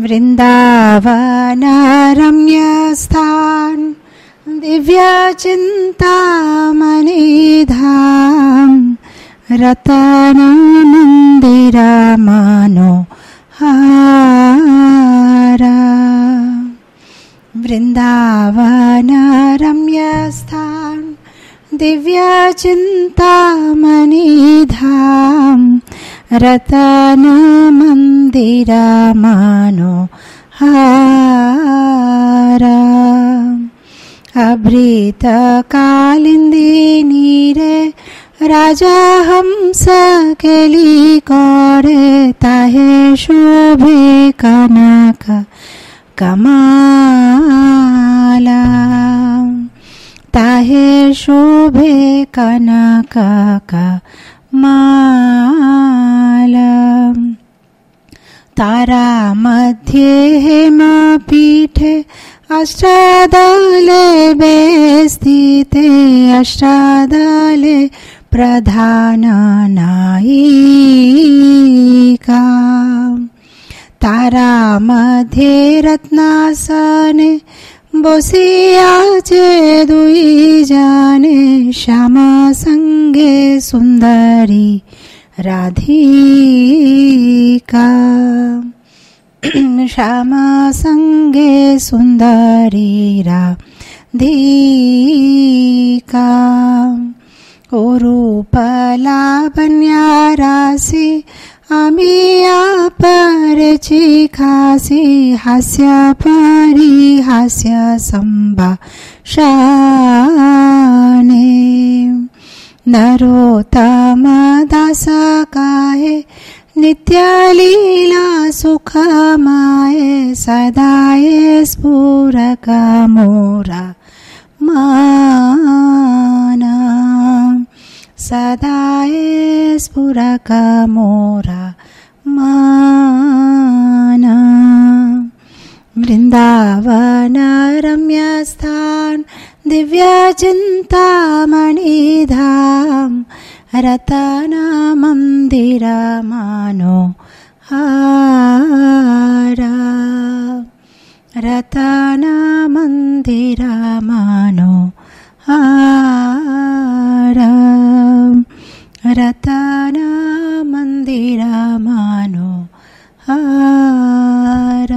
वृन्दावनरम्यस्थान् दिव्यचिन्तामणिधाम् रतनमन्दिरमानो हारा वृन्दावनरम्यस्थान् दिव्यचिन्तामणिधाम् रतनमन्दिरमानो हारा अभृतकालिन्दी नीरे राजा हंस केली करे ताहे शोभे कनक कमाला ताहे शोभे कनक माला तारा मध्ये हेमपीठे अष्टादले बेस्थिते अष्टादले प्रधाननायिका तारा मध्ये रत्नासने বসিয়াছে দুই জানে শ্যামা সঙ্গে সুন্দরী রাধিকা শ্যামা সঙ্গে সুন্দরী রাধিকা ও রূপলাবণ্যারাসি আমি আপরছি খাসি হাস্য পরি হাস্য সম্ভাষণে নরোত্তম দাস কায়ে नित्यलीला सुखमाय सदाय स्फुरक मोरा माना सदाय स्फुरक मोरा माना वृन्दावन रम्यस्थान् दिव्यचिन्तामणिधाम् रतनमन्दिरमानो हारा रतनमन्दिरमानो हारा రతనమందిరమాను హార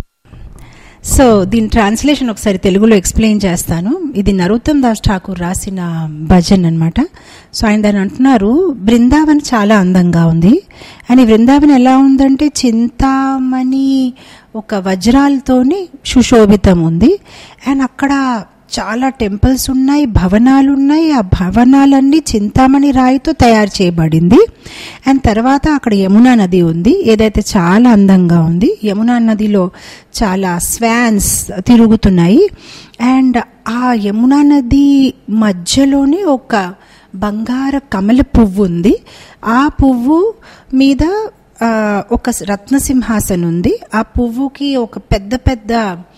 సో దీని ట్రాన్స్లేషన్ ఒకసారి తెలుగులో ఎక్స్ప్లెయిన్ చేస్తాను ఇది నరోత్తమ్ దాస్ ఠాకూర్ రాసిన భజన్ అనమాట సో ఆయన దాన్ని అంటున్నారు బృందావన్ చాలా అందంగా ఉంది అని బృందావన్ ఎలా ఉందంటే చింతామణి ఒక వజ్రాలతోని సుశోభితం ఉంది అండ్ అక్కడ చాలా టెంపుల్స్ ఉన్నాయి భవనాలు ఉన్నాయి ఆ భవనాలన్నీ చింతామణి రాయితో తయారు చేయబడింది అండ్ తర్వాత అక్కడ యమునా నది ఉంది ఏదైతే చాలా అందంగా ఉంది యమునా నదిలో చాలా స్వాన్స్ తిరుగుతున్నాయి అండ్ ఆ యమునా నది మధ్యలోనే ఒక బంగార కమల పువ్వు ఉంది ఆ పువ్వు మీద ఆ, ఒక రత్నసింహాసనం ఉంది ఆ పువ్వుకి ఒక పెద్ద పెద్ద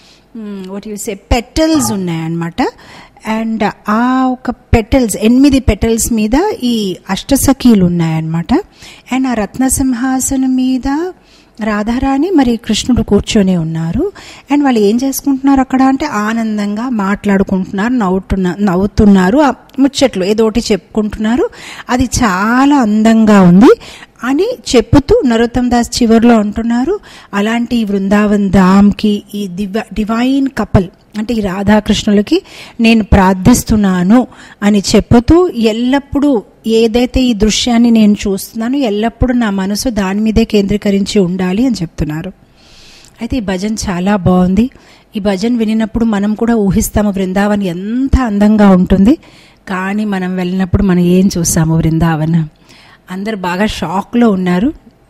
వాట్ యు సే పెటల్స్ ఉన్నాయన్నమాట అండ్ ఆ ఒక పెటల్స్ ఎనిమిది పెటల్స్ మీద ఈ అష్టసఖీలు ఉన్నాయన్నమాట అండ్ ఆ రత్నసింహాసనం మీద రాధారాణి మరి కృష్ణుడు కూర్చొని ఉన్నారు అండ్ వాళ్ళు ఏం చేసుకుంటున్నారు అక్కడ అంటే ఆనందంగా మాట్లాడుకుంటున్నారు నవ్వుతున్న నవ్వుతున్నారు ఆ ముచ్చట్లు ఏదో ఒకటి చెప్పుకుంటున్నారు అది చాలా అందంగా ఉంది అని చెప్పుతూ నరోత్తమ్ దాస్ చివరిలో అంటున్నారు అలాంటి ఈ బృందావన్ ధామ్కి ఈ దివ డివైన్ కపల్ అంటే ఈ రాధాకృష్ణులకి నేను ప్రార్థిస్తున్నాను అని చెప్పుతూ ఎల్లప్పుడూ ఏదైతే ఈ దృశ్యాన్ని నేను చూస్తున్నానో ఎల్లప్పుడూ నా మనసు దాని మీదే కేంద్రీకరించి ఉండాలి అని చెప్తున్నారు అయితే ఈ భజన్ చాలా బాగుంది ఈ భజన్ వినినప్పుడు మనం కూడా ఊహిస్తాము బృందావన్ ఎంత అందంగా ఉంటుంది కానీ మనం వెళ్ళినప్పుడు మనం ఏం చూస్తాము బృందావన్ అందరు బాగా షాక్లో ఉన్నారు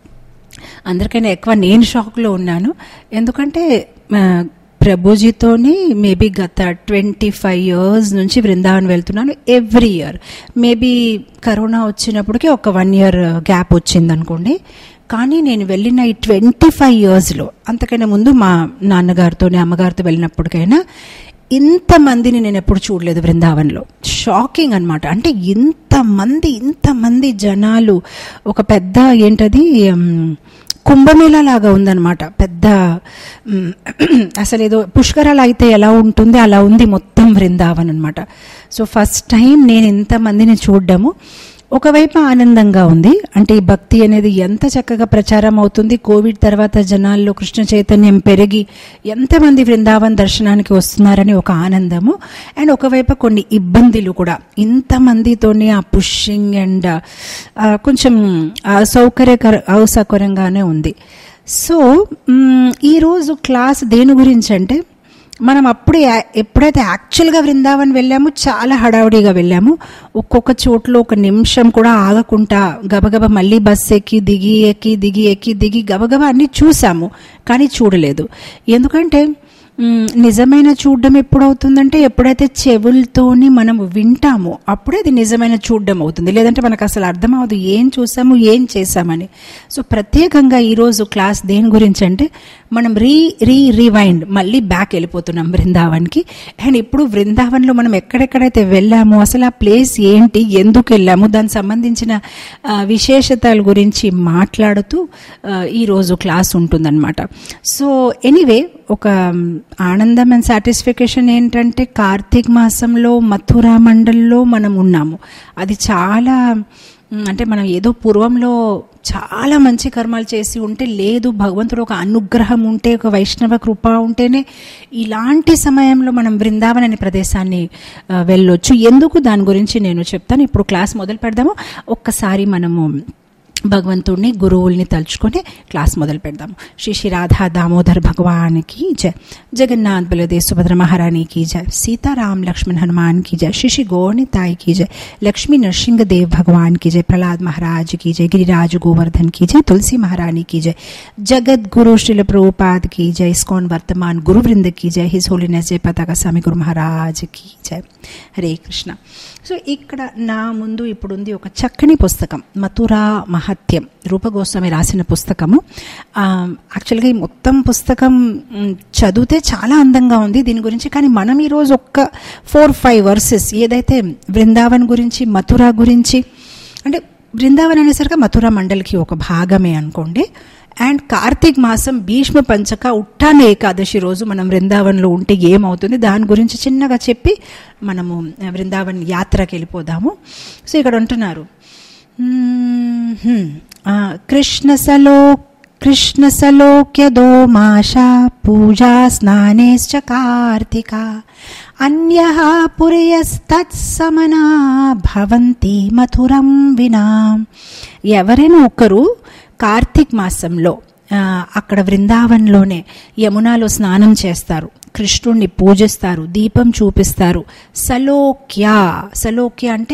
అందరికైనా ఎక్కువ నేను షాక్లో ఉన్నాను ఎందుకంటే ఆ, ప్రభుజీతోని మేబీ గత ట్వంటీ ఫైవ్ ఇయర్స్ నుంచి బృందావన్ వెళ్తున్నాను ఎవ్రీ ఇయర్ మేబీ కరోనా వచ్చినప్పటికీ ఒక వన్ ఇయర్ గ్యాప్ వచ్చింది అనుకోండి కానీ నేను వెళ్ళిన ఈ ట్వంటీ ఫైవ్ ఇయర్స్లో అంతకైనా ముందు మా నాన్నగారితోని అమ్మగారితో వెళ్ళినప్పటికైనా ఇంతమందిని నేను ఎప్పుడు చూడలేదు బృందావన్లో షాకింగ్ అనమాట అంటే ఇంతమంది ఇంతమంది జనాలు ఒక పెద్ద ఏంటది ఉమ్, కుంభమేళా లాగా ఉందన్నమాట పెద్ద మ్, అసలు ఏదో పుష్కరాలు అయితే ఎలా ఉంటుంది అలా ఉంది మొత్తం బృందావన్ అనమాట సో ఫస్ట్ టైం నేను ఇంతమందిని చూడడము ఒకవైపు ఆనందంగా ఉంది అంటే ఈ భక్తి అనేది ఎంత చక్కగా ప్రచారం అవుతుంది కోవిడ్ తర్వాత జనాల్లో కృష్ణ చైతన్యం పెరిగి ఎంతమంది బృందావన్ దర్శనానికి వస్తున్నారని ఒక ఆనందము అండ్ ఒకవైపు కొన్ని ఇబ్బందులు కూడా ఇంతమందితోని ఆ పుషింగ్ అండ్ కొంచెం అసౌకర్యకర అసౌకర్యంగానే ఉంది సో మ్, ఈరోజు క్లాస్ దేని గురించి అంటే మనం అప్పుడు యా- ఎప్పుడైతే యాక్చువల్గా బృందావన్ వెళ్ళామో చాలా హడావుడిగా వెళ్ళాము ఒక్కొక్క చోట్లో ఒక నిమిషం కూడా ఆగకుండా గబగబా మళ్ళీ బస్ ఎక్కి దిగి ఎక్కి దిగి ఎక్కి దిగి గబగబా అన్ని చూసాము కానీ చూడలేదు ఎందుకంటే మ్, నిజమైన చూడడం ఎప్పుడు అవుతుందంటే ఎప్పుడైతే చెవులతోని మనం వింటామో అప్పుడే అది నిజమైన చూడడం అవుతుంది లేదంటే మనకు అసలు అర్థం అవ్వదు ఏం చూసాము ఏం చేసామని సో ప్రత్యేకంగా ఈరోజు క్లాస్ దేని గురించి అంటే మనం రీ రీ రివైండ్ మళ్ళీ బ్యాక్ వెళ్ళిపోతున్నాం బృందావన్కి అండ్ ఇప్పుడు బృందావన్లో మనం ఎక్కడెక్కడైతే వెళ్ళామో అసలు ఆ ప్లేస్ ఏంటి ఎందుకు వెళ్ళాము దానికి సంబంధించిన ఆ, విశేషతల గురించి మాట్లాడుతూ ఆ, ఈరోజు క్లాస్ ఉంటుందన్నమాట సో ఎనీవే ఒక మ్, ఆనందం అండ్ సాటిస్ఫికేషన్ ఏంటంటే కార్తీక మాసంలో మథురా మండల్లో మనం ఉన్నాము అది చాలా మ్, అంటే మనం ఏదో పూర్వంలో చాలా మంచి కర్మాలు చేసి ఉంటే లేదు భగవంతుడు ఒక అనుగ్రహం ఉంటే ఒక వైష్ణవ కృప ఉంటేనే ఇలాంటి సమయంలో మనం బృందావన్ అనే ప్రదేశాన్ని ఆ, వెళ్ళొచ్చు ఎందుకు దాని గురించి నేను చెప్తాను ఇప్పుడు క్లాస్ మొదలు పెడదాము ఒక్కసారి మనము భగవంతుడిని గురువుల్ని తలుచుకొని క్లాస్ మొదలు పెడదాము శ్రీ శ్రీ రాధా దామోదర్ భగవాన్కి జయ జగన్నాథ్ బలదేవ్ సుభద్ర మహారాణికి జయ సీతారాం లక్ష్మణ్ హనుమాన్ की जय श्री श्री गौरताई की जय लक्ष्मी नरसिंह देव भगवान की जय प्रहलाद महाराज की जय गिरिराज गोवर्धन की जय तुलसी महारानी की जय जगत गुरु श्रील प्रभुपाद की जय इस्कॉन वर्तमान गुरु वृंद की जय हिज होलीनेस जय पताका స్వామి గురు మహారాజ్ కి జయ హరే కృష్ణ సో ఇక్కడ నా ముందు ఇప్పుడు ఉంది ఒక చక్కని పుస్తకం మథురా మహత్యం రూపగోస్వామి రాసిన పుస్తకము ఆ, యాక్చువల్గా ఈ మొత్తం పుస్తకం మ్, చదివితే చాలా అందంగా ఉంది దీని గురించి కానీ మనం ఈరోజు ఒక్క ఫోర్ ఫైవ్ వర్సెస్ ఏదైతే బృందావన్ గురించి మథురా గురించి అంటే బృందావన్ అనేసరికి మథురా మండలికి ఒక భాగమే అనుకోండి అండ్ కార్తీక్ మాసం భీష్మ పంచక ఉట్టాన ఏకాదశి రోజు మనం బృందావన్లో ఉంటే ఏమవుతుంది దాని గురించి చిన్నగా చెప్పి మనము బృందావన్ యాత్రకి వెళ్ళిపోదాము సో ఇక్కడ అంటున్నారు మ్మ్, హ్మ్. ఆ, కృష్ణ సలో కృష్ణ సలోక్యదో మాషా పూజా స్నానేశ్చ కార్తిక అన్య పురయస్తత్సమనా భవంతి మథురం వినా ఎవరైనా ఒకరు కార్తీక్ మాసంలో ఆ, అక్కడ బృందావన్లోనే యమునాలో స్నానం చేస్తారు కృష్ణుణ్ణి పూజిస్తారు దీపం చూపిస్తారు సలోక్య సలోక్య అంటే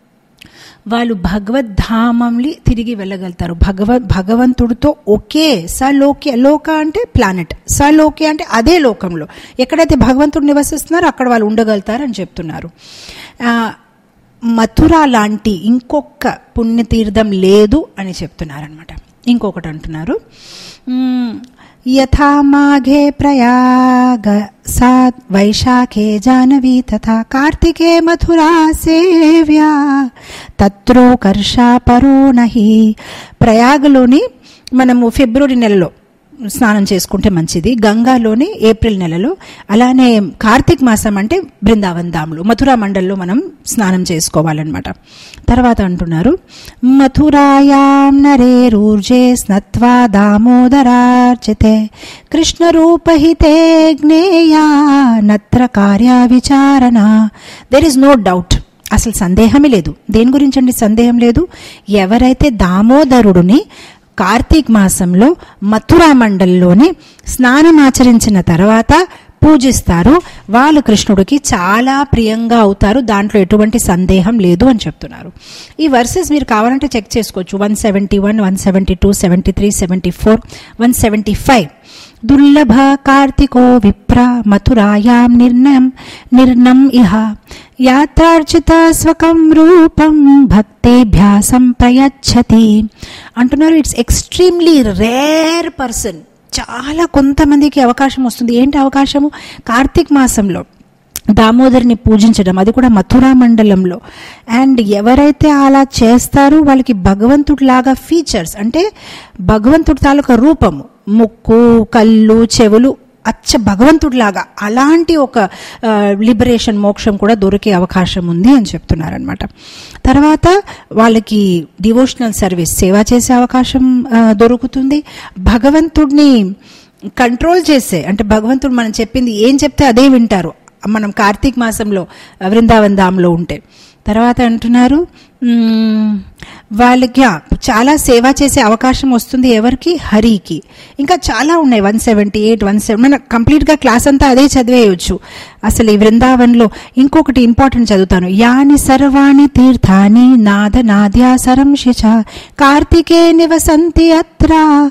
వాళ్ళు భగవద్ధామంని తిరిగి వెళ్ళగలుగుతారు భగవద్ భగవంతుడితో ఒకే సలోక్య లోక అంటే ప్లానెట్ సలోక్య అంటే అదే లోకంలో ఎక్కడైతే భగవంతుడు నివసిస్తున్నారో అక్కడ వాళ్ళు ఉండగలుగుతారు అని చెప్తున్నారు ఆ, మథుర లాంటి ఇంకొక పుణ్యతీర్థం లేదు అని చెప్తున్నారనమాట ఇంకొకటి అంటున్నారు మ్, యథా మాఘే ప్రయాగ సా వైశాఖే జాహ్నవీ తథా కార్తికే మథురా సేవ్యా తత్రోకర్షా పరో నహి ప్రయాగలోని మనము ఫిబ్రవరి నెలలో స్నానం చేసుకుంటే మంచిది గంగాలోని ఏప్రిల్ నెలలో అలానే కార్తీక్ మాసం అంటే బృందావన్ ధాములు మథురా మండల్లో మనం స్నానం చేసుకోవాలన్నమాట తర్వాత అంటున్నారు మథురాయాం నరేరూర్జే స్నత్వా దామోదరార్చితే కృష్ణరూపహితే జ్ఞేయా నత్ర కార్య విచారణ దెర్ ఇస్ నో డౌట్ అసలు సందేహమే లేదు దేని గురించి అండి సందేహం లేదు ఎవరైతే దామోదరుడిని కార్తీక్ మాసంలో మథురా మండల్లోనే స్నానం ఆచరించిన తర్వాత పూజిస్తారు వాళ్ళు కృష్ణుడికి చాలా ప్రియంగా అవుతారు దాంట్లో ఎటువంటి సందేహం లేదు అని చెప్తున్నారు ఈ వర్సెస్ మీరు కావాలంటే చెక్ చేసుకోవచ్చు one seventy one one seventy two seventy three seventy four one seventy five దుర్లభ కార్తికో విప్ర మథురాయాం నిర్ణయం నిర్ణం ఇహ యాత్రార్చిత స్వకం రూపం భక్తేభ్యాసం ప్రయచ్చతి అంటున్నారు ఇట్స్ ఎక్స్ట్రీమ్లీ రేర్ పర్సన్ చాలా కొంతమందికి అవకాశం వస్తుంది ఏంటి అవకాశము కార్తీక్ మాసంలో దామోదరిని పూజించడం అది కూడా మథురా మండలంలో అండ్ ఎవరైతే అలా చేస్తారో వాళ్ళకి భగవంతుడిలాగా ఫీచర్స్ అంటే భగవంతుడి తాలూకా రూపము ముక్కు కళ్ళు చెవులు అచ్చ భగవంతుడిలాగా అలాంటి ఒక లిబరేషన్ మోక్షం కూడా దొరికే అవకాశం ఉంది అని చెప్తున్నారనమాట తర్వాత వాళ్ళకి డివోషనల్ సర్వీస్ సేవ చేసే అవకాశం ఆ, దొరుకుతుంది భగవంతుడిని కంట్రోల్ చేసే అంటే భగవంతుడు మనం చెప్పింది ఏం చెప్తే అదే వింటారు మనం కార్తీక మాసంలో ఆ, వృందావన్ ధామ్లో ఉంటే తర్వాత అంటున్నారు మ్మ్, వాళ్ళకి ఆ, చాలా సేవ చేసే అవకాశం వస్తుంది ఎవరికి హరికి ఇంకా చాలా ఉన్నాయి one seventy eight one seven మన కంప్లీట్గా క్లాస్ అంతా అదే చదివేయచ్చు అసలు ఈ వృందావన్లో ఇంకొకటి ఇంపార్టెంట్ చదువుతాను యాని సర్వాణి తీర్థాని నాద నాద్యాసరం శిచ కార్తికే నివసంతి అత్ర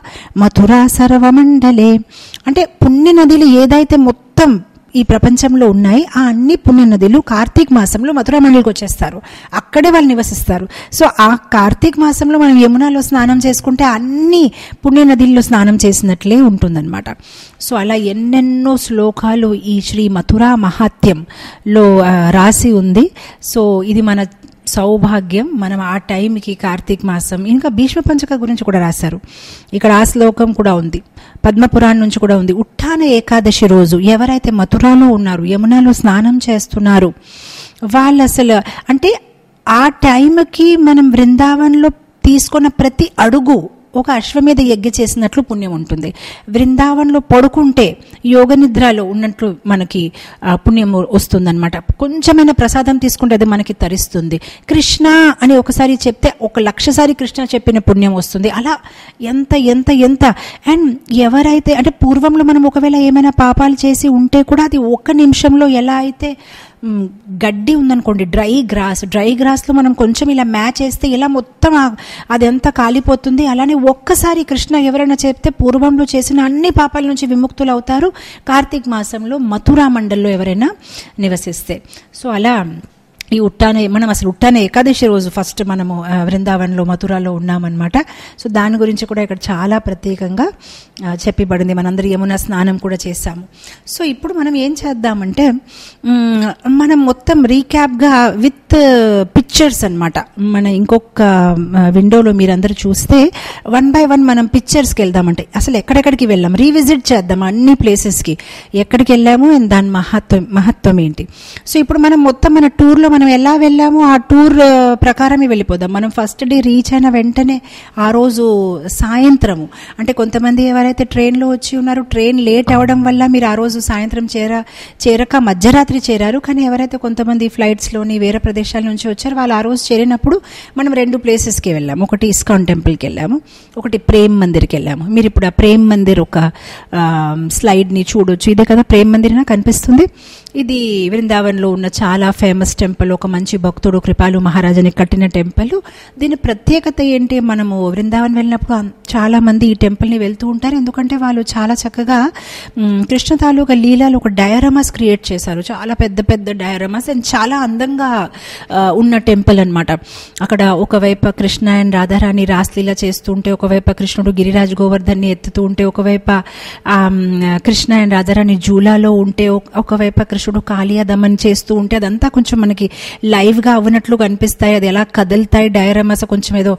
మథురా సర్వమండలే అంటే పుణ్య నదిలు ఏదైతే మొత్తం ఈ ప్రపంచంలో ఉన్నాయి ఆ అన్ని పుణ్య నదులు కార్తీక మాసంలో మథురా మండలికి వచ్చేస్తారు అక్కడే వాళ్ళు నివసిస్తారు సో ఆ కార్తీక మాసంలో మనం యమునాలో స్నానం చేసుకుంటే అన్ని పుణ్య నదుల్లో స్నానం చేసినట్లే ఉంటుందన్నమాట సో అలా ఎన్నెన్నో శ్లోకాలు ఈ శ్రీ మథురా మహాత్యంలో ఆ, రాసి ఉంది సో ఇది మన సౌభాగ్యం మనం ఆ టైంకి కార్తీక మాసం ఇంకా భీష్మ పంచక గురించి కూడా రాశారు ఇక్కడ ఆ శ్లోకం కూడా ఉంది పద్మపురాణం నుంచి కూడా ఉంది ఉట్టాన ఏకాదశి రోజు ఎవరైతే మథురాలో ఉన్నారు యమునాలో స్నానం చేస్తున్నారు వాళ్ళు అసలు అంటే ఆ టైంకి మనం బృందావన్లో తీసుకున్న ప్రతి అడుగు ఒక అశ్వమేధ యజ్ఞ చేసినట్లు పుణ్యం ఉంటుంది బృందావన్లో పడుకుంటే యోగ నిద్రలో ఉన్నట్లు మనకి ఆ, పుణ్యం వస్తుందన్నమాట కొంచెమైనా ప్రసాదం తీసుకుంటే అది మనకి తరిస్తుంది కృష్ణ అని ఒకసారి చెప్తే ఒక లక్షసారి కృష్ణ చెప్పిన పుణ్యం వస్తుంది అలా ఎంత ఎంత ఎంత అండ్ ఎవరైతే అంటే పూర్వంలో మనం ఒకవేళ ఏమైనా పాపాలు చేసి ఉంటే కూడా అది ఒక్క నిమిషంలో ఎలా అయితే మ్, గడ్డి ఉందనుకోండి డ్రై గ్రాస్ డ్రై గ్రాస్లో మనం కొంచెం ఇలా మ్యాచ్ వేస్తే ఇలా మొత్తం ఆ- అదంతా కాలిపోతుంది అలానే ఒక్కసారి కృష్ణ ఎవరైనా చెప్తే పూర్వంలో చేసిన అన్ని పాపాల నుంచి విముక్తులు అవుతారు కార్తీక మాసంలో మథురా మండల్లో ఎవరైనా నివసిస్తే సో అలా ఈ ఉట్టానే మనం అసలు ఉట్టానే ఏకాదశి రోజు ఫస్ట్ మనము ఆ, బృందావన్లో మథురాలో ఉన్నామన్నమాట సో దాని గురించి కూడా ఇక్కడ చాలా ప్రత్యేకంగా ఆ, చెప్పబడింది మనందరం యమున స్నానం కూడా చేశాము సో ఇప్పుడు మనం ఏం చేద్దామంటే మ్, మనం మొత్తం రీక్యాప్గా విత్ పిక్చర్స్ అన్నమాట మన ఇంకొక ఆ, విండోలో మీరందరూ చూస్తే వన్ బై వన్ మనం పిక్చర్స్కి వెళ్దామంటే అసలు ఎక్కడెక్కడికి వెళ్ళాం రీవిజిట్ చేద్దాం అన్ని ప్లేసెస్కి ఎక్కడికి వెళ్ళాము and దాని మహత్వం మహత్వం ఏంటి సో ఇప్పుడు మనం మొత్తం మన టూర్లో మనం ఎలా వెళ్ళామో ఆ టూర్ ఆ, ప్రకారమే వెళ్ళిపోదాం మనం ఫస్ట్ డే రీచ్ అయిన వెంటనే ఆ రోజు సాయంత్రము అంటే కొంతమంది ఎవరైతే ట్రైన్లో వచ్చి ఉన్నారు ట్రైన్ లేట్ అవడం వల్ల మీరు ఆ రోజు సాయంత్రం చేర చేరక మధ్యరాత్రి చేరారు కానీ ఎవరైతే కొంతమంది ఫ్లైట్స్లోని వేరే ప్రదేశాల నుంచి వచ్చారు వాళ్ళు ఆ రోజు చేరినప్పుడు మనం రెండు ప్లేసెస్కి వెళ్ళాము ఒకటి ఇస్కాన్ టెంపుల్కి వెళ్ళాము ఒకటి ప్రేమ్ మందిర్కి వెళ్ళాము మీరు ఇప్పుడు ఆ ప్రేమ్ మందిర్ ఒక ఆ, స్లైడ్ని చూడొచ్చు ఇదే కదా ప్రేమ్ మందిర్ నా కనిపిస్తుంది ఇది వృందావన్లో ఉన్న చాలా ఫేమస్ టెంపుల్ ఒక మంచి భక్తుడు కృపాలు మహారాజుని కట్టిన టెంపుల్ దీని ప్రత్యేకత ఏంటి మనము వృందావన్ వెళ్ళినప్పుడు అం- చాలా మంది ఈ టెంపుల్ని వెళ్తూ ఉంటారు ఎందుకంటే వాళ్ళు చాలా చక్కగా మ్, కృష్ణ తాలూకా లీలాలు ఒక డయారమాస్ క్రియేట్ చేశారు చాలా పెద్ద పెద్ద డయారమాస్ అండ్ చాలా అందంగా ఆ, ఉన్న టెంపుల్ అన్నమాట అక్కడ ఒకవైపు కృష్ణ అండ్ రాధారాణి రాస్లీల చేస్తుంటే ఒకవైపు కృష్ణుడు గిరిరాజ్ గోవర్ధన్ని ఎత్తుతూ ఉంటే ఒకవైపు ఆ, మ్, కృష్ణ అండ్ రాధారాణి జూలాలో ఉంటే ఒక- ఒకవైపు కృష్ణుడు కాళియా దమన్ చేస్తూ ఉంటే అదంతా కొంచెం మనకి లైవ్ గా అవునట్లు కనిపిస్తాయి అది ఎలా కదులుతాయి డయారమాస్ కొంచెం ఏదో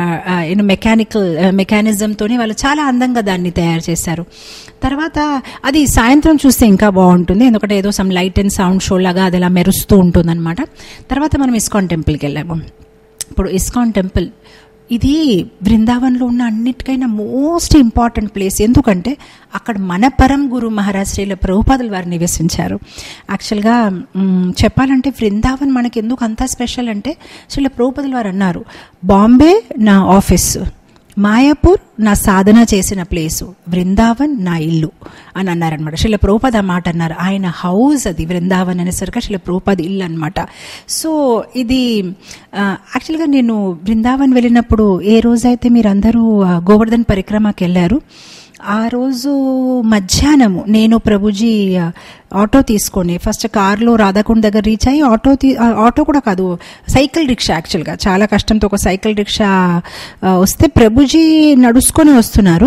ఏదో మెకానికల్ మెకానిజం తోని వాళ్ళు చాలా అందంగా దాన్ని తయారు చేశారు తర్వాత అది సాయంత్రం చూస్తే ఇంకా బాగుంటుంది ఎందుకంటే ఏదో some light and sound show లాగా అది అలా మెరుస్తూ ఉంటుంది అనమాట తర్వాత మనం ఇస్కాన్ టెంపుల్కి వెళ్ళాము ఇప్పుడు ఇస్కాన్ టెంపుల్ ఇది బృందావన్లో ఉన్న అన్నిటికైనా మోస్ట్ ఇంపార్టెంట్ ప్లేస్ ఎందుకంటే అక్కడ మన పరం గురు మహారాజ్ శ్రీల ప్రభుపాదులు వారు నివసించారు యాక్చువల్గా మ్, చెప్పాలంటే బృందావన్ మనకి ఎందుకు అంత స్పెషల్ అంటే శ్రీల ప్రభుపాదులు వారు అన్నారు బాంబే నా ఆఫీస్ మాయాపూర్ నా సాధన చేసిన ప్లేసు బృందావన్ నా ఇల్లు అని అన్నారనమాట శిల ప్రోపద్ ఆ మాట అన్నారు ఆయన హౌస్ అది బృందావన్ అనేసరికి శిల ప్రోపద్ ఇల్లు అనమాట సో ఇది ఆ, యాక్చువల్గా నేను బృందావన్ వెళ్ళినప్పుడు ఏ రోజైతే మీరందరూ ఆ, గోవర్ధన్ పరిక్రమకి వెళ్ళారు ఆ రోజు మధ్యాహ్నము నేను ప్రభుజీ ఆ, ఆటో తీసుకొని ఫస్ట్ కార్లో రాధాకుండ్ దగ్గర రీచ్ అయ్యి ఆటో తీ ఆ, ఆటో కూడా కాదు సైకిల్ రిక్షా యాక్చువల్గా చాలా కష్టంతో ఒక సైకిల్ రిక్షా ఆ, వస్తే ప్రభుజీ నడుచుకొని వస్తున్నారు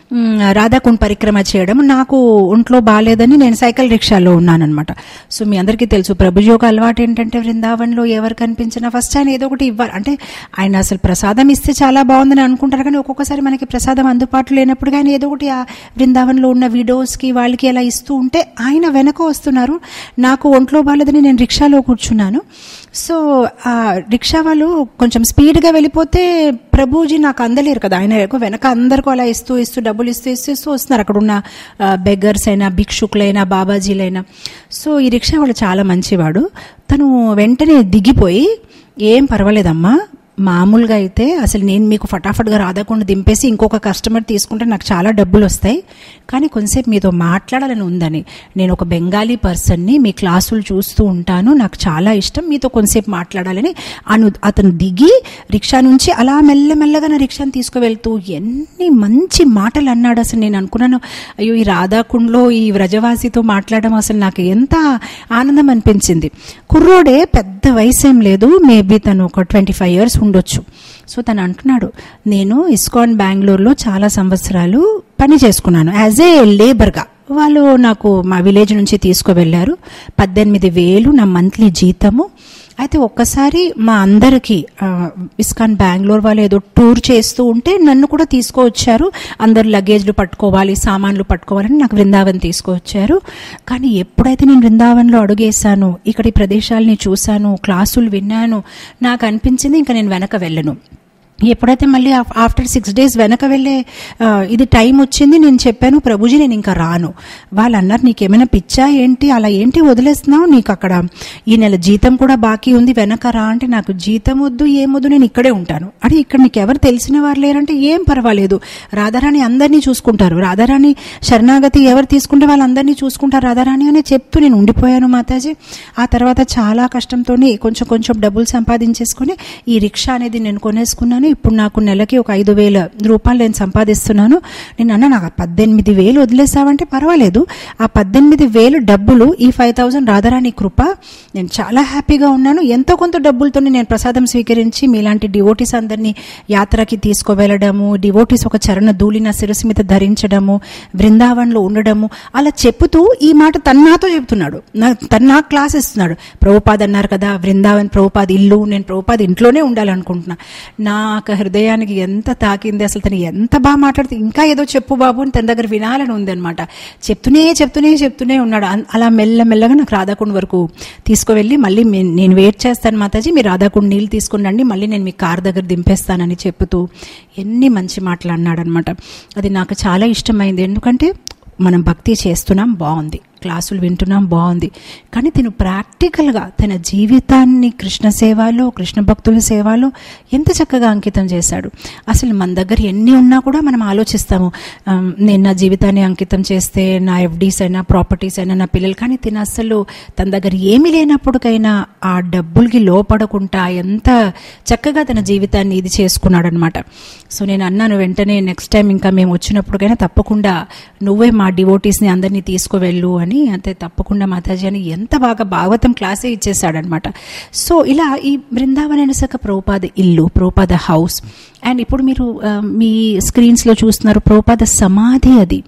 మ్, రాధాకుండ్ పరిక్రమ చేయడం నాకు ఒంట్లో బాగాలేదని నేను సైకిల్ రిక్షాలో ఉన్నానన్నమాట సో మీ అందరికీ తెలుసు ప్రభుజీ ఒక అలవాటు ఏంటంటే వృందావన్లో ఎవరు కనిపించినా ఫస్ట్ ఆయన ఏదో ఒకటి ఇవ్వాలి అంటే ఆయన అసలు ప్రసాదం ఇస్తే చాలా బాగుందని అనుకుంటారు కానీ ఒక్కొక్కసారి మనకి ప్రసాదం అందుబాటులో లేనప్పుడు ఆయన ఏదో ఒకటి ఆ బృందావన్లో ఉన్న విడోస్కి వాళ్ళకి అలా ఇస్తూ ఉంటే ఆయన వెనక వస్తున్నారు నాకు ఒంట్లో బాగాలేదని నేను రిక్షాలో కూర్చున్నాను సో ఆ రిక్షా వాళ్ళు కొంచెం స్పీడ్గా వెళ్ళిపోతే ప్రభుజీ నాకు అందలేరు కదా ఆయన ఎక్కువ వెనక అందరికీ అలా ఇస్తూ ఇస్తూ డబ్బులు ఇస్తూ ఇస్తూ ఇస్తూ వస్తున్నారు అక్కడ ఉన్న బెగ్గర్స్ అయినా భిక్షుకులైనా బాబాజీలైనా సో ఈ రిక్షా వాళ్ళు చాలా మంచివాడు తను వెంటనే దిగిపోయి ఏం పర్వాలేదమ్మా మామూలుగా అయితే అసలు నేను మీకు ఫటాఫట్గా రాదకుండా దింపేసి ఇంకొక కస్టమర్ తీసుకుంటే నాకు చాలా డబ్బులు వస్తాయి కానీ కొంతసేపు మీతో మాట్లాడాలని ఉందని నేను ఒక బెంగాలీ పర్సన్ని మీ క్లాసులు చూస్తూ ఉంటాను నాకు చాలా ఇష్టం మీతో కొంతసేపు మాట్లాడాలని అను అతను దిగి రిక్షా నుంచి అలా మెల్లమెల్లగా నా రిక్షాని తీసుకువెళ్తూ ఎన్ని మంచి మాటలు అన్నాడు అసలు నేను అనుకున్నాను అయ్యో ఈ రాధాకుండ్లో ఈ వ్రజవాసితో మాట్లాడడం అసలు నాకు ఎంత ఆనందం అనిపించింది కుర్రోడే పెద్ద వయసు ఏం లేదు మేబీ తను ఒక ట్వంటీ ఫైవ్ ఇయర్స్ ఉండొచ్చు సో తను అంటున్నాడు నేను ఇస్కాన్ బెంగళూరులో చాలా సంవత్సరాలు పని చేసుకున్నాను యాజ్ ఏ లేబర్గా వాళ్ళు నాకు మా విలేజ్ నుంచి తీసుకువెళ్ళారు పద్దెనిమిది వేలు నా మంత్లీ జీతము అయితే ఒక్కసారి మా అందరికీ ఆ, ఇస్కాన్ బెంగళూరు వాళ్ళు ఏదో టూర్ చేస్తూ ఉంటే నన్ను కూడా తీసుకువచ్చారు అందరు లగేజ్లు పట్టుకోవాలి సామాన్లు పట్టుకోవాలని నాకు బృందావన్ తీసుకువచ్చారు కానీ ఎప్పుడైతే నేను బృందావన్లో అడుగేశాను ఇక్కడ ఈ ప్రదేశాలని చూశాను క్లాసులు విన్నాను నాకు అనిపించింది ఇంకా నేను వెనక వెళ్ళను ఎప్పుడైతే మళ్ళీ ఆఫ్- ఆఫ్టర్ సిక్స్ డేస్ వెనక వెళ్ళే ఆ, ఇది టైం వచ్చింది నేను చెప్పాను ప్రభుజీ నేను ఇంకా రాను వాళ్ళు అన్నారు నీకేమైనా పిచ్చా ఏంటి అలా ఏంటి వదిలేస్తున్నావు నీకు అక్కడ ఈ నెల జీతం కూడా బాకీ ఉంది వెనక రా అంటే నాకు జీతం వద్దు ఏమొద్దు నేను ఇక్కడే ఉంటాను అంటే ఇక్కడ నీకు ఎవరు తెలిసిన వారు లేరంటే ఏం పర్వాలేదు రాధారాణి అందరినీ చూసుకుంటారు రాధారాణి శరణాగతి ఎవరు తీసుకుంటే వాళ్ళందరినీ చూసుకుంటారు రాధారాణి అని చెప్తూ నేను ఉండిపోయాను మాతాజీ ఆ తర్వాత చాలా కష్టంతో కొంచెం కొంచెం డబ్బులు సంపాదించేసుకుని ఈ రిక్షా అనేది నేను కొనేసుకున్నాను ఇప్పుడు నాకు నెలకి ఒక ఐదు వేల రూపాయలు నేను సంపాదిస్తున్నాను నేను అన్న నాకు ఆ పద్దెనిమిది వేలు వదిలేసావంటే పర్వాలేదు ఆ పద్దెనిమిది వేలు డబ్బులు ఈ ఫైవ్ థౌజండ్ రాధారాణి కృప నేను చాలా హ్యాపీగా ఉన్నాను ఎంతో కొంత డబ్బులతో నేను ప్రసాదం స్వీకరించి మీలాంటి డివోటీస్ అందరినీ యాత్రకి తీసుకువెళ్ళడము డివోటీస్ ఒక చరణ ధూళిన శిరస్సు మీద ధరించడము బృందావన్లో ఉండడము అలా చెప్పుతూ ఈ మాట తను నాతో చెప్తున్నాడు నా తను నాకు క్లాస్ ఇస్తున్నాడు ప్రభుపాద్ అన్నారు కదా బృందావన్ ప్రభుపాద్ ఇల్లు నేను ప్రభుపాద్ ఇంట్లోనే ఉండాలనుకుంటున్నా నాకు హృదయానికి ఎంత తాకింది అసలు తను ఎంత బాగా మాట్లాడితే ఇంకా ఏదో చెప్పు బాబు అని తన దగ్గర వినాలని ఉంది అనమాట చెప్తూనే చెప్తూనే చెప్తూనే ఉన్నాడు అన్- అలా మెల్ల మెల్లగా నాకు రాధాకుండ్ వరకు తీసుకువెళ్ళి మళ్ళీ మే- నేను వెయిట్ చేస్తాను మాతాజీ మీరు రాధాకుండ్ నీళ్ళు తీసుకుని రండి మళ్ళీ నేను మీ కార్ దగ్గర దింపేస్తానని చెప్తూ ఎన్ని మంచి మాటలు అన్నాడు అనమాట అది నాకు చాలా ఇష్టమైంది ఎందుకంటే మనం భక్తి చేస్తున్నాం బాగుంది క్లాసులు వింటున్నాం బాగుంది కానీ తను ప్రాక్టికల్గా తన జీవితాన్ని కృష్ణ సేవలో కృష్ణ భక్తుల సేవలో ఎంత చక్కగా అంకితం చేశాడు అసలు మన దగ్గర ఎన్ని ఉన్నా కూడా మనం ఆలోచిస్తాము ఆమ్, నేను నా జీవితాన్ని అంకితం చేస్తే నా ఎఫ్డీస్ అయినా ప్రాపర్టీస్ అయినా నా పిల్లలు కానీ తిన అసలు తన దగ్గర ఏమీ లేనప్పటికైనా ఆ డబ్బులకి లోపడకుండా ఎంత చక్కగా తన జీవితాన్ని ఇది చేసుకున్నాడు అనమాట సో నేను అన్నాను వెంటనే నెక్స్ట్ టైం ఇంకా మేము వచ్చినప్పటికైనా తప్పకుండా నువ్వే మా డివోటీస్ని అందరినీ తీసుకువెళ్ళు అని అంతే తప్పకుండా మాతాజీ అని ఎంత బాగా భాగవతం క్లాసే ఇచ్చేసాడనమాట సో ఇలా ఈ బృందావన సక ప్రోపాద ఇల్లు ప్రోపాద హౌస్ అండ్ ఇప్పుడు మీరు ఆ, మీ స్క్రీన్స్లో చూస్తున్నారు ప్రోపాద సమాధి అది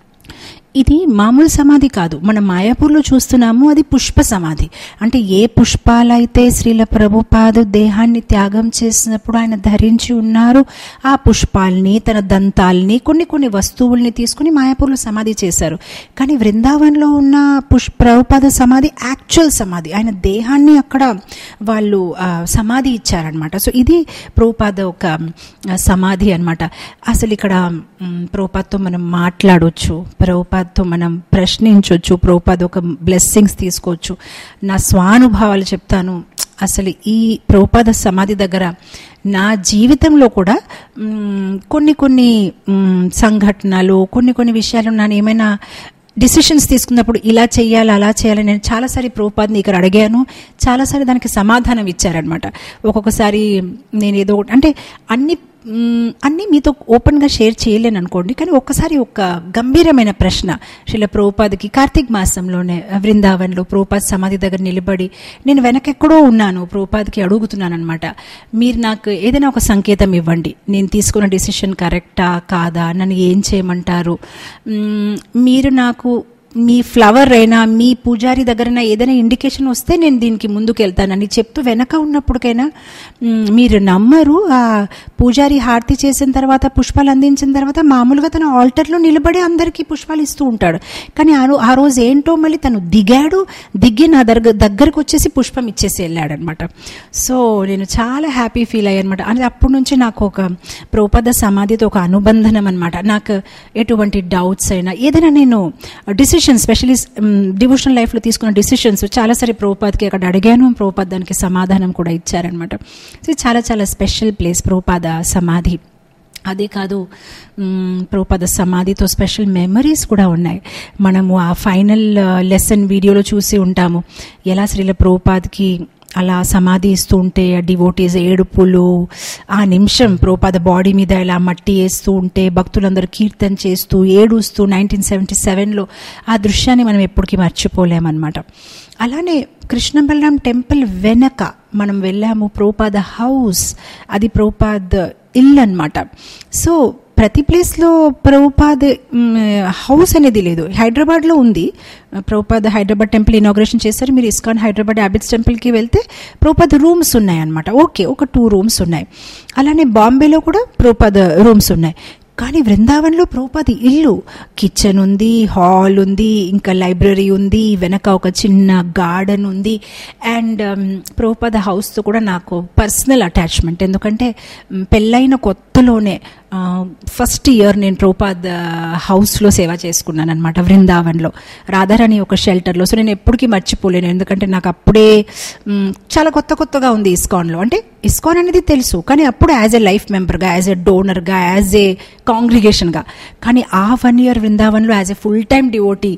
ఇది మామూలు సమాధి కాదు మనం మాయాపూర్లో చూస్తున్నాము అది పుష్ప సమాధి అంటే ఏ పుష్పాలైతే శ్రీల ప్రభుపాదు దేహాన్ని త్యాగం చేసినప్పుడు ఆయన ధరించి ఉన్నారు ఆ పుష్పాల్ని తన దంతాల్ని కొన్ని కొన్ని వస్తువుల్ని తీసుకుని మాయాపూర్లో సమాధి చేశారు కానీ వృందావన్లో ఉన్న పుష్ ప్రభుపాద సమాధి యాక్చువల్ సమాధి ఆయన దేహాన్ని అక్కడ వాళ్ళు ఆ, సమాధి ఇచ్చారనమాట సో ఇది ప్రభుపాద ఒక ఆ, సమాధి అన్నమాట అసలు ఇక్కడ మ్, ప్రభుపాద్తో మనం మాట్లాడొచ్చు ప్రభుపాద్తో మనం ప్రశ్నించవచ్చు ప్రభుపాద్ ఒక బ్లెస్సింగ్స్ తీసుకోవచ్చు నా స్వానుభవాలు చెప్తాను అసలు ఈ ప్రభుపాద సమాధి దగ్గర నా జీవితంలో కూడా మ్, కొన్ని కొన్ని మ్, సంఘటనలు కొన్ని కొన్ని విషయాలు నన్ను ఏమైనా డిసిషన్స్ తీసుకున్నప్పుడు ఇలా చేయాలి అలా చేయాలి నేను చాలాసారి ప్రభుపాద్ని ఇక్కడ అడిగాను చాలాసారి దానికి సమాధానం ఇచ్చారనమాట ఒక్కొక్కసారి నేను ఏదో ఒకటి అంటే అన్ని మ్, అన్నీ మీతో ఓపెన్గా షేర్ చేయలేను అనుకోండి కానీ ఒక్కసారి ఒక గంభీరమైన ప్రశ్న శిల ప్రభుపాదికి కార్తీక్ మాసంలోనే వృందావన్లో ప్రభుపాద్ సమాధి దగ్గర నిలబడి నేను వెనకెక్కడో ఉన్నాను ప్రభుపాదికి అడుగుతున్నాను అనమాట మీరు నాకు ఏదైనా ఒక సంకేతం ఇవ్వండి నేను తీసుకున్న డిసిషన్ కరెక్టా కాదా నన్ను ఏం చేయమంటారు మ్, మీరు నాకు మీ ఫ్లవర్ అయినా మీ పూజారి దగ్గరైనా ఏదైనా ఇండికేషన్ వస్తే నేను దీనికి ముందుకు వెళ్తానని చెప్తూ వెనక ఉన్నప్పటికైనా మ్, మీరు నమ్మరు ఆ పూజారి హారతి చేసిన తర్వాత పుష్పాలు అందించిన తర్వాత మామూలుగా తన ఆల్టర్లో నిలబడి అందరికీ పుష్పాలు ఇస్తూ ఉంటాడు కానీ ఆ రో- ఆ రోజు ఏంటో మళ్ళీ తను దిగాడు దిగి నా దగ్గర దగ్గరకు వచ్చేసి పుష్పం ఇచ్చేసి వెళ్ళాడు అనమాట సో నేను చాలా హ్యాపీ ఫీల్ అయ్యాను అనమాట అది అప్పటి నుంచి నాకు ఒక ప్రోపద సమాధితో ఒక అనుబంధనం అనమాట నాకు ఎటువంటి డౌట్స్ అయినా ఏదైనా నేను డిసిషన్ స్పెషలీ డివోషనల్ లైఫ్లో తీసుకున్న డిసిషన్స్ చాలాసారి ప్రోపాద్కి అక్కడ అడిగాను ప్రోపాద్ దానికి సమాధానం కూడా ఇచ్చారనమాట సో ఇది చాలా చాలా స్పెషల్ ప్లేస్ ప్రోపాద సమాధి అదే కాదు మ్, ప్రోపద సమాధితో స్పెషల్ మెమరీస్ కూడా ఉన్నాయి మనము ఆ ఫైనల్ లెసన్ వీడియోలో చూసి ఉంటాము ఎలా శ్రీల ప్రోపాద్కి అలా సమాధి ఇస్తూ ఉంటే ఆ డివోటీస్ ఏడుపులు ఆ నిమిషం ప్రోపాద బాడీ మీద ఇలా మట్టి వేస్తూ ఉంటే భక్తులందరూ కీర్తన చేస్తూ ఏడుస్తూ నైన్టీన్ సెవెంటీ సెవెన్లో ఆ దృశ్యాన్ని మనం ఎప్పటికీ మర్చిపోలేమన్నమాట అలానే కృష్ణ బలరాం టెంపుల్ వెనక మనం వెళ్ళాము ప్రోపాద హౌస్ అది ప్రోపాద్ ఇల్లు అనమాట సో ప్రతి ప్లేస్లో ప్రభుపాద్ మ్, హౌస్ అనేది లేదు హైదరాబాద్లో ఉంది ప్రభుపాద్ హైదరాబాద్ టెంపుల్ ఇనాగ్రేషన్ చేశారు మీరు ఇస్కాన్ హైదరాబాద్ హ్యాబిట్స్ టెంపుల్కి వెళ్తే ప్రభుపాద్ రూమ్స్ ఉన్నాయి అనమాట ఓకే ఒక టూ రూమ్స్ ఉన్నాయి అలానే బాంబేలో కూడా ప్రభుపాద్ రూమ్స్ ఉన్నాయి కానీ వృందావన్లో ప్రభుపాది ఇల్లు కిచెన్ ఉంది హాల్ ఉంది ఇంకా లైబ్రరీ ఉంది వెనక ఒక చిన్న గార్డెన్ ఉంది అండ్ ప్రభుపాద హౌస్తో కూడా నాకు పర్సనల్ అటాచ్మెంట్ ఎందుకంటే మ్, పెళ్ళైన కొత్తలోనే ఫస్ట్ ఇయర్ నేను ప్రభుపాద్ హౌస్లో సేవ చేసుకున్నాను అనమాట వృందావన్లో రాధారాణి ఒక షెల్టర్లో సో నేను ఎప్పటికీ మర్చిపోలేను ఎందుకంటే నాకు అప్పుడే మ్, చాలా కొత్త కొత్తగా ఉంది ఇస్కాన్లో అంటే ఇస్కాన్ అనేది తెలుసు కానీ అప్పుడు యాజ్ ఎ లైఫ్ మెంబర్గా యాజ్ ఎ డోనర్గా యాజ్ ఏ కాంగ్రిగేషన్గా కానీ ఆ వన్ ఇయర్ వృందావన్లో as a full time devotee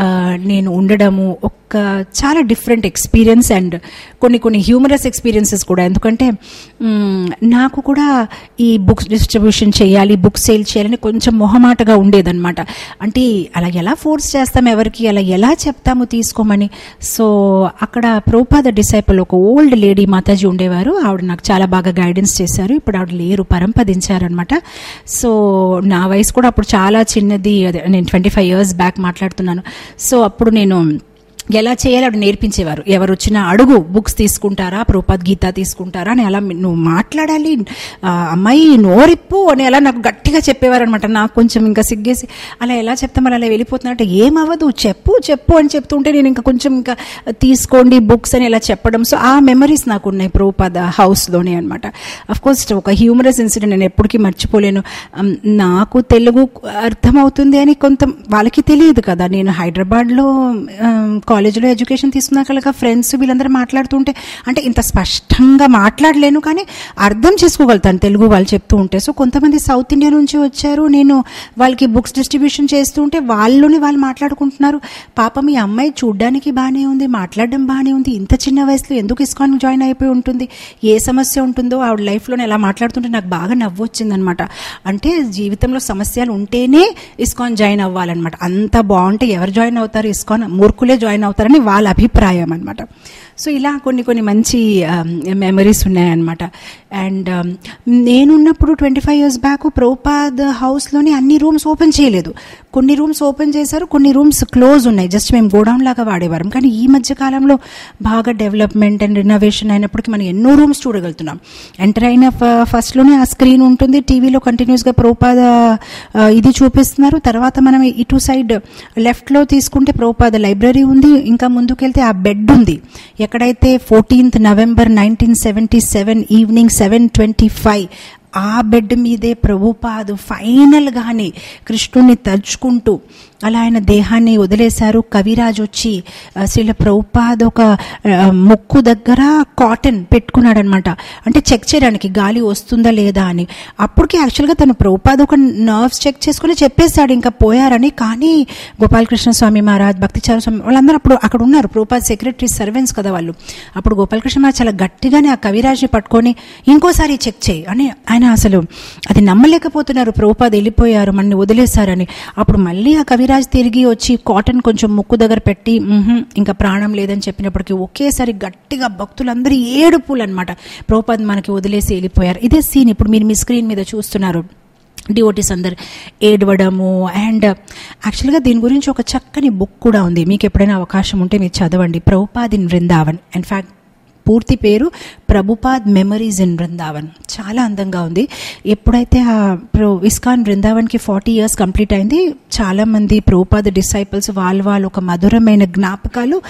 నేను ఉండడము ఒక చాలా డిఫరెంట్ ఎక్స్పీరియన్స్ అండ్ కొన్ని కొన్ని హ్యూమరస్ ఎక్స్పీరియన్సెస్ కూడా ఎందుకంటే మ్, నాకు కూడా ఈ బుక్స్ డిస్ట్రిబ్యూషన్ చేయాలి బుక్ సేల్ చేయాలని కొంచెం మొహమాటగా ఉండేదన్నమాట అంటే అలా ఎలా ఫోర్స్ చేస్తాం ఎవరికి అలా ఎలా చెప్తాము తీసుకోమని సో అక్కడ ప్రోపాద డిసైపుల్ ఒక ఓల్డ్ లేడీ మాతాజీ ఉండేవారు ఆవిడ నాకు చాలా బాగా గైడెన్స్ చేశారు ఇప్పుడు ఆవిడ లేరు పరంపదించారనమాట సో నా వయసు కూడా అప్పుడు చాలా చిన్నది అదే నేను ట్వంటీ ఫైవ్ ఇయర్స్ బ్యాక్ మాట్లాడుతున్నాను సో అప్పుడు నేను ఎలా చేయాలో ఆవిడ నేర్పించేవారు ఎవరు వచ్చినా అడుగు బుక్స్ తీసుకుంటారా ప్రోపాద్ గీత తీసుకుంటారా అని అలా నువ్వు మాట్లాడాలి ఆ, అమ్మాయి నోరిప్పు అని అలా నాకు గట్టిగా చెప్పేవారు అనమాట నాకు కొంచెం ఇంకా సిగ్గేసి అలా ఎలా చెప్తాం అలా అలా వెళ్ళిపోతున్నట్టు ఏమవ్వదు చెప్పు చెప్పు అని చెప్తుంటే నేను ఇంకా కొంచెం ఇంకా తీసుకోండి బుక్స్ అని ఇలా చెప్పడం సో ఆ మెమరీస్ నాకు ఉన్నాయి ప్రోపాద హౌస్లోనే అనమాట అఫ్ కోర్స్ ఒక హ్యూమరస్ ఇన్సిడెంట్ నేను ఎప్పటికీ మర్చిపోలేను అమ్, నాకు తెలుగు అర్థమవుతుంది అని కొంత వాళ్ళకి తెలియదు కదా నేను హైదరాబాద్లో కాలేజీలో ఎడ్యుకేషన్ తీసుకున్నాక ఫ్రెండ్స్ వీళ్ళందరూ మాట్లాడుతుంటే అంటే ఇంత స్పష్టంగా మాట్లాడలేను కానీ అర్థం చేసుకోగలుగుతాను తెలుగు వాళ్ళు చెప్తూ ఉంటే సో కొంతమంది సౌత్ ఇండియా నుంచి వచ్చారు నేను వాళ్ళకి బుక్స్ డిస్ట్రిబ్యూషన్ చేస్తూ ఉంటే వాళ్ళలోనే వాళ్ళు మాట్లాడుకుంటున్నారు పాపం ఈ అమ్మాయి చూడ్డానికి బాగానే ఉంది మాట్లాడడం బాగానే ఉంది ఇంత చిన్న వయసులో ఎందుకు ఇస్కాన్ జాయిన్ అయిపోయి ఉంటుంది ఏ సమస్య ఉంటుందో ఆవిడ లైఫ్లో ఎలా మాట్లాడుతుంటే నాకు బాగా నవ్వు వచ్చిందనమాట అంటే జీవితంలో సమస్యలు ఉంటేనే ఇస్కాన్ జాయిన్ అవ్వాలన్నమాట అంత బాగుంటే ఎవరు జాయిన్ అవుతారు ఇస్కాన్ మూర్ఖులే జాయిన్ అవుతారని వాళ్ళ అభిప్రాయం అనమాట సో ఇలా కొన్ని కొన్ని మంచి మెమరీస్ ఉన్నాయన్నమాట అండ్ నేనున్నప్పుడు twenty five years back Prabhupada హౌస్లోని అన్ని రూమ్స్ ఓపెన్ చేయలేదు కొన్ని రూమ్స్ ఓపెన్ చేశారు కొన్ని రూమ్స్ క్లోజ్ ఉన్నాయి జస్ట్ మేము గోడౌన్ లాగా వాడేవారం కానీ ఈ మధ్య కాలంలో బాగా డెవలప్మెంట్ అండ్ రినోవేషన్ అయినప్పటికీ మనం ఎన్నో రూమ్స్ చూడగలుగుతున్నాం ఎంటర్ అయిన ఫ- ఫస్ట్లోనే ఆ స్క్రీన్ ఉంటుంది టీవీలో కంటిన్యూస్గా ప్రోపాద ఆ, ఇది చూపిస్తున్నారు తర్వాత మనం ఇటు సైడ్ లెఫ్ట్లో తీసుకుంటే ప్రోపాద లైబ్రరీ ఉంది ఇంకా ముందుకెళ్తే ఆ బెడ్ ఉంది ఎక్కడైతే fourteenth November nineteen seventy seven evening seven twenty five ఆ బెడ్ మీదే ప్రభుపాదు ఫైనల్గానే కృష్ణుని తలుచుకుంటూ అలా ఆయన దేహాన్ని వదిలేశారు కవిరాజ్ వచ్చి ఆ, శ్రీల ప్రభుపాద్ ఒక ఆ, ముక్కు దగ్గర కాటన్ పెట్టుకున్నాడు అనమాట అంటే చెక్ చేయడానికి గాలి వస్తుందా లేదా అని అప్పటికి యాక్చువల్గా తను ప్రభుపాద్ ఒక నర్వ్స్ చెక్ చేసుకుని చెప్పేశాడు ఇంకా పోయారని కానీ గోపాలకృష్ణ స్వామి మహారాజ్ భక్తిచార స్వామి వాళ్ళందరూ అప్పుడు అక్కడ ఉన్నారు ప్రభుపాద్ సెక్రటరీ సర్వెంట్స్ కదా వాళ్ళు అప్పుడు గోపాలకృష్ణ మహారాజ్ చాలా గట్టిగానే ఆ కవిరాజ్ని పట్టుకొని ఇంకోసారి చెక్ చేయి అని ఆయన అసలు అది నమ్మలేకపోతున్నారు ప్రభుపాద్ వెళ్ళిపోయారు మనని వదిలేశారని అప్పుడు మళ్ళీ ఆ కవిరాజ్ తిరిగి వచ్చి కాటన్ కొంచెం ముక్కు దగ్గర పెట్టి "మ్హూ, ఇంకా ప్రాణం లేదని చెప్పినప్పటికీ ఒకేసారి గట్టిగా భక్తులందరూ ఏడుపులు అనమాట ప్రభుపాద్ మనకి వదిలేసి వెళ్ళిపోయారు ఇదే సీన్ ఇప్పుడు మీరు మీ స్క్రీన్ మీద చూస్తున్నారు డివోటీస్ అందరు ఏడవడము అండ్ యాక్చువల్గా దీని గురించి ఒక చక్కని బుక్ కూడా ఉంది మీకు ఎప్పుడైనా అవకాశం ఉంటే మీరు చదవండి ప్రభుపాద్ ఇన్ వృందావన్ ఇన్ఫ్యాక్ట్ పూర్తి పేరు ప్రభుపాద్ మెమరీస్ ఇన్ బృందావన్ చాలా అందంగా ఉంది ఎప్పుడైతే ఆ ప్రో ఇస్కాన్ బృందావన్కి ఫార్టీ ఇయర్స్ కంప్లీట్ అయింది చాలామంది ప్రభుపాద్ డిసైపుల్స్ వాళ్ళు వాళ్ళు ఒక మధురమైన జ్ఞాపకాలు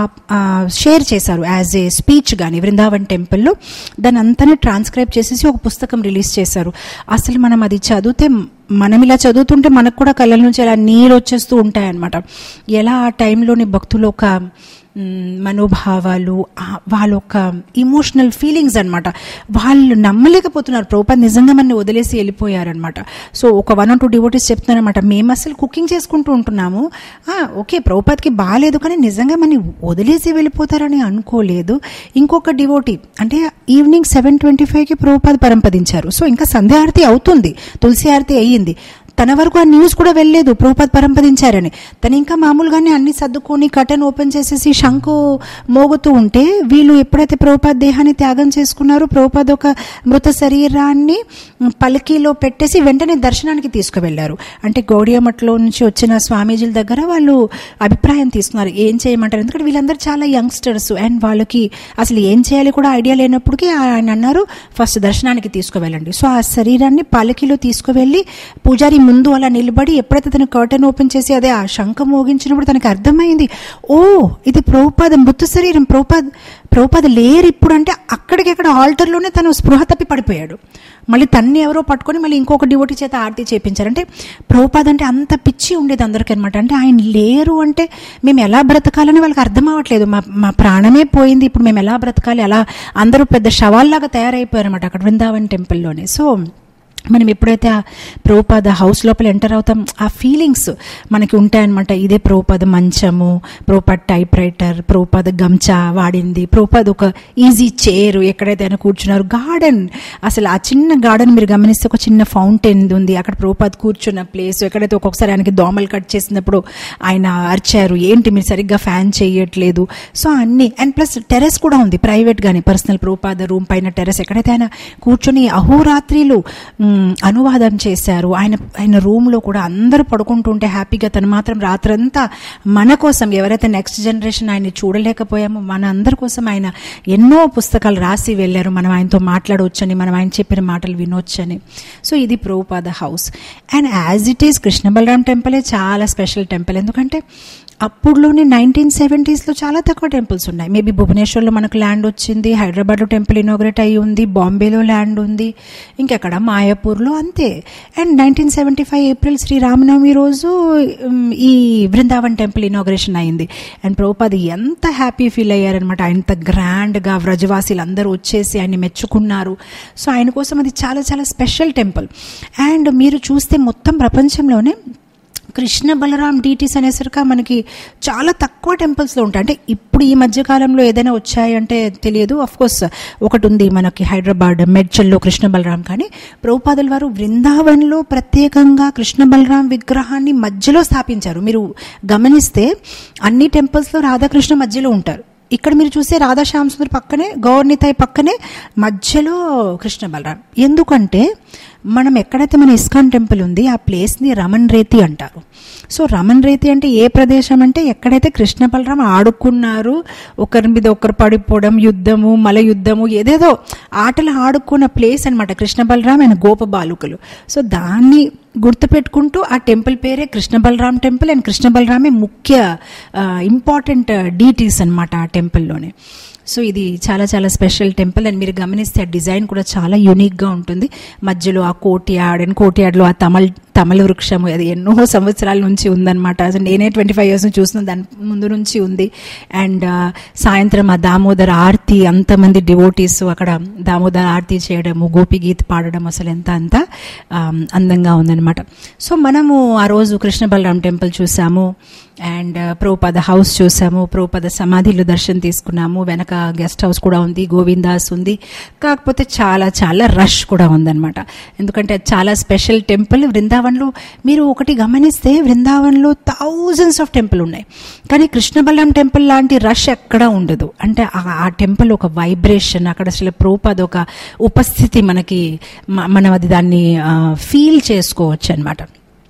షేర్ చేశారు యాజ్ ఏ స్పీచ్ కానీ బృందావన్ టెంపుల్లో దాని అంతనే ట్రాన్స్క్రైబ్ చేసేసి ఒక పుస్తకం రిలీజ్ చేశారు అసలు మనం అది చదివితే మనం ఇలా చదువుతుంటే మనకు కూడా కళ్ళ నుంచి అలా నీరు వచ్చేస్తూ ఉంటాయన్నమాట ఎలా ఆ టైంలోని భక్తులు ఒక మ్, మనోభావాలు ఆ వాళ్ళ ఒక ఇమోషనల్ ఫీలింగ్స్ అన్నమాట వాళ్ళు నమ్మలేకపోతున్నారు ప్రభుపాద్ నిజంగా మన వదిలేసి వెళ్ళిపోయారనమాట సో ఒక వన్ ఆర్ టూ డివోటీస్ చెప్తున్నారనమాట మేము అసలు కుకింగ్ చేసుకుంటూ ఉంటున్నాము ఆ, ఓకే ప్రభుపాద్కి బాగాలేదు కానీ నిజంగా మన వదిలేసి వెళ్ళిపోతారని అనుకోలేదు ఇంకొక డివోటీ అంటే ఈవినింగ్ సెవెన్ ట్వంటీ ఫైవ్కి ప్రభుపాద్ పరంపదించారు సో ఇంకా సంధ్య ఆరతి అవుతుంది తులసి ఆరతి అయ్యింది తన వరకు ఆ న్యూస్ కూడా వెళ్ళలేదు ప్రభుపాద్ పరంపదించారని తను ఇంకా మామూలుగానే అన్ని సర్దుకొని కటన్ ఓపెన్ చేసేసి శంకు మోగుతూ ఉంటే వీళ్ళు ఎప్పుడైతే ప్రభుపాద్ దేహాన్ని త్యాగం చేసుకున్నారో ప్రభుపాద్ ఒక మృత శరీరాన్ని పలికీలో పెట్టేసి వెంటనే దర్శనానికి తీసుకువెళ్లారు అంటే గౌడియమఠలో నుంచి వచ్చిన స్వామీజీల దగ్గర వాళ్ళు అభిప్రాయం తీసుకున్నారు ఏం చేయమంటారు ఎందుకంటే వీళ్ళందరూ చాలా యంగ్స్టర్స్ అండ్ వాళ్ళకి అసలు ఏం చేయాలి కూడా ఐడియా లేనప్పటికీ ఆయన అన్నారు ఫస్ట్ దర్శనానికి తీసుకువెళ్ళండి సో ఆ శరీరాన్ని పాలకిలో తీసుకువెళ్ళి పూజారి ముందు అలా నిలబడి ఎప్పుడైతే తను కర్టన్ ఓపెన్ చేసి అదే ఆ శంఖం మోగించినప్పుడు తనకి అర్థమైంది ఓ ఇది ప్రభుపాద మృత శరీరం ప్రభుపాద్ ప్రభుపాద లేరు ఇప్పుడు అంటే అక్కడికెక్కడ ఆల్టర్లోనే తను స్పృహ తప్పి పడిపోయాడు మళ్ళీ తన్ని ఎవరో పట్టుకొని మళ్ళీ ఇంకొక డివోటి చేత ఆరతి చేపించారు అంటే ప్రభుపాద్ అంటే అంత పిచ్చి ఉండేది అందరికీ అనమాట అంటే ఆయన లేరు అంటే మేము ఎలా బ్రతకాలని వాళ్ళకి అర్థం అవ్వట్లేదు మా మా ప్రాణమే పోయింది ఇప్పుడు మేము ఎలా బ్రతకాలి అలా అందరూ పెద్ద శవాల్లాగా తయారైపోయారు అనమాట అక్కడ బృందావన్ టెంపుల్లోనే సో మనం ఎప్పుడైతే ఆ ప్రభుపాద హౌస్ లోపల ఎంటర్ అవుతాం ఆ ఫీలింగ్స్ మనకి ఉంటాయన్నమాట ఇదే ప్రభుపాద మంచము ప్రభుపాద్ టైప్ రైటర్ ప్రభుపాద గంచా వాడింది ప్రభుపాద్ ఒక ఈజీ చైర్ ఎక్కడైతే ఆయన కూర్చున్నారు గార్డెన్ అసలు ఆ చిన్న గార్డెన్ మీరు గమనిస్తే ఒక చిన్న ఫౌంటైన్ ఉంది అక్కడ ప్రభుపాద్ కూర్చున్న ప్లేస్ ఎక్కడైతే ఒక్కొక్కసారి ఆయనకి దోమలు కట్ చేసినప్పుడు ఆయన అరిచారు ఏంటి మీరు సరిగ్గా ఫ్యాన్ చేయట్లేదు సో అన్ని అండ్ ప్లస్ టెరెస్ కూడా ఉంది ప్రైవేట్ గానే పర్సనల్ ప్రభుపాద రూమ్ పైన టెరెస్ ఎక్కడైతే ఆయన కూర్చొని అహోరాత్రిలు మ్, అనువాదం చేశారు ఆయన ఆయన రూమ్లో కూడా అందరూ పడుకుంటుంటే హ్యాపీగా తను మాత్రం రాత్రంతా మన కోసం ఎవరైతే నెక్స్ట్ జనరేషన్ ఆయన్ని చూడలేకపోయామో మన అందరి కోసం ఆయన ఎన్నో పుస్తకాలు రాసి వెళ్ళారు మనం ఆయనతో మాట్లాడవచ్చని మనం ఆయన చెప్పిన మాటలు వినొచ్చని సో ఇది Prabhupada house and as it is Krishna Balaram టెంపులే చాలా స్పెషల్ టెంపుల్ ఎందుకంటే అప్పుడులోనే నైన్టీన్ సెవెంటీస్లో చాలా తక్కువ టెంపుల్స్ ఉన్నాయి మేబీ భువనేశ్వర్లో మనకు ల్యాండ్ వచ్చింది హైదరాబాద్లో టెంపుల్ ఇనాగ్రేట్ అయ్యి ఉంది బాంబేలో ల్యాండ్ ఉంది ఇంకెక్కడ మాయాపూర్లో అంతే and nineteen seventy five April Sri Rama Navami రోజు ఉమ్, ఈ బృందావన్ టెంపుల్ ఇనాగ్రేషన్ అయింది అండ్ ప్రభుపాది ఎంత హ్యాపీ ఫీల్ అయ్యారనమాట అంత గ్రాండ్గా వ్రజవాసీలు అందరూ వచ్చేసి ఆయన్ని మెచ్చుకున్నారు సో ఆయన కోసం అది చాలా చాలా స్పెషల్ టెంపుల్ అండ్ మీరు చూస్తే మొత్తం ప్రపంచంలోనే కృష్ణ బలరాం డీటీస్ అనేసరికి మనకి చాలా తక్కువ టెంపుల్స్లో ఉంటాయి అంటే ఇప్పుడు ఈ మధ్య కాలంలో ఏదైనా వచ్చాయంటే తెలియదు అఫ్ కోర్స్ ఒకటి ఉంది మనకి హైదరాబాద్ మెడ్చల్లో కృష్ణ బలరాం కానీ ప్రభుపాదుల వారు బృందావన్లో ప్రత్యేకంగా కృష్ణ బలరాం విగ్రహాన్ని మధ్యలో స్థాపించారు మీరు గమనిస్తే అన్ని టెంపుల్స్లో రాధాకృష్ణ మధ్యలో ఉంటారు ఇక్కడ మీరు చూసే రాధా శ్యామ్ సుందర్ పక్కనే గౌర్నితాయ్ పక్కనే మధ్యలో కృష్ణ బలరాం ఎందుకంటే మనం ఎక్కడైతే మన ఇస్కాన్ టెంపుల్ ఉంది ఆ ప్లేస్ని రమణ్ రేతి అంటారు సో రమణ్ రేతి అంటే ఏ ప్రదేశం అంటే ఎక్కడైతే కృష్ణ బలరాం ఆడుకున్నారు ఒకరి మీద ఒకరు పడిపోవడం యుద్ధము మల యుద్ధము ఏదేదో ఆటలు ఆడుకున్న ప్లేస్ అన్నమాట కృష్ణ బలరాం అండ్ గోప బాలుకలు సో దాన్ని గుర్తుపెట్టుకుంటూ ఆ టెంపుల్ పేరే కృష్ణ బలరాం టెంపుల్ అండ్ కృష్ణ బలరామే ముఖ్య ఇంపార్టెంట్ డీటీస్ అన్నమాట ఆ టెంపుల్లోనే సో ఇది చాలా చాలా స్పెషల్ టెంపుల్ అండ్ మీరు గమనిస్తే ఆ డిజైన్ కూడా చాలా యూనిక్గా ఉంటుంది మధ్యలో ఆ కోటియాడ్ అండ్ కోటియాడ్లో ఆ తమల్ తమల వృక్షము అది ఎన్నో సంవత్సరాల నుంచి ఉందన్నమాట అసలు నేనే ట్వంటీ ఫైవ్ ఇయర్స్ నుంచి చూస్తున్నాను దాని ముందు నుంచి ఉంది అండ్ సాయంత్రం ఆ దామోదర ఆర్తి అంతమంది డివోటీస్ అక్కడ దామోదర ఆర్తి చేయడము గోపి గీత్ పాడడం అసలు ఎంత అంత అందంగా ఉందన్నమాట సో మనము ఆ రోజు కృష్ణ బలరాం టెంపుల్ చూసాము అండ్ ప్రోపద హౌస్ చూసాము ప్రోపద సమాధిలో దర్శనం తీసుకున్నాము వెనక గెస్ట్ హౌస్ కూడా ఉంది గోవిందాస్ ఉంది కాకపోతే చాలా చాలా రష్ కూడా ఉందన్నమాట ఎందుకంటే అది చాలా స్పెషల్ టెంపుల్ వృందావన్లో మీరు ఒకటి గమనిస్తే వృందావన్లో థౌజండ్స్ ఆఫ్ టెంపుల్ ఉన్నాయి కానీ కృష్ణబలం టెంపుల్ లాంటి రష్ ఎక్కడా ఉండదు అంటే ఆ టెంపుల్ ఒక వైబ్రేషన్ అక్కడ అసలు ప్రోపద ఒక ఉపస్థితి మనకి మనం అది దాన్ని ఫీల్ చేసుకోవచ్చు అనమాట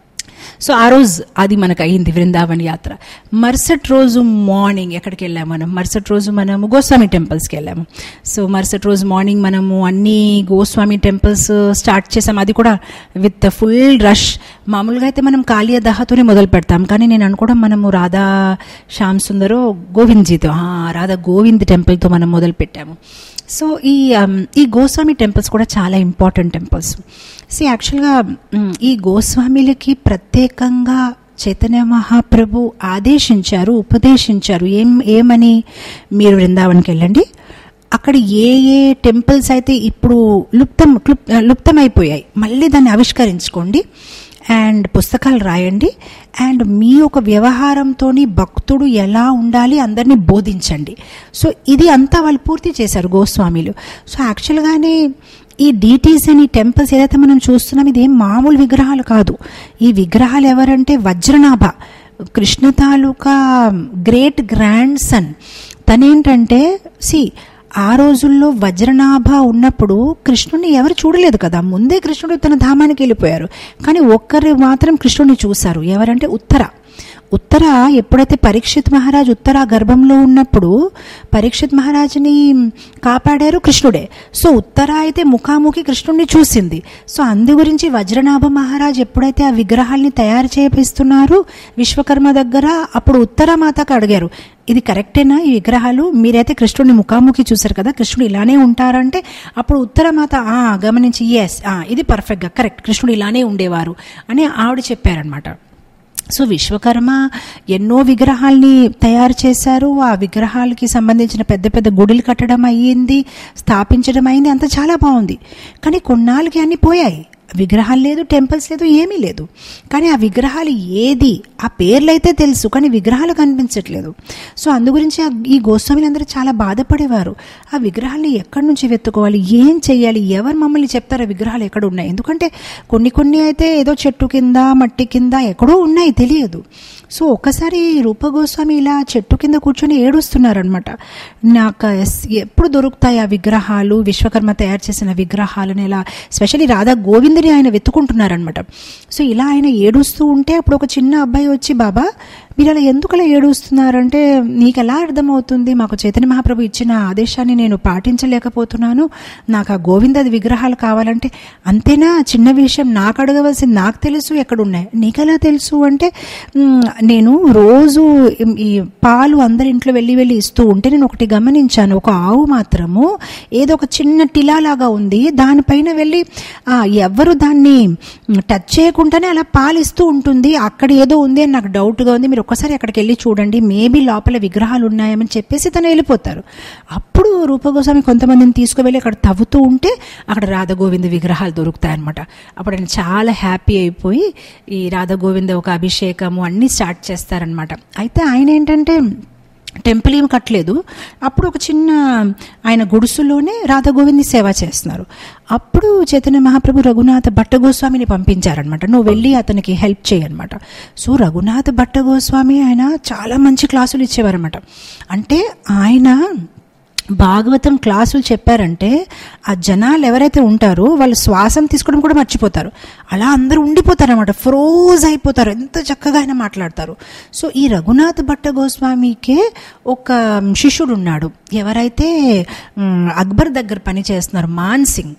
సో ఆ రోజు అది మనకు అయింది వృందావన్ యాత్ర మరుసటి రోజు మార్నింగ్ ఎక్కడికి వెళ్ళాము మనం మరుసటి రోజు మనము గోస్వామి టెంపుల్స్కి వెళ్ళాము సో మరుసటి రోజు మార్నింగ్ మనము అన్ని గోస్వామి టెంపుల్స్ స్టార్ట్ చేసాము అది కూడా విత్ ఫుల్ రష్ మామూలుగా అయితే మనం కాళీయ దహతోనే మొదలు పెడతాం కానీ నేను అనుకోవడం మనము రాధా శ్యామ్ సుందరో గోవింద్జీతో రాధా గోవింద్ టెంపుల్తో మనం మొదలు పెట్టాము సో ఈ ఈ గోస్వామి టెంపుల్స్ కూడా చాలా ఇంపార్టెంట్ టెంపుల్స్ సి యాక్చువల్గా ఈ గోస్వామిలకి ప్రత్యేకంగా చైతన్య మహాప్రభు ఆదేశించారు ఉపదేశించారు ఏం ఏమని మీరు బృందావన్కి వెళ్ళండి అక్కడ ఏ ఏ టెంపుల్స్ అయితే ఇప్పుడు లుప్తం లుప్తమైపోయాయి మళ్ళీ దాన్ని ఆవిష్కరించుకోండి అండ్ పుస్తకాలు రాయండి అండ్ మీ యొక్క వ్యవహారంతో భక్తుడు ఎలా ఉండాలి అందరినీ బోధించండి సో ఇది అంతా వాళ్ళు పూర్తి చేశారు గోస్వామిలు సో యాక్చువల్గానే ఈ డీటీస్ అని టెంపుల్స్ ఏదైతే మనం చూస్తున్నాం ఇది ఏం మామూలు విగ్రహాలు కాదు ఈ విగ్రహాలు ఎవరంటే వజ్రనాభ కృష్ణ తాలూకా గ్రేట్ గ్రాండ్ సన్ తనేంటంటే సి ఆ రోజుల్లో వజ్రనాభ ఉన్నప్పుడు కృష్ణుని ఎవరు చూడలేదు కదా ముందే కృష్ణుడు తన ధామానికి వెళ్ళిపోయారు కానీ ఒక్కరు మాత్రం కృష్ణుని చూశారు ఎవరంటే ఉత్తర ఉత్తర ఎప్పుడైతే పరీక్షిత్ మహారాజ్ ఉత్తర గర్భంలో ఉన్నప్పుడు పరీక్షిత్ మహారాజుని కాపాడారు కృష్ణుడే సో ఉత్తర అయితే ముఖాముఖి కృష్ణుడిని చూసింది సో అందు గురించి వజ్రనాభ మహారాజ్ ఎప్పుడైతే ఆ విగ్రహాల్ని తయారు చేపిస్తున్నారు విశ్వకర్మ దగ్గర అప్పుడు ఉత్తర మాతకు అడిగారు ఇది కరెక్టేనా ఈ విగ్రహాలు మీరైతే కృష్ణుడిని ముఖాముఖి చూశారు కదా కృష్ణుడు ఇలానే ఉంటారంటే అప్పుడు ఉత్తరమాత గమనించి ఎస్ ఇది పర్ఫెక్ట్గా కరెక్ట్ కృష్ణుడు ఇలానే ఉండేవారు అని ఆవిడ చెప్పారనమాట సో విశ్వకర్మ ఎన్నో విగ్రహాల్ని తయారు చేశారు ఆ విగ్రహాలకి సంబంధించిన పెద్ద పెద్ద గుడులు కట్టడం అయ్యింది స్థాపించడం అయింది అంత చాలా బాగుంది కానీ కొన్నాళ్ళకి అన్నీ పోయాయి విగ్రహాలు లేదు టెంపుల్స్ లేదు ఏమీ లేదు కానీ ఆ విగ్రహాలు ఏది ఆ పేర్లు అయితే తెలుసు కానీ విగ్రహాలు కనిపించట్లేదు సో అందు గురించి ఈ గోస్వామిలందరూ చాలా బాధపడేవారు ఆ విగ్రహాలని ఎక్కడి నుంచి వెతుకోవాలి ఏం చెయ్యాలి ఎవరు మమ్మల్ని చెప్తారు ఆ విగ్రహాలు ఎక్కడ ఉన్నాయి ఎందుకంటే కొన్ని కొన్ని అయితే ఏదో చెట్టు కింద మట్టి కింద ఎక్కడో ఉన్నాయి తెలియదు సో ఒక్కసారి రూప గోస్వామి ఇలా చెట్టు కింద కూర్చొని ఏడుస్తున్నారనమాట నాకు ఎప్పుడు దొరుకుతాయి ఆ విగ్రహాలు విశ్వకర్మ తయారు చేసిన విగ్రహాలను ఇలా స్పెషల్లీ రాధా గోవిందుని ఆయన వెతుకుంటున్నారనమాట సో ఇలా ఆయన ఏడుస్తూ ఉంటే అప్పుడు ఒక చిన్న అబ్బాయి వచ్చి బాబా మీరు అలా ఎందుకు అలా ఏడుస్తున్నారంటే నీకు ఎలా అర్థమవుతుంది మాకు చైతన్య మహాప్రభు ఇచ్చిన ఆదేశాన్ని నేను పాటించలేకపోతున్నాను నాకు ఆ గోవిందది విగ్రహాలు కావాలంటే అంతేనా చిన్న విషయం నాకు అడగవలసింది నాకు తెలుసు ఎక్కడున్నాయి నీకెలా తెలుసు అంటే నేను రోజు ఈ పాలు అందరి ఇంట్లో వెళ్ళి వెళ్ళి ఇస్తూ ఉంటే నేను ఒకటి గమనించాను ఒక ఆవు మాత్రము ఏదో ఒక చిన్న టిలా లాగా ఉంది దానిపైన వెళ్ళి ఎవరు దాన్ని టచ్ చేయకుండానే అలా పాలు ఇస్తూ ఉంటుంది అక్కడ ఏదో ఉంది అని నాకు డౌట్గా ఉంది మీరు ఒక్కసారి అక్కడికి వెళ్ళి చూడండి మేబీ లోపల విగ్రహాలు ఉన్నాయని చెప్పేసి తను వెళ్ళిపోతారు అప్పుడు రూపగోస్వామి కొంతమందిని తీసుకువెళ్ళి అక్కడ తవ్వుతూ ఉంటే అక్కడ రాధగోవింద విగ్రహాలు దొరుకుతాయి అనమాట అప్పుడు ఆయన చాలా హ్యాపీ అయిపోయి ఈ రాధగోవింద ఒక అభిషేకము అన్నీ స్టార్ట్ చేస్తారనమాట అయితే ఆయన ఏంటంటే టెంపుల్ ఏమి కట్టలేదు అప్పుడు ఒక చిన్న ఆయన గుడుసులోనే రాధగోవింది సేవ చేస్తున్నారు అప్పుడు చైతన్య మహాప్రభు రఘునాథ భట్ట గోస్వామిని పంపించారనమాట నువ్వు వెళ్ళి అతనికి హెల్ప్ చేయనమాట సో రఘునాథ భట్ట గోస్వామి ఆయన చాలా మంచి క్లాసులు ఇచ్చేవారనమాట అంటే ఆయన భాగవతం క్లాసులు చెప్పారంటే ఆ జనాలు ఎవరైతే ఉంటారో వాళ్ళు శ్వాసం తీసుకోవడం కూడా మర్చిపోతారు అలా అందరూ ఉండిపోతారు అనమాట ఫ్రోజ్ అయిపోతారు ఎంత చక్కగా ఆయన మాట్లాడతారు సో ఈ రఘునాథ్ భట్ట గోస్వామికే ఒక శిష్యుడు ఉన్నాడు ఎవరైతే అక్బర్ దగ్గర పని చేస్తున్నారు మాన్ సింగ్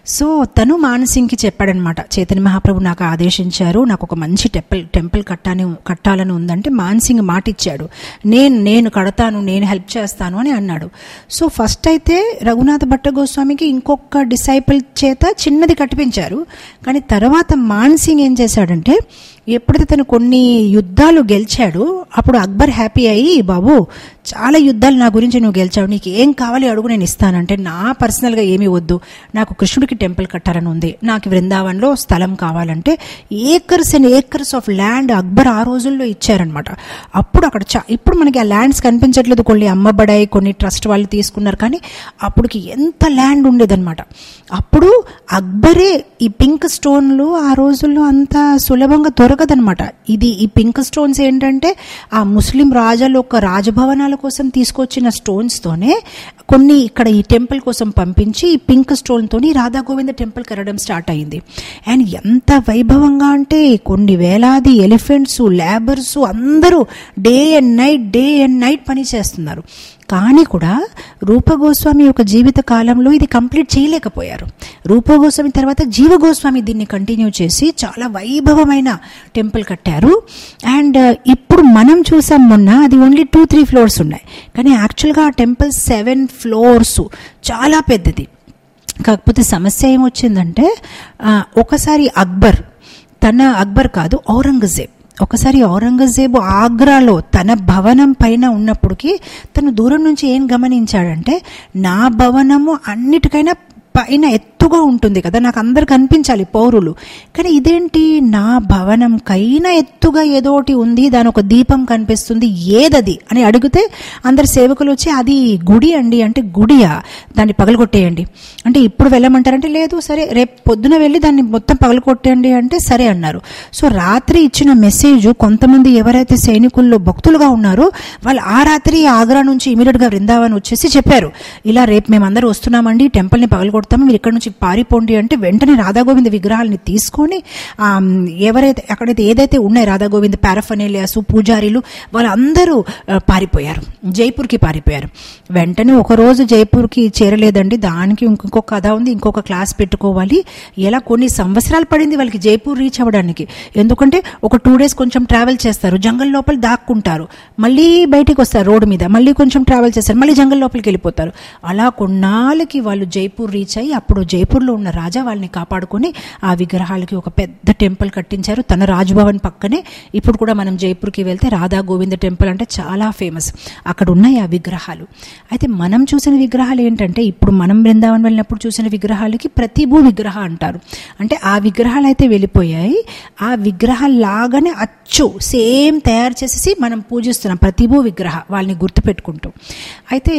సో తను మానసింగ్కి చెప్పాడనమాట చైతన్య మహాప్రభు నాకు ఆదేశించారు నాకు ఒక మంచి టెంపుల్ టెంపుల్ కట్టాని కట్టాలని ఉందంటే మానసింగ్ మాట ఇచ్చాడు నేను నేను కడతాను నేను హెల్ప్ చేస్తాను అని అన్నాడు సో ఫస్ట్ అయితే రఘునాథ భట్ట గోస్వామికి ఇంకొక డిసైపుల్ చేత చిన్నది కట్టిపించారు కానీ తర్వాత మాన్సింగ్ ఏం చేశాడంటే ఎప్పుడైతే తను కొన్ని యుద్ధాలు గెలిచాడు అప్పుడు అక్బర్ హ్యాపీ అయ్యి బాబు చాలా యుద్ధాలు నా గురించి నువ్వు గెలిచావు నీకు ఏం కావాలి అడుగు నేను ఇస్తానంటే నా పర్సనల్గా ఏమీ వద్దు నాకు కృష్ణుడికి టెంపుల్ కట్టాలని ఉంది నాకు వృందావన్లో స్థలం కావాలంటే acres and acres of land Akbar ఆ రోజుల్లో ఇచ్చారనమాట అప్పుడు అక్కడ చా ఇప్పుడు మనకి ఆ ల్యాండ్స్ కనిపించట్లేదు కొన్ని అమ్మబడాయి కొన్ని ట్రస్ట్ వాళ్ళు తీసుకున్నారు కానీ అప్పటికి ఎంత ల్యాండ్ ఉండేదన్నమాట అప్పుడు అక్బరే ఈ పింక్ స్టోన్లు ఆ రోజుల్లో అంత సులభంగా దొరకదనమాట ఇది ఈ పింక్ స్టోన్స్ ఏంటంటే ఆ ముస్లిం రాజాలు ఒక రాజభవనాల కోసం తీసుకొచ్చిన స్టోన్స్తోనే కొన్ని ఇక్కడ ఈ టెంపుల్ కోసం పంపించి ఈ పింక్ స్టోన్తోని రాధా గోవింద టెంపుల్ కరడం స్టార్ట్ అయింది అండ్ ఎంత వైభవంగా అంటే కొన్ని వేలాది ఎలిఫెంట్స్ లేబర్స్ అందరూ day and night day and night పని చేస్తున్నారు కానీ కూడా రూపగోస్వామి యొక్క జీవిత కాలంలో ఇది కంప్లీట్ చేయలేకపోయారు రూపగోస్వామి తర్వాత జీవగోస్వామి దీన్ని కంటిన్యూ చేసి చాలా వైభవమైన టెంపుల్ కట్టారు అండ్ ఇప్పుడు మనం చూసాం మొన్న అది ఓన్లీ టూ త్రీ ఫ్లోర్స్ ఉన్నాయి కానీ యాక్చువల్గా ఆ టెంపుల్ సెవెన్ ఫ్లోర్స్ చాలా పెద్దది కాకపోతే సమస్య ఏమొచ్చిందంటే ఆ, ఒకసారి అక్బర్ తన అక్బర్ కాదు ఔరంగజేబ్ ఒకసారి ఔరంగజేబు ఆగ్రాలో తన భవనం పైన ఉన్నప్పటికీ తను దూరం నుంచి ఏం గమనించాడంటే నా భవనము అన్నిటికైనా పైన ఎత్తుగా ఉంటుంది కదా నాకు అందరు కనిపించాలి పౌరులు కానీ ఇదేంటి నా భవనం కైనా ఎత్తుగా ఏదో ఒకటి ఉంది దాని ఒక దీపం కనిపిస్తుంది ఏదది అని అడిగితే అందరు సేవకులు వచ్చి అది గుడి అండి అంటే గుడియా దాన్ని పగలగొట్టేయండి అంటే ఇప్పుడు వెళ్ళమంటారంటే లేదు సరే రేపు పొద్దున వెళ్ళి దాన్ని మొత్తం పగలగొట్టండి అంటే సరే అన్నారు సో రాత్రి ఇచ్చిన మెసేజ్ కొంతమంది ఎవరైతే సైనికుల్లో భక్తులుగా ఉన్నారో వాళ్ళు ఆ రాత్రి ఆగ్రా నుంచి ఇమీడియట్గా వృందావన్ వచ్చేసి చెప్పారు ఇలా రేపు మేమందరూ వస్తున్నామండి టెంపుల్ని పగలగొడతాము మీరు ఇక్కడ నుంచి పారిపోండి అంటే వెంటనే రాధాగోవింద విగ్రహాలని తీసుకొని ఆ, ఎవరైతే అక్కడైతే ఏదైతే ఉన్నాయి రాధాగోవింద పారఫనేలియాసు పూజారీలు వాళ్ళందరూ ఆ, పారిపోయారు జైపూర్కి పారిపోయారు వెంటనే ఒక రోజు జైపూర్కి చేరలేదండి దానికి ఇంకొక కథ ఉంది ఇంకొక క్లాస్ పెట్టుకోవాలి ఎలా కొన్ని సంవత్సరాలు పడింది వాళ్ళకి జైపూర్ రీచ్ అవ్వడానికి ఎందుకంటే ఒక టూ డేస్ కొంచెం ట్రావెల్ చేస్తారు జంగల్ లోపల దాక్కుంటారు మళ్ళీ బయటికి వస్తారు రోడ్డు మీద మళ్ళీ కొంచెం ట్రావెల్ చేస్తారు మళ్ళీ జంగల్ లోపలికి వెళ్ళిపోతారు అలా కొన్నాళ్ళకి వాళ్ళు జైపూర్ రీచ్ అయ్యి అప్పుడు జైపూర్లో ఉన్న రాజా వాళ్ళని కాపాడుకొని ఆ విగ్రహాలకి ఒక పెద్ద టెంపుల్ కట్టించారు తన రాజ్భవన్ పక్కనే ఇప్పుడు కూడా మనం జైపూర్కి వెళ్తే రాధా గోవింద టెంపుల్ అంటే చాలా ఫేమస్ అక్కడ ఉన్నాయి ఆ విగ్రహాలు అయితే మనం చూసిన విగ్రహాలు ఏంటంటే ఇప్పుడు మనం బృందావన్ వెళ్ళినప్పుడు చూసిన విగ్రహాలకి ప్రతిభూ విగ్రహ అంటారు అంటే ఆ విగ్రహాలు అయితే వెళ్ళిపోయాయి ఆ విగ్రహాలు లాగానే అచ్చు సేమ్ తయారు చేసేసి మనం పూజిస్తున్నాం ప్రతిభూ విగ్రహ వాళ్ళని గుర్తుపెట్టుకుంటూ అయితే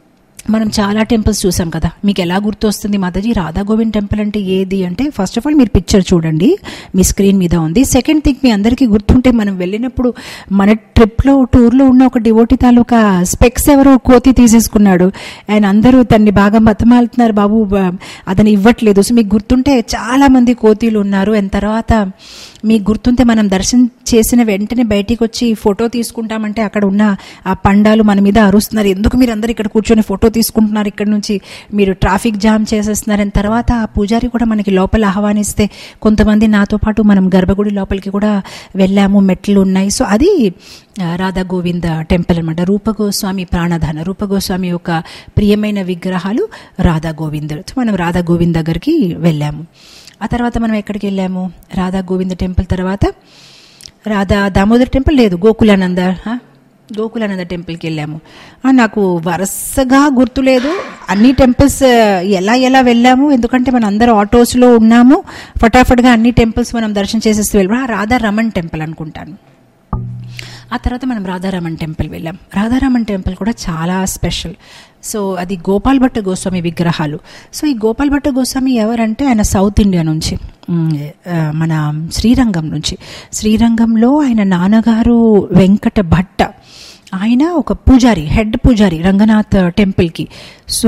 మనం చాలా టెంపుల్స్ చూసాం కదా మీకు ఎలా గుర్తొస్తుంది మాతాజీ రాధా గోవింద్ టెంపుల్ అంటే ఏది అంటే ఫస్ట్ ఆఫ్ ఆల్ మీరు పిక్చర్ చూడండి మీ స్క్రీన్ మీద ఉంది సెకండ్ థింగ్ మీ అందరికీ గుర్తుంటే మనం వెళ్ళినప్పుడు మన ట్రిప్లో టూర్లో ఉన్న ఒక డివోటి తాలూకా స్పెక్స్ ఎవరో కోతి తీసేసుకున్నాడు ఆయన అందరూ తన్ని బాగా మతమాలుతున్నారు బాబు బ- అతను ఇవ్వట్లేదు సో మీకు గుర్తుంటే చాలా మంది కోతీలు ఉన్నారు అండ్ తర్వాత మీకు గుర్తుంటే మనం దర్శనం చేసిన వెంటనే బయటికి వచ్చి ఫోటో తీసుకుంటామంటే అక్కడ ఉన్న ఆ పండాలు మన మీద అరుస్తున్నారు ఎందుకు మీరు అందరు ఇక్కడ కూర్చొని ఫోటో తీసుకుంటున్నారు ఇక్కడ నుంచి మీరు ట్రాఫిక్ జామ్ చేసేస్తున్నారు అని తర్వాత ఆ పూజారి కూడా మనకి లోపల ఆహ్వానిస్తే కొంతమంది నాతో పాటు మనం గర్భగుడి లోపలికి కూడా వెళ్ళాము మెట్లు ఉన్నాయి సో అది ఆ, రాధా గోవింద టెంపుల్ అనమాట రూపగోస్వామి ప్రాణధాన రూపగోస్వామి యొక్క ప్రియమైన విగ్రహాలు రాధా గోవింద్ సో మనం రాధా గోవింద్ దగ్గరికి వెళ్ళాము ఆ తర్వాత మనం ఎక్కడికి వెళ్ళాము రాధా గోవింద టెంపుల్ తర్వాత రాధా దామోదర్ టెంపుల్ లేదు గోకులానంద ఆ? గోకులానంద టెంపుల్కి వెళ్ళాము ఆ, నాకు వరుసగా గుర్తులేదు అన్ని టెంపుల్స్ ఆ, ఎలా ఎలా వెళ్ళాము ఎందుకంటే మనం అందరూ ఆటోస్లో ఉన్నాము ఫటాఫట్గా అన్ని టెంపుల్స్ మనం దర్శనం చేసేసి వెళ్ళాము ఆ, రాధా రమణ్ టెంపుల్ అనుకుంటాను ఆ తర్వాత మనం రాధారామన్ టెంపుల్ వెళ్ళాం రాధారామన్ టెంపుల్ కూడా చాలా స్పెషల్ సో అది గోపాల్ భట్ట గోస్వామి విగ్రహాలు సో ఈ గోపాల్ భట్ట గోస్వామి ఎవరంటే ఆయన సౌత్ ఇండియా నుంచి ఉమ్, ఆ, మన శ్రీరంగం నుంచి శ్రీరంగంలో ఆయన నాన్నగారు వెంకట భట్ట ఆయన ఒక పూజారి హెడ్ పూజారి రంగనాథ్ టెంపుల్కి సో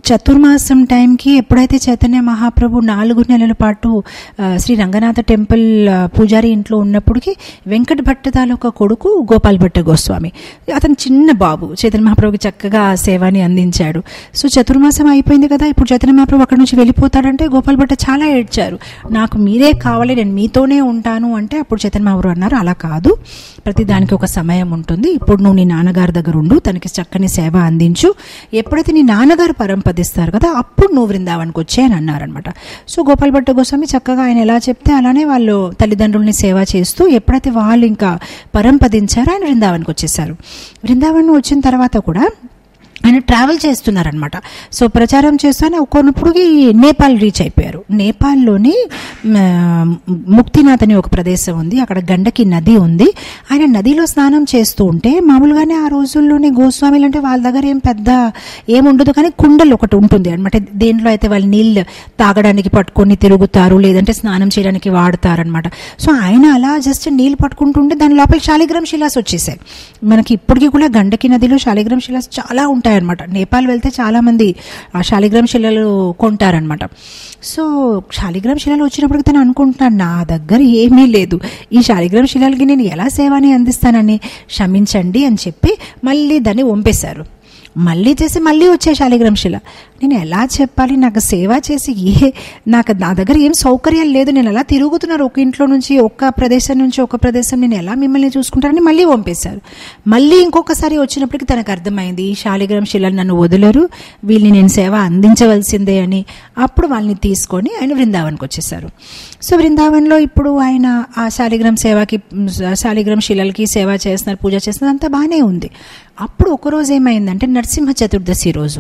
చతుర్మాసం టైంకి ఎప్పుడైతే చైతన్య మహాప్రభు నాలుగు నెలల పాటు ఆ, శ్రీ రంగనాథ టెంపుల్ ఆ, పూజారి ఇంట్లో ఉన్నప్పటికీ వెంకట భట్ట తాలూకా కొడుకు గోపాల్ భట్ట గోస్వామి అతను చిన్న బాబు చైతన్య మహాప్రభుకి చక్కగా ఆ సేవని అందించాడు సో చతుర్మాసం అయిపోయింది కదా ఇప్పుడు చైతన్య మహాప్రభు అక్కడి నుంచి వెళ్ళిపోతాడంటే గోపాల్ భట్ట చాలా ఏడ్చారు నాకు మీరే కావాలి నేను మీతోనే ఉంటాను అంటే అప్పుడు చైతన్య మహాప్రభు అన్నారు అలా కాదు ప్రతి దానికి ఒక సమయం ఉంటుంది ఇప్పుడు నువ్వు నీ నాన్నగారి దగ్గర ఉండు తనకి చక్కని సేవ అందించు ఎప్పుడైతే నీ నాన్నగారు పరంపదిస్తారు కదా అప్పుడు నువ్వు బృందావనికి వచ్చే అని అన్నారనమాట సో గోపాల్ భట్ట గోస్వామి చక్కగా ఆయన ఎలా చెప్తే అలానే వాళ్ళు తల్లిదండ్రుల్ని సేవ చేస్తూ ఎప్పుడైతే వాళ్ళు ఇంకా పరంపదించారో ఆయన బృందావనికి వచ్చేసారు బృందావన్ వచ్చిన తర్వాత కూడా ఆయన ట్రావెల్ చేస్తున్నారనమాట సో ప్రచారం చేస్తూనే కొన్నప్పుడుకి నేపాల్ రీచ్ అయిపోయారు నేపాల్లోని మ, ముక్తినాథ్ అని ఒక ప్రదేశం ఉంది అక్కడ గండకి నది ఉంది ఆయన నదిలో స్నానం చేస్తూ ఉంటే మామూలుగానే ఆ రోజుల్లోని గోస్వామిలు అంటే వాళ్ళ దగ్గర ఏం పెద్ద ఏముండదు కానీ కుండలు ఒకటి ఉంటుంది అనమాట దేంట్లో అయితే వాళ్ళు నీళ్ళు తాగడానికి పట్టుకొని తిరుగుతారు లేదంటే స్నానం చేయడానికి వాడతారనమాట సో ఆయన అలా జస్ట్ నీళ్ళు పట్టుకుంటుంటే దాని లోపల శాలిగ్రామ్ శిలాస్ వచ్చేసాయి మనకి ఇప్పటికీ కూడా గండకి నదిలో శాలిగ్రామ్ శిలాస్ చాలా ఉంటాయన్నమాట నేపాల్ వెళ్తే చాలా మంది ఆ శాలిగ్రామ్ శిలలు కొంటారనమాట సో శాలిగ్రామ్ శిలలు వచ్చినప్పుడు తను అనుకుంటున్నాను నా దగ్గర ఏమీ లేదు ఈ శాలిగ్రామ్ శిలలకి నేను ఎలా సేవని అందిస్తానని క్షమించండి అని చెప్పి మళ్ళీ దాన్ని వంపేశారు మళ్ళీ చేసి మళ్ళీ వచ్చే శాలిగ్రామ్ శిల నేను ఎలా చెప్పాలి నాకు సేవ చేసి ఏ నాకు నా దగ్గర ఏం సౌకర్యాలు లేదు నేను ఎలా తిరుగుతున్నారు ఒక ఇంట్లో నుంచి ఒక్క ప్రదేశం నుంచి ఒక ప్రదేశం నేను ఎలా మిమ్మల్ని చూసుకుంటానని మళ్ళీ పంపేశారు మళ్ళీ ఇంకొకసారి వచ్చినప్పటికీ తనకు అర్థమైంది ఈ శాలిగ్రామ్ శిలలు నన్ను వదలరు వీళ్ళని నేను సేవ అందించవలసిందే అని అప్పుడు వాళ్ళని తీసుకొని ఆయన బృందావన్కి వచ్చేసారు సో బృందావన్లో ఇప్పుడు ఆయన ఆ శాలిగ్రామ్ సేవకి శాలిగ్రామ్ శిలలకి సేవ చేస్తున్నారు పూజ చేస్తున్నారు అంతా బాగానే ఉంది అప్పుడు ఒకరోజు ఏమైందంటే నరసింహ చతుర్దశి రోజు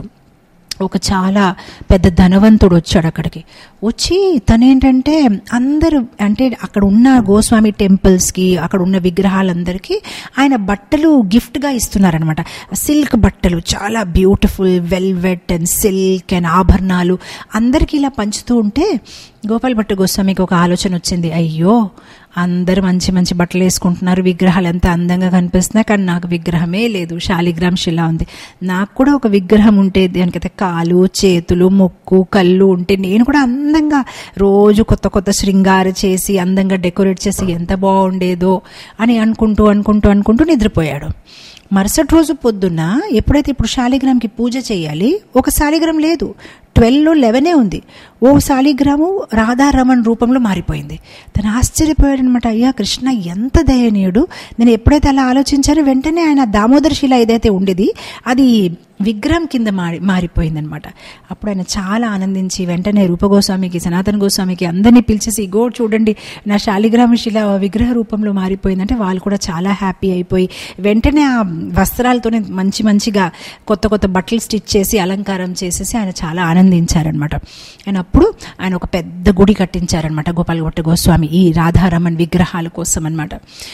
ఒక చాలా పెద్ద ధనవంతుడు వచ్చాడు అక్కడికి వచ్చి తనేంటంటే అందరూ అంటే అక్కడ ఉన్న గోస్వామి టెంపుల్స్కి అక్కడ ఉన్న విగ్రహాలందరికీ ఆయన బట్టలు గిఫ్ట్గా ఇస్తున్నారనమాట సిల్క్ బట్టలు చాలా beautiful velvet and silk and ఆభరణాలు అందరికీ ఇలా పంచుతూ ఉంటే గోపాల్ భట్ట గోస్వామికి ఒక ఆలోచన వచ్చింది అయ్యో అందరు మంచి మంచి బట్టలు వేసుకుంటున్నారు విగ్రహాలు ఎంత అందంగా కనిపిస్తున్నాయి కానీ నాకు విగ్రహమే లేదు శాలిగ్రామ్ శిల ఉంది నాకు కూడా ఒక విగ్రహం ఉంటే దానికైతే కాలు చేతులు ముక్కు కళ్ళు ఉంటే నేను కూడా అందంగా రోజు కొత్త కొత్త శృంగార చేసి అందంగా డెకరేట్ చేసి ఎంత బాగుండేదో అని అనుకుంటూ అనుకుంటూ అనుకుంటూ నిద్రపోయాడు మరుసటి రోజు పొద్దున్న ఎప్పుడైతే ఇప్పుడు శాలిగ్రామ్కి పూజ చేయాలి ఒక శాలిగ్రామ్ లేదు ట్వెల్వ్లో లెవెనే ఉంది ఓ శాలిగ్రాము రాధారమణ్ రూపంలో మారిపోయింది తను ఆశ్చర్యపోయాడు అనమాట అయ్యా కృష్ణ ఎంత దయనీయుడు నేను ఎప్పుడైతే అలా ఆలోచించానో వెంటనే ఆయన దామోదర శిల ఏదైతే ఉండేది అది విగ్రహం కింద మారి మారిపోయిందనమాట అప్పుడు ఆయన చాలా ఆనందించి వెంటనే రూపగోస్వామికి సనాతన గోస్వామికి అందరినీ పిలిచేసి ఇగో చూడండి నా శాలిగ్రామ శిల విగ్రహ రూపంలో మారిపోయిందంటే వాళ్ళు కూడా చాలా హ్యాపీ అయిపోయి వెంటనే ఆ వస్త్రాలతోనే మంచి మంచిగా కొత్త కొత్త బట్టలు స్టిచ్ చేసి అలంకారం చేసేసి ఆయన చాలా ఆనందించారనమాట ఆయన అప్పుడు ఆయన ఒక పెద్ద గుడి కట్టించారనమాట గోపాలగొట్ట గోస్వామి ఈ రాధారమణ్ విగ్రహాల కోసం అనమాట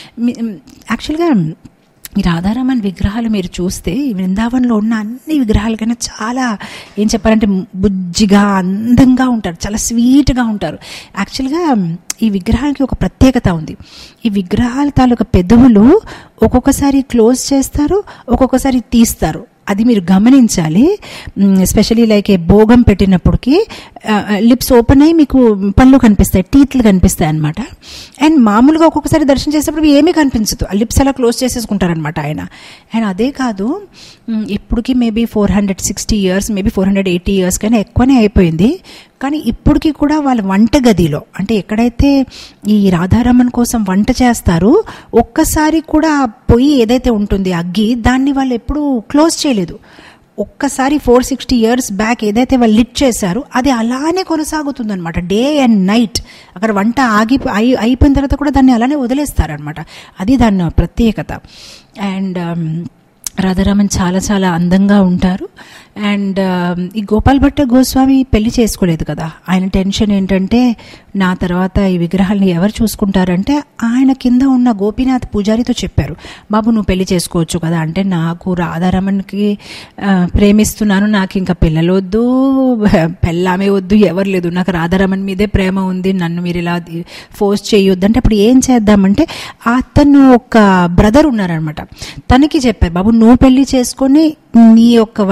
యాక్చువల్గా ఈ రాధారమణ్ విగ్రహాలు మీరు చూస్తే ఈ బృందావనంలో ఉన్న అన్ని విగ్రహాల కన్నా చాలా ఏం చెప్పాలంటే బుజ్జిగా అందంగా ఉంటారు చాలా స్వీట్గా ఉంటారు యాక్చువల్గా ఈ విగ్రహానికి ఒక ప్రత్యేకత ఉంది ఈ విగ్రహాల తాలూకా పెదవులు ఒక్కొక్కసారి క్లోజ్ చేస్తారు ఒక్కొక్కసారి తీస్తారు అది మీరు గమనించాలి ఎస్పెషలీ లైక్ ఏ భోగం పెట్టినప్పటికీ లిప్స్ ఓపెన్ అయ్యి మీకు పళ్ళు కనిపిస్తాయి టీత్లు కనిపిస్తాయి అనమాట అండ్ మామూలుగా ఒక్కొక్కసారి దర్శనం చేసేటప్పుడు ఏమీ కనిపించదు ఆ లిప్స్ అలా క్లోజ్ చేసేసుకుంటారనమాట ఆయన అండ్ అదే కాదు మ్, ఇప్పటికి maybe four hundred sixty years maybe four hundred eighty years కన్నా ఎక్కువనే అయిపోయింది కానీ ఇప్పటికీ కూడా వాళ్ళ వంటగదిలో అంటే ఎక్కడైతే ఈ రాధారమణ్ కోసం వంట చేస్తారో ఒక్కసారి కూడా ఆ పొయ్యి ఏదైతే ఉంటుంది అగ్గి దాన్ని వాళ్ళు ఎప్పుడూ క్లోజ్ చేయలేదు ఒక్కసారి ఫోర్ సిక్స్టీ ఇయర్స్ బ్యాక్ ఏదైతే వాళ్ళు లిట్ చేశారో అది అలానే కొనసాగుతుందన్నమాట డే అండ్ నైట్ అక్కడ వంట ఆగి అయి అయిపోయిన తర్వాత కూడా దాన్ని అలానే వదిలేస్తారనమాట అది దాని ప్రత్యేకత అండ్ రాధారామన్ చాలా చాలా అందంగా ఉంటారు అండ్ ఈ గోపాల్ భట్ట గోస్వామి పెళ్లి చేసుకోలేదు కదా ఆయన టెన్షన్ ఏంటంటే నా తర్వాత ఈ విగ్రహాల్ని ఎవరు చూసుకుంటారంటే ఆయన కింద ఉన్న గోపీనాథ్ పూజారితో చెప్పారు బాబు నువ్వు పెళ్లి చేసుకోవచ్చు కదా అంటే నాకు రాధారమణ్కి ఆ, ప్రేమిస్తున్నాను నాకు ఇంకా పిల్లలు వద్దు పెళ్ళామే వద్దు ఎవరు లేదు నాకు రాధారమణ్ మీదే ప్రేమ ఉంది నన్ను మీరు ఇలా ఫోర్స్ చేయొద్దు అంటే అప్పుడు ఏం చేద్దామంటే అతను ఒక బ్రదర్ ఉన్నారనమాట తనకి చెప్పారు బాబు నువ్వు పెళ్లి చేసుకొని నీ యొక్క వంశజ్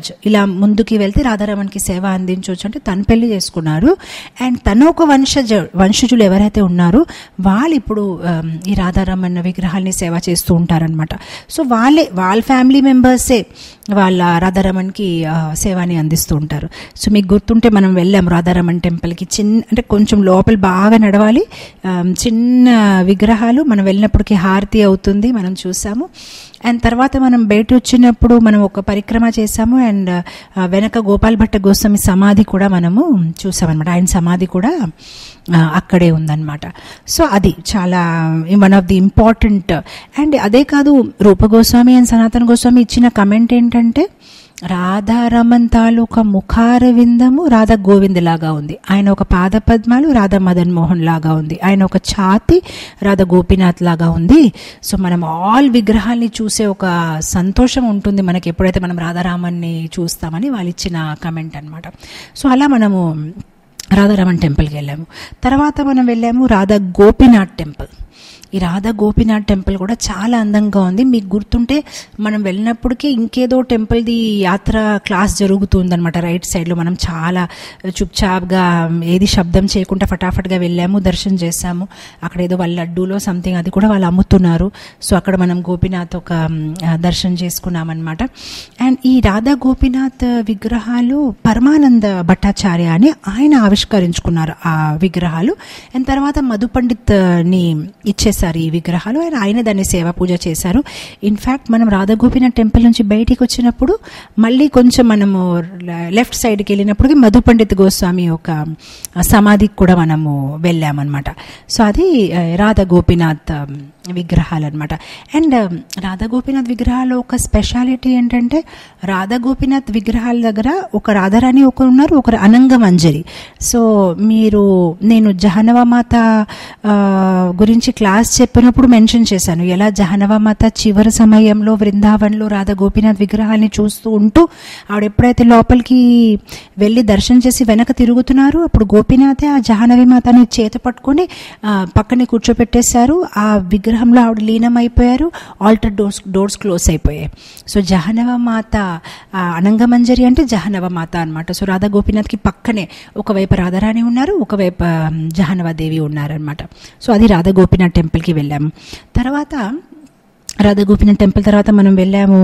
జడ్జ్ ఇలా ముందుకి వెళ్తే రాధారమణ్కి సేవ అందించవచ్చు అంటే తను పెళ్లి చేసుకున్నారు అండ్ తను ఒక వంశజ వంశజులు ఎవరైతే ఉన్నారో వాళ్ళు ఇప్పుడు ఆమ్, ఈ రాధారమణ విగ్రహాల్ని సేవ చేస్తూ ఉంటారనమాట సో వాళ్ళే వాళ్ళ ఫ్యామిలీ మెంబర్సే వాళ్ళ రాధారమణ్కి ఆ, సేవని అందిస్తూ ఉంటారు సో మీకు గుర్తుంటే మనం వెళ్ళాం రాధారమణ్ టెంపుల్కి చిన్న అంటే కొంచెం లోపల బాగా నడవాలి ఆమ్, చిన్న విగ్రహాలు మనం వెళ్ళినప్పటికీ హారతి అవుతుంది మనం చూసాము అండ్ తర్వాత మనం బయట వచ్చినప్పుడు మనం ఒక పరిక్రమ చేసాము అండ్ ఆ, వెనక గోపాల్ భట్ట గోస్వామి సమాధి కూడా మనము చూసామన్నమాట ఆయన సమాధి కూడా ఆ, అక్కడే ఉందన్నమాట సో అది చాలా one of the important and అదే కాదు రూప గోస్వామి అండ్ సనాతన గోస్వామి ఇచ్చిన కమెంట్ ఏంటంటే రాధారమన్ తాలూకా ముఖార విందము రాధా గోవింద్ లాగా ఉంది ఆయన ఒక పాద పద్మాలు రాధా మదన్ మోహన్ లాగా ఉంది ఆయన ఒక ఛాతి రాధా గోపీనాథ్ లాగా ఉంది సో మనం ఆల్ విగ్రహాల్ని చూసే ఒక సంతోషం ఉంటుంది మనకి ఎప్పుడైతే మనం రాధారామన్ని చూస్తామని వాళ్ళు ఇచ్చిన కమెంట్ అన్నమాట సో అలా మనము రాధారమణ్ టెంపుల్కి వెళ్ళాము తర్వాత మనం వెళ్ళాము రాధా గోపీనాథ్ టెంపుల్ ఈ రాధా గోపీనాథ్ టెంపుల్ కూడా చాలా అందంగా ఉంది మీకు గుర్తుంటే మనం వెళ్ళినప్పటికీ ఇంకేదో టెంపుల్ది యాత్ర క్లాస్ జరుగుతుందన్నమాట రైట్ సైడ్లో మనం చాలా చుప్చాప్గా ఏది శబ్దం చేయకుండా ఫటాఫట్గా వెళ్ళాము దర్శనం చేశాము అక్కడ ఏదో వాళ్ళ లడ్డూలో సంథింగ్ అది కూడా వాళ్ళు అమ్ముతున్నారు సో అక్కడ మనం గోపీనాథ్ ఒక మ్, ఆ, దర్శనం చేసుకున్నామన్నమాట అండ్ ఈ రాధా గోపీనాథ్ విగ్రహాలు పరమానంద భట్టాచార్య అని ఆయన ఆవిష్కరించుకున్నారు ఆ విగ్రహాలు అండ్ తర్వాత మధు పండిత్ ని ఇచ్చేసారు ఈ విగ్రహాలు ఆయన ఆయన దాన్ని సేవ పూజ చేశారు ఇన్ఫ్యాక్ట్ మనం రాధా గోపీనాథ్ టెంపుల్ నుంచి బయటికి వచ్చినప్పుడు మళ్ళీ కొంచెం మనము లెఫ్ట్ సైడ్కి వెళ్ళినప్పటికీ మధు పండిత్ గోస్వామి ఒక సమాధికి కూడా మనము వెళ్ళామన్నమాట సో అది ఆ, రాధా గోపీనాథ్ విగ్రహాలు అనమాట అండ్ రాధా గోపీనాథ్ విగ్రహాలు ఒక స్పెషాలిటీ ఏంటంటే రాధా గోపీనాథ్ విగ్రహాల దగ్గర ఒక రాధారాణి ఒకరు ఉన్నారు ఒకరు అనంగ మంజరి సో మీరు నేను జహనవమాత ఆ, గురించి క్లాస్ చెప్పినప్పుడు మెన్షన్ చేశాను ఎలా జహనవమాత చివరి సమయంలో బృందావన్లో రాధా గోపీనాథ్ విగ్రహాల్ని చూస్తూ ఉంటూ ఆవిడ ఎప్పుడైతే లోపలికి వెళ్ళి దర్శనం చేసి వెనక తిరుగుతున్నారు అప్పుడు గోపీనాథే ఆ జహనవి మాతని చేత పట్టుకొని ఆ, పక్కనే కూర్చోపెట్టేశారు ఆ విగ్రహంలో ఆవిడ లీనమైపోయారు ఆల్టర్ డోర్స్ డోర్స్ క్లోజ్ అయిపోయాయి సో జహనవ మాత ఆ, అనంగమంజరి అంటే జహనవ మాత అనమాట సో రాధా గోపీనాథ్కి పక్కనే ఒకవైపు రాధారాణి ఉన్నారు ఒకవైపు ఆ, జహనవాదేవి ఉన్నారనమాట సో అది రాధా గోపీనాథ్ టెంపుల్కి వెళ్ళాము తర్వాత రాధా గోపీనాథ్ టెంపుల్ తర్వాత మనం వెళ్ళాము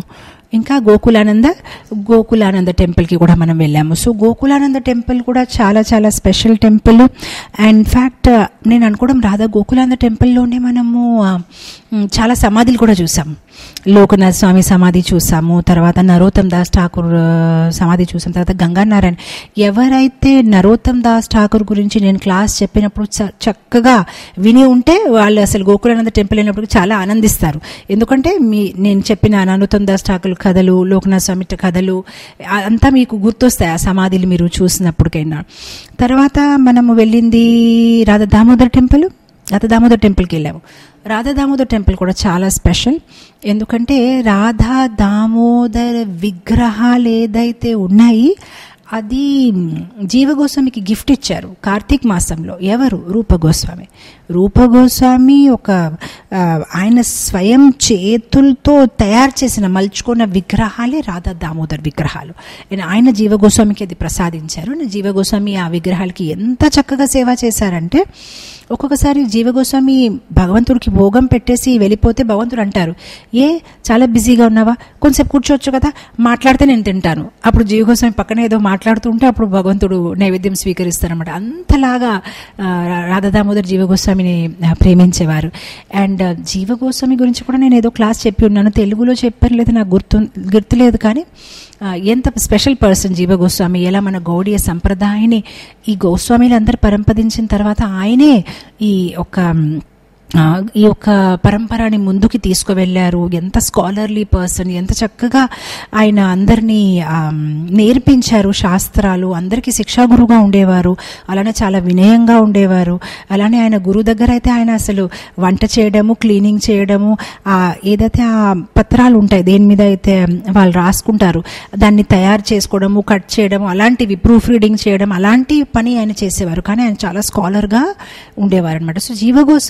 ఇంకా గోకులానంద గోకులానంద టెంపుల్కి కూడా మనం వెళ్ళాము సో గోకులానంద టెంపుల్ కూడా చాలా చాలా స్పెషల్ టెంపుల్ అండ్ ఫ్యాక్ట్ నేను అనుకోవడం రాధా గోకులానంద టెంపుల్లోనే మనము ఆ, మ్, చాలా సమాధులు కూడా చూసాం లోకనాథ్ స్వామి సమాధి చూసాము తర్వాత నరోత్తమ్ దాస్ ఠాకూర్ ఆ, సమాధి చూసాం తర్వాత గంగానారాయణ ఎవరైతే నరోత్తమ్ దాస్ ఠాకూర్ గురించి నేను క్లాస్ చెప్పినప్పుడు చ- చక్కగా విని ఉంటే వాళ్ళు అసలు గోకులానంద టెంపుల్ వెళ్ళినప్పుడు చాలా ఆనందిస్తారు ఎందుకంటే మీ నేను చెప్పిన నరోత్తమ్ దాస్ ఠాకూర్ కథలు లోకనాథ్ స్వామి కథలు ఆ- అంతా మీకు గుర్తొస్తాయి ఆ సమాధులు మీరు చూసినప్పటికైనా తర్వాత మనము వెళ్ళింది రాధా దామోదర్ టెంపుల్ రాధా దామోదర్ టెంపుల్కి వెళ్ళాము రాధా దామోదర్ టెంపుల్ కూడా చాలా స్పెషల్ ఎందుకంటే రాధా దామోదర్ విగ్రహాలు ఏదైతే ఉన్నాయి అది జీవగోస్వామికి గిఫ్ట్ ఇచ్చారు కార్తీక్ మాసంలో ఎవరు రూప గోస్వామి రూప గోస్వామి ఒక ఆ, ఆయన స్వయం చేతులతో తయారు చేసిన మలుచుకున్న విగ్రహాలే రాధా దామోదర్ విగ్రహాలు And ఆయన జీవగోస్వామికి అది ప్రసాదించారు And జీవగోస్వామి ఆ విగ్రహాలకి ఎంత చక్కగా సేవ చేశారంటే ఒక్కొక్కసారి జీవగోస్వామి భగవంతుడికి భోగం పెట్టేసి వెళ్ళిపోతే భగవంతుడు అంటారు ఏ చాలా బిజీగా ఉన్నావా కొంచెంసేపు కూర్చోవచ్చు కదా మాట్లాడితే నేను తింటాను అప్పుడు జీవగోస్వామి పక్కన ఏదో మాట్లాడుతుంటే అప్పుడు భగవంతుడు నైవేద్యం స్వీకరిస్తారనమాట అంతలాగా ఆ, రాధా దామోదర్ జీవగోస్వామిని ఆ, ప్రేమించేవారు అండ్ జీవగోస్వామి గురించి కూడా నేను ఏదో క్లాస్ చెప్పి ఉన్నాను తెలుగులో చెప్పాను లేదు నాకు గుర్తు గుర్తులేదు కానీ ఆ, ఎంత స్పెషల్ పర్సన్ జీవ గోస్వామి ఎలా మన గౌడీయ సంప్రదాయాన్ని ఈ గోస్వామిలు అందరు పరంపదించిన తర్వాత ఆయనే ఈ ఒక మ్, ఆ, ఈ యొక్క పరంపరని ముందుకి తీసుకువెళ్ళారు ఎంత స్కాలర్లీ పర్సన్ ఎంత చక్కగా ఆయన అందరినీ ఆ, నేర్పించారు శాస్త్రాలు అందరికీ శిక్షా గురువుగా ఉండేవారు అలానే చాలా వినయంగా ఉండేవారు అలానే ఆయన గురువు దగ్గర అయితే ఆయన అసలు వంట చేయడము క్లీనింగ్ చేయడము ఆ ఏదైతే ఆ పత్రాలు ఉంటాయి దేని మీద అయితే వాళ్ళు రాసుకుంటారు దాన్ని తయారు చేసుకోవడము కట్ చేయడము అలాంటివి ప్రూఫ్ రీడింగ్ చేయడం అలాంటి పని ఆయన చేసేవారు కానీ ఆయన చాలా స్కాలర్గా ఉండేవారు అనమాట సో జీవగోస్వామి విగ్రహం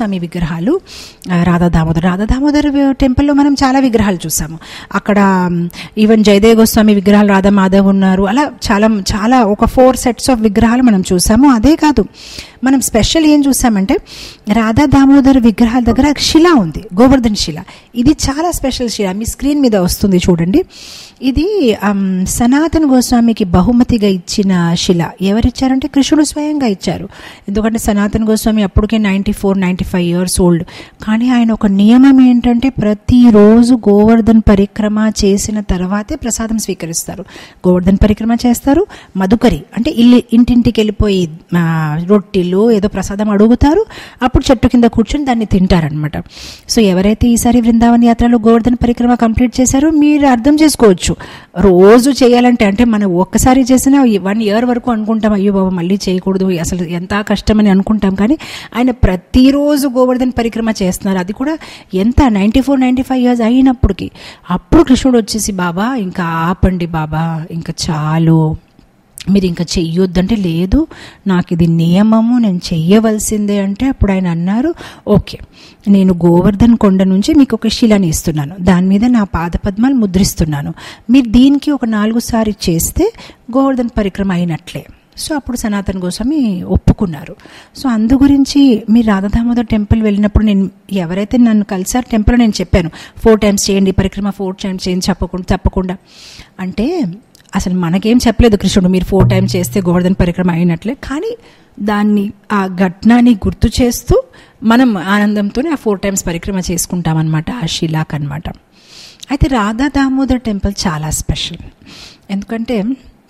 విగ్రహాలు ఆ, రాధా దామోదర్ రాధా దామోదర్ టెంపుల్లో మనం చాలా విగ్రహాలు చూసాము అక్కడ ఈవెన్ జయదేవ గోస్వామి విగ్రహాలు రాధా మాధవ్ ఉన్నారు అలా చాలా చాలా ఒక ఫోర్ సెట్స్ ఆఫ్ విగ్రహాలు మనం చూసాము అదే కాదు మనం స్పెషల్ ఏం చూసామంటే రాధా దామోదర్ విగ్రహాల దగ్గర శిల ఉంది గోవర్ధన్ శిల ఇది చాలా స్పెషల్ శిల మీ స్క్రీన్ మీద వస్తుంది చూడండి ఇది ఆమ్, సనాతన గోస్వామికి బహుమతిగా ఇచ్చిన శిల ఎవరిచ్చారంటే కృష్ణుడు స్వయంగా ఇచ్చారు ఎందుకంటే సనాతన గోస్వామి అప్పటికే ninety four ninety five years old కానీ ఆయన ఒక నియమం ఏంటంటే ప్రతిరోజు గోవర్ధన్ పరిక్రమ చేసిన తర్వాతే ప్రసాదం స్వీకరిస్తారు గోవర్ధన్ పరిక్రమ చేస్తారు మధుకరి అంటే ఇల్లు ఇంటింటికి వెళ్ళిపోయి ఆ, రొట్టెలు ఏదో ప్రసాదం అడుగుతారు అప్పుడు చెట్టు కింద కూర్చొని దాన్ని తింటారనమాట సో ఎవరైతే ఈసారి బృందావన్ యాత్రలో గోవర్ధన్ పరిక్రమ కంప్లీట్ చేశారో మీరు అర్థం చేసుకోవచ్చు రోజు చేయాలంటే అంటే మనం ఒక్కసారి చేసినా వన్ ఇయర్ వరకు అనుకుంటాం అయ్యో బాబా మళ్ళీ చేయకూడదు అసలు ఎంత కష్టమని అనుకుంటాం కానీ ఆయన ప్రతిరోజు గోవర్ధన్ పరిక్రమ చేస్తున్నారు అది కూడా ఎంత ninety four ninety five years అయినప్పటికీ అప్పుడు కృష్ణుడు వచ్చేసి బాబా ఇంకా ఆపండి బాబా ఇంకా చాలు మీరు ఇంకా చెయ్యొద్దంటే లేదు నాకు ఇది నియమము నేను చెయ్యవలసిందే అంటే అప్పుడు ఆయన అన్నారు ఓకే నేను గోవర్ధన్ కొండ నుంచి మీకు ఒక శిలని ఇస్తున్నాను దాని మీద నా పాదపద్మాలు ముద్రిస్తున్నాను మీరు దీనికి ఒక నాలుగు సారి చేస్తే గోవర్ధన్ పరిక్రమ అయినట్లే సో అప్పుడు సనాతన్ గోస్వామి ఒప్పుకున్నారు సో అందు గురించి మీరు రాధాదామోదర్ టెంపుల్ వెళ్ళినప్పుడు నేను ఎవరైతే నన్ను కలిసారు టెంపుల్ నేను చెప్పాను ఫోర్ టైమ్స్ చేయండి పరిక్రమ ఫోర్ టైమ్స్ చేయండి చెప్పకుండా తప్పకుండా అంటే అసలు మనకేం చెప్పలేదు కృష్ణుడు మీరు ఫోర్ టైమ్స్ చేస్తే గోవర్ధన్ పరిక్రమ అయినట్లే కానీ దాన్ని ఆ ఘటనని గుర్తు చేస్తూ మనం ఆనందంతోనే ఆ ఫోర్ టైమ్స్ పరిక్రమ చేసుకుంటాం అనమాట ఆ శిలాక్ అనమాట అయితే రాధా దామోదర్ టెంపుల్ చాలా స్పెషల్ ఎందుకంటే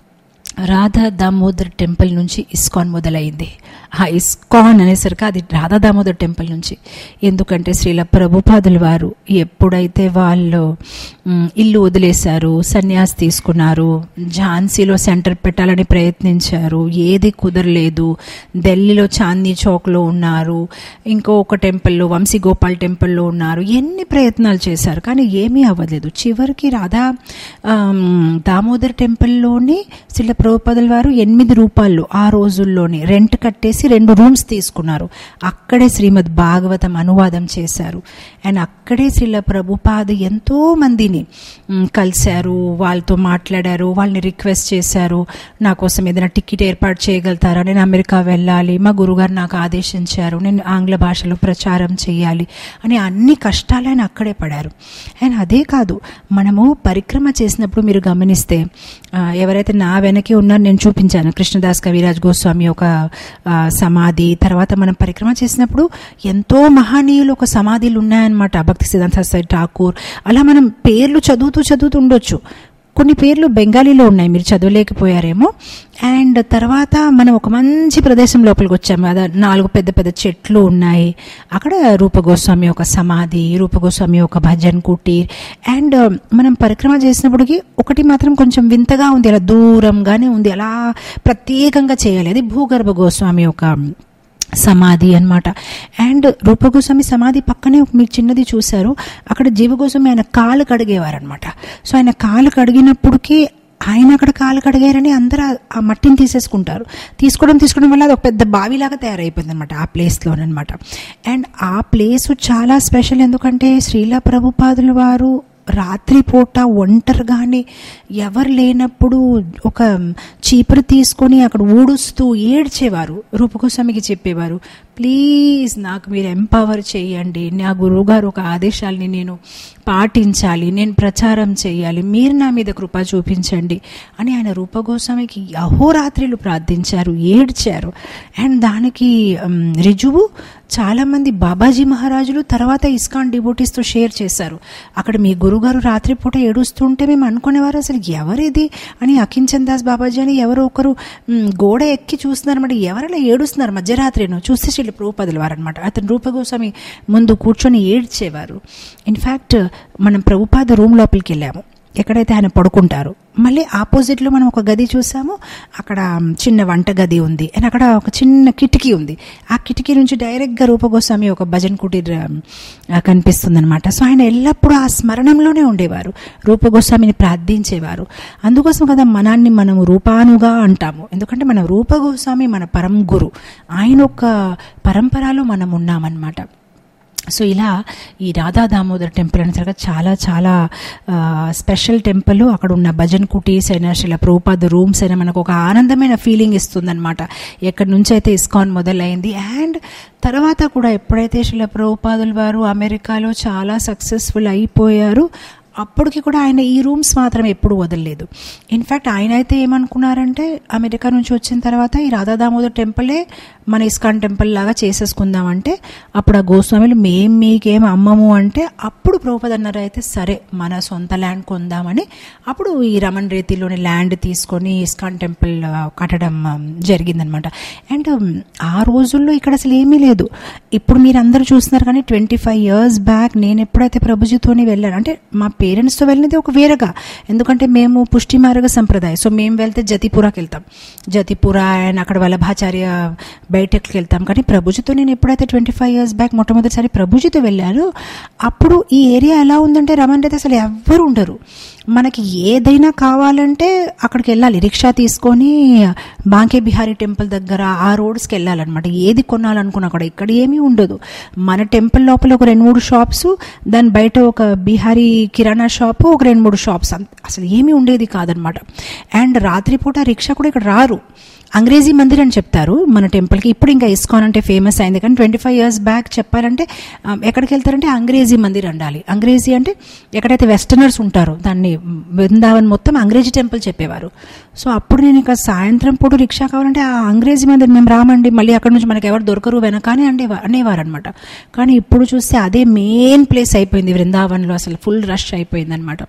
రాధా దామోదర్ టెంపుల్ నుంచి ఇస్కాన్ మొదలైంది ఆ ఇస్కాన్ అనేసరికి అది రాధా దామోదర్ టెంపుల్ నుంచి ఎందుకంటే శ్రీల ప్రభుపాదుల వారు ఎప్పుడైతే వాళ్ళు మ్, ఇల్లు వదిలేశారు సన్యాసి తీసుకున్నారు ఝాన్సీలో సెంటర్ పెట్టాలని ప్రయత్నించారు ఏది కుదరలేదు ఢిల్లీలో చాందీ చౌక్లో ఉన్నారు ఇంకో ఒక టెంపుల్లో వంశీ గోపాల్ టెంపుల్లో ఉన్నారు ఎన్ని ప్రయత్నాలు చేశారు కానీ ఏమీ అవ్వలేదు చివరికి రాధా ఆమ్, దామోదర్ టెంపుల్లోని శ్రీల ప్రభుపదుల వారు ఎనిమిది రూపాయలు ఆ రోజుల్లోనే రెంట్ కట్టేసి రెండు రూమ్స్ తీసుకున్నారు అక్కడే శ్రీమద్ భాగవతం అనువాదం చేశారు అండ్ అక్కడే శ్రీల ప్రభుపాద ఎంతో మందిని మ్, కలిశారు వాళ్ళతో మాట్లాడారు వాళ్ళని రిక్వెస్ట్ చేశారు నా కోసం ఏదైనా టికెట్ ఏర్పాటు చేయగలుగుతారా నేను అమెరికా వెళ్ళాలి మా గురుగారు నాకు ఆదేశించారు నేను ఆంగ్ల భాషలో ప్రచారం చేయాలి అని అన్ని కష్టాలు ఆయన అక్కడే పడారు అండ్ అదే కాదు మనము పరిక్రమ చేసినప్పుడు మీరు గమనిస్తే ఆ, ఎవరైతే నా వెనకే ఉన్నారో నేను చూపించాను కృష్ణదాస్ కవిరాజ్ గోస్వామి ఒక ఆ, సమాధి తర్వాత మనం పరిక్రమ చేసినప్పుడు ఎంతో మహనీయులు ఒక సమాధులు ఉన్నాయన్నమాట భక్తి సిద్ధాంత సరస్వతి ఠాకూర్ అలా మనం పేర్లు చదువుతూ చదువుతూ ఉండొచ్చు కొన్ని పేర్లు బెంగాలీలో ఉన్నాయి మీరు చదవలేకపోయారేమో అండ్ తర్వాత మనం ఒక మంచి ప్రదేశం లోపలికి వచ్చాము అదే నాలుగు పెద్ద పెద్ద చెట్లు ఉన్నాయి అక్కడ రూపగోస్వామి ఒక సమాధి రూపగోస్వామి ఒక భజన్ కుటీర్ అండ్ మనం పరిక్రమ చేసినప్పటికీ ఒకటి మాత్రం కొంచెం వింతగా ఉంది అలా దూరంగానే ఉంది అలా ప్రత్యేకంగా చేయాలి అది భూగర్భ గోస్వామి ఒక సమాధి అన్నమాట అండ్ రూపగోస్వామి సమాధి పక్కనే ఒక మీరు చిన్నది చూశారు అక్కడ జీవగోస్వామి ఆయన కాలు కడిగేవారనమాట సో ఆయన కాలు కడిగినప్పటికీ ఆయన అక్కడ కాలు కడిగారని అందరూ ఆ- ఆ మట్టిని తీసేసుకుంటారు తీసుకోవడం తీసుకోవడం వల్ల అది ఒక పెద్ద బావిలాగా తయారైపోయింది అనమాట ఆ ప్లేస్లోనమాట అండ్ ఆ ప్లేస్ చాలా స్పెషల్ ఎందుకంటే శ్రీల ప్రభుపాదుల వారు రాత్రిపూట ఒంటరిగానే ఎవరు లేనప్పుడు ఒక చీపురు తీసుకొని అక్కడ ఊడుస్తూ ఏడ్చేవారు రూపగోస్వామికి చెప్పేవారు ప్లీజ్ నాకు మీరు ఎంపవర్ చేయండి నా గురువుగారు ఒక ఆదేశాలని నేను పాటించాలి నేను ప్రచారం చేయాలి మీరు నా మీద కృప చూపించండి అని ఆయన రూపగోస్వామికి అహోరాత్రిలు ప్రార్థించారు ఏడ్చారు అండ్ దానికి ఉమ్, రుజువు చాలామంది బాబాజీ మహారాజులు తర్వాత ఇస్కాన్ డిబోటీస్తో షేర్ చేశారు అక్కడ మీ గురుగారు రాత్రిపూట ఏడుస్తుంటే మేము అనుకునేవారు అసలు ఎవరిది అని అకించంద్ దాస్ బాబాజీ అని ఎవరో ఒకరు మ్, గోడ ఎక్కి చూస్తున్నారు అనమాట ఎవరైనా ఏడుస్తున్నారు మధ్యరాత్రిను చూస్తే చెల్లి ప్రభుపదులు వారు అనమాట అతను రూపగోస్వామి ముందు కూర్చొని ఏడ్చేవారు ఇన్ఫ్యాక్ట్ మనం ప్రభుపాద రూమ్ లోపలికి వెళ్ళాము ఎక్కడైతే ఆయన పడుకుంటారు మళ్ళీ ఆపోజిట్లో మనం ఒక గది చూసాము అక్కడ చిన్న వంట గది ఉంది అండ్ అక్కడ ఒక చిన్న కిటికీ ఉంది ఆ కిటికీ నుంచి డైరెక్ట్గా రూపగోస్వామి ఒక భజన్ కుటీర్ కనిపిస్తుంది అనమాట సో ఆయన ఎల్లప్పుడూ ఆ స్మరణంలోనే ఉండేవారు రూపగోస్వామిని ప్రార్థించేవారు అందుకోసం కదా మనాన్ని మనము రూపానుగా అంటాము ఎందుకంటే మన రూపగోస్వామి మన పరం గురు ఆయన ఒక పరంపరలో మనం ఉన్నామన్నమాట సో ఇలా ఈ రాధా దామోదర్ టెంపుల్ అనేసరిగా చాలా చాలా ఆ, స్పెషల్ టెంపుల్ అక్కడ ఉన్న భజన్ కుటీస్ అయినా శిల ప్రభుపాద రూమ్స్ అయినా మనకు ఒక ఆనందమైన ఫీలింగ్ ఇస్తుందన్నమాట ఎక్కడి నుంచి అయితే ఇస్కాన్ మొదలైంది అండ్ తర్వాత కూడా ఎప్పుడైతే శిల ప్రభుపాదుల వారు అమెరికాలో చాలా సక్సెస్ఫుల్ అయిపోయారు అప్పటికి కూడా ఆయన ఈ రూమ్స్ మాత్రం ఎప్పుడు వదలలేదు ఇన్ఫ్యాక్ట్ ఆయన అయితే ఏమనుకున్నారంటే అమెరికా నుంచి వచ్చిన తర్వాత ఈ రాధా దామోదర్ టెంపులే మన ఇస్కాన్ టెంపుల్ లాగా చేసేసుకుందామంటే అప్పుడు ఆ గోస్వామిలు మేం మీకేం అమ్మము అంటే అప్పుడు ప్రభుపద అన్నారు అయితే సరే మన సొంత ల్యాండ్ కొందామని అప్పుడు ఈ రమణ్ రేతిలోని ల్యాండ్ తీసుకొని ఇస్కాన్ టెంపుల్ ఆ, కట్టడం ఆ, జరిగిందనమాట అండ్ ఆ రోజుల్లో ఇక్కడ అసలు ఏమీ లేదు ఇప్పుడు మీరు అందరూ చూస్తున్నారు కానీ ట్వంటీ ఫైవ్ ఇయర్స్ బ్యాక్ నేను ఎప్పుడైతే ప్రభుజీతోని వెళ్ళాను అంటే మా పేరెంట్స్తో వెళ్ళినది ఒక వేరేగా ఎందుకంటే మేము పుష్టి మార్గ సంప్రదాయం సో మేము వెళ్తే జతిపురాకి వెళ్తాం జతిపుర అండ్ అక్కడ వల్లభాచార్య బయటకి వెళ్తాం కానీ ప్రభుజీతో నేను ఎప్పుడైతే ట్వంటీ ఫైవ్ ఇయర్స్ బ్యాక్ మొట్టమొదటిసారి ప్రభుజీతో వెళ్ళాను అప్పుడు ఈ ఏరియా ఎలా ఉందంటే రమణ్ అయితే అసలు ఎవ్వరు ఉండరు మనకి ఏదైనా కావాలంటే అక్కడికి వెళ్ళాలి రిక్షా తీసుకొని బాంకే బిహారీ టెంపుల్ దగ్గర ఆ రోడ్స్కి వెళ్ళాలన్నమాట ఏది కొనాలనుకున్నా కూడా ఇక్కడ ఏమీ ఉండదు మన టెంపుల్ లోపల ఒక రెండు మూడు షాప్స్ దాని బయట ఒక బిహారీ కిరాణా షాపు ఒక రెండు మూడు షాప్స్ అంత- అసలు ఏమీ ఉండేది కాదనమాట అండ్ రాత్రిపూట రిక్షా కూడా ఇక్కడ రారు అంగ్రేజీ మందిర్ అని చెప్తారు మన టెంపుల్కి ఇప్పుడు ఇంకా ఇస్కాన్ అంటే ఫేమస్ అయింది కానీ ట్వంటీ ఫైవ్ ఇయర్స్ బ్యాక్ చెప్పాలంటే ఆ, ఎక్కడికి వెళ్తారంటే అంగ్రేజీ మందిర్ అండాలి అంగ్రేజీ అంటే ఎక్కడైతే వెస్టర్నర్స్ ఉంటారో దాన్ని బృందావన్ మొత్తం అంగ్రేజీ టెంపుల్ చెప్పేవారు సో అప్పుడు నేను ఇక సాయంత్రం పూట రిక్షా కావాలంటే ఆ అంగ్రేజీ మందిర్ మేము రామండి మళ్ళీ అక్కడ నుంచి మనకి ఎవరు దొరకరు వెనకానే అండేవా అనేవారు అనమాట కానీ ఇప్పుడు చూస్తే అదే మెయిన్ ప్లేస్ అయిపోయింది బృందావన్లో అసలు ఫుల్ రష్ అయిపోయింది అనమాట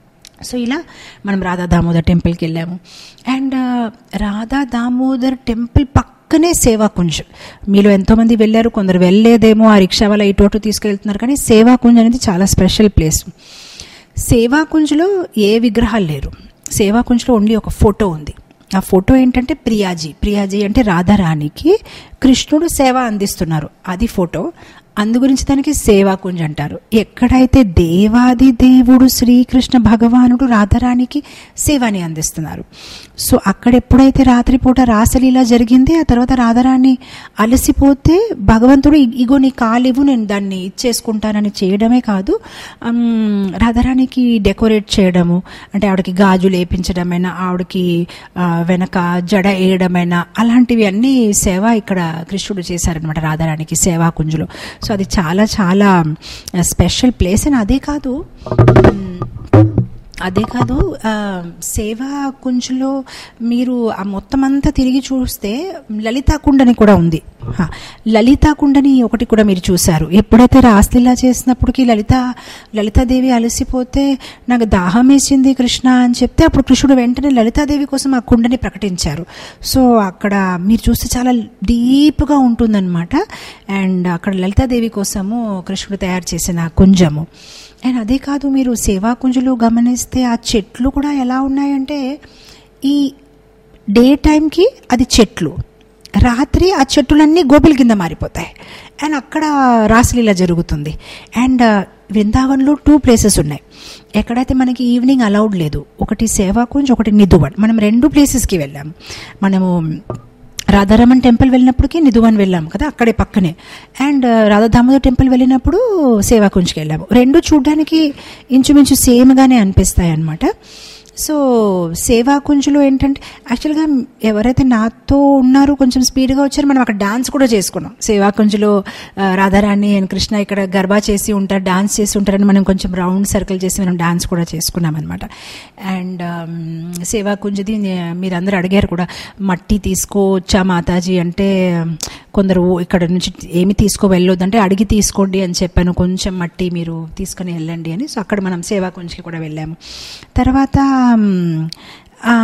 సో ఇలా మనం రాధా దామోదర్ టెంపుల్కి వెళ్ళాము అండ్ రాధా దామోదర్ టెంపుల్ పక్కనే సేవాకుంజ్ మీలో ఎంతోమంది వెళ్ళారు కొందరు వెళ్ళలేదేమో ఆ రిక్షా వల్ల ఇటు అటు తీసుకెళ్తున్నారు కానీ సేవాకుంజ్ అనేది చాలా స్పెషల్ ప్లేస్ సేవాకుంజ్లో ఏ విగ్రహాలు లేరు సేవాకుంజ్లో ఓన్లీ ఒక ఫోటో ఉంది ఆ ఫోటో ఏంటంటే ప్రియాజీ ప్రియాజీ అంటే రాధారాణికి కృష్ణుడు సేవ అందిస్తున్నారు అది ఫోటో అందు గురించి దానికి సేవాకుంజ్ అంటారు ఎక్కడైతే దేవాది దేవుడు శ్రీకృష్ణ భగవానుడు రాధారాణికి సేవని అందిస్తున్నారు సో అక్కడ ఎప్పుడైతే రాత్రిపూట రాసలీల జరిగింది ఆ తర్వాత రాధారాణి అలసిపోతే భగవంతుడు "ఇ- ఇగో నీ కాలివు నేను దాన్ని ఇచ్చేసుకుంటానని చేయడమే కాదు అమ్, రాధారాణికి డెకరేట్ చేయడము అంటే ఆవిడకి గాజులు వేపించడమైనా ఆవిడకి ఆ, వెనక జడ వేయడమైనా అలాంటివి అన్నీ సేవ ఇక్కడ కృష్ణుడు చేశారనమాట రాధారాణికి సేవా కుంజులో సో అది చాలా చాలా స్పెషల్ ప్లేస్ అని అదే కాదు మ్, అదే కాదు ఆ, సేవా కుంజ్లో మీరు ఆ మొత్తం అంతా తిరిగి చూస్తే లలితా కుండని కూడా ఉంది హా, లలితా కుండని ఒకటి కూడా మీరు చూశారు ఎప్పుడైతే రాస్లీలా చేసినప్పటికీ లలిత లలితాదేవి అలసిపోతే నాకు దాహం వేసింది కృష్ణ అని చెప్తే అప్పుడు కృష్ణుడు వెంటనే లలితాదేవి కోసం ఆ కుండని ప్రకటించారు సో అక్కడ మీరు చూస్తే చాలా డీప్గా ఉంటుందన్నమాట అండ్ అక్కడ లలితాదేవి కోసము కృష్ణుడు తయారు చేసిన కుంజము అండ్ అదే కాదు మీరు సేవా కుంజులు గమనిస్తే ఆ చెట్లు కూడా ఎలా ఉన్నాయంటే ఈ డే టైంకి అది చెట్లు రాత్రి ఆ చెట్టులన్నీ గోపుల కింద మారిపోతాయి అండ్ అక్కడ రాసలీల జరుగుతుంది అండ్ బృందావన్లో టూ ప్లేసెస్ ఉన్నాయి ఎక్కడైతే మనకి ఈవినింగ్ అలౌడ్ లేదు ఒకటి సేవాకుంజ్ ఒకటి నిధువన్ మనం రెండు ప్లేసెస్కి వెళ్ళాము మనము రాధారమణ్ టెంపుల్ వెళ్ళినప్పటికీ నిధువన్ వెళ్ళాము కదా అక్కడే పక్కనే అండ్ రాధా దామోదర్ టెంపుల్ వెళ్ళినప్పుడు సేవాకుంజ్కి వెళ్ళాము రెండు చూడడానికి ఇంచుమించు సేమ్గానే అనిపిస్తాయి అన్నమాట సో సేవాకుంజ్లో ఏంటంటే యాక్చువల్గా ఎవరైతే నాతో ఉన్నారో కొంచెం స్పీడ్గా వచ్చారో మనం అక్కడ డాన్స్ కూడా చేసుకున్నాం సేవాకుంజ్లో ఆ, రాధారాణి అండ్ కృష్ణ ఇక్కడ గర్బా చేసి ఉంటారు డాన్స్ చేసి ఉంటారని మనం కొంచెం రౌండ్ సర్కిల్ చేసి మనం డాన్స్ కూడా చేసుకున్నాం అనమాట అండ్ సేవాకుంజ్ది మీరందరూ అడిగారు కూడా మట్టి తీసుకోవచ్చా మాతాజీ అంటే కొందరు ఇక్కడ నుంచి ఏమి తీసుకో వెళ్ళొద్దంటే అడిగి తీసుకోండి అని చెప్పాను కొంచెం మట్టి మీరు తీసుకొని వెళ్ళండి అని సో అక్కడ మనం సేవాకుంజ్కి కూడా వెళ్ళాము తర్వాత మ్, ఆ,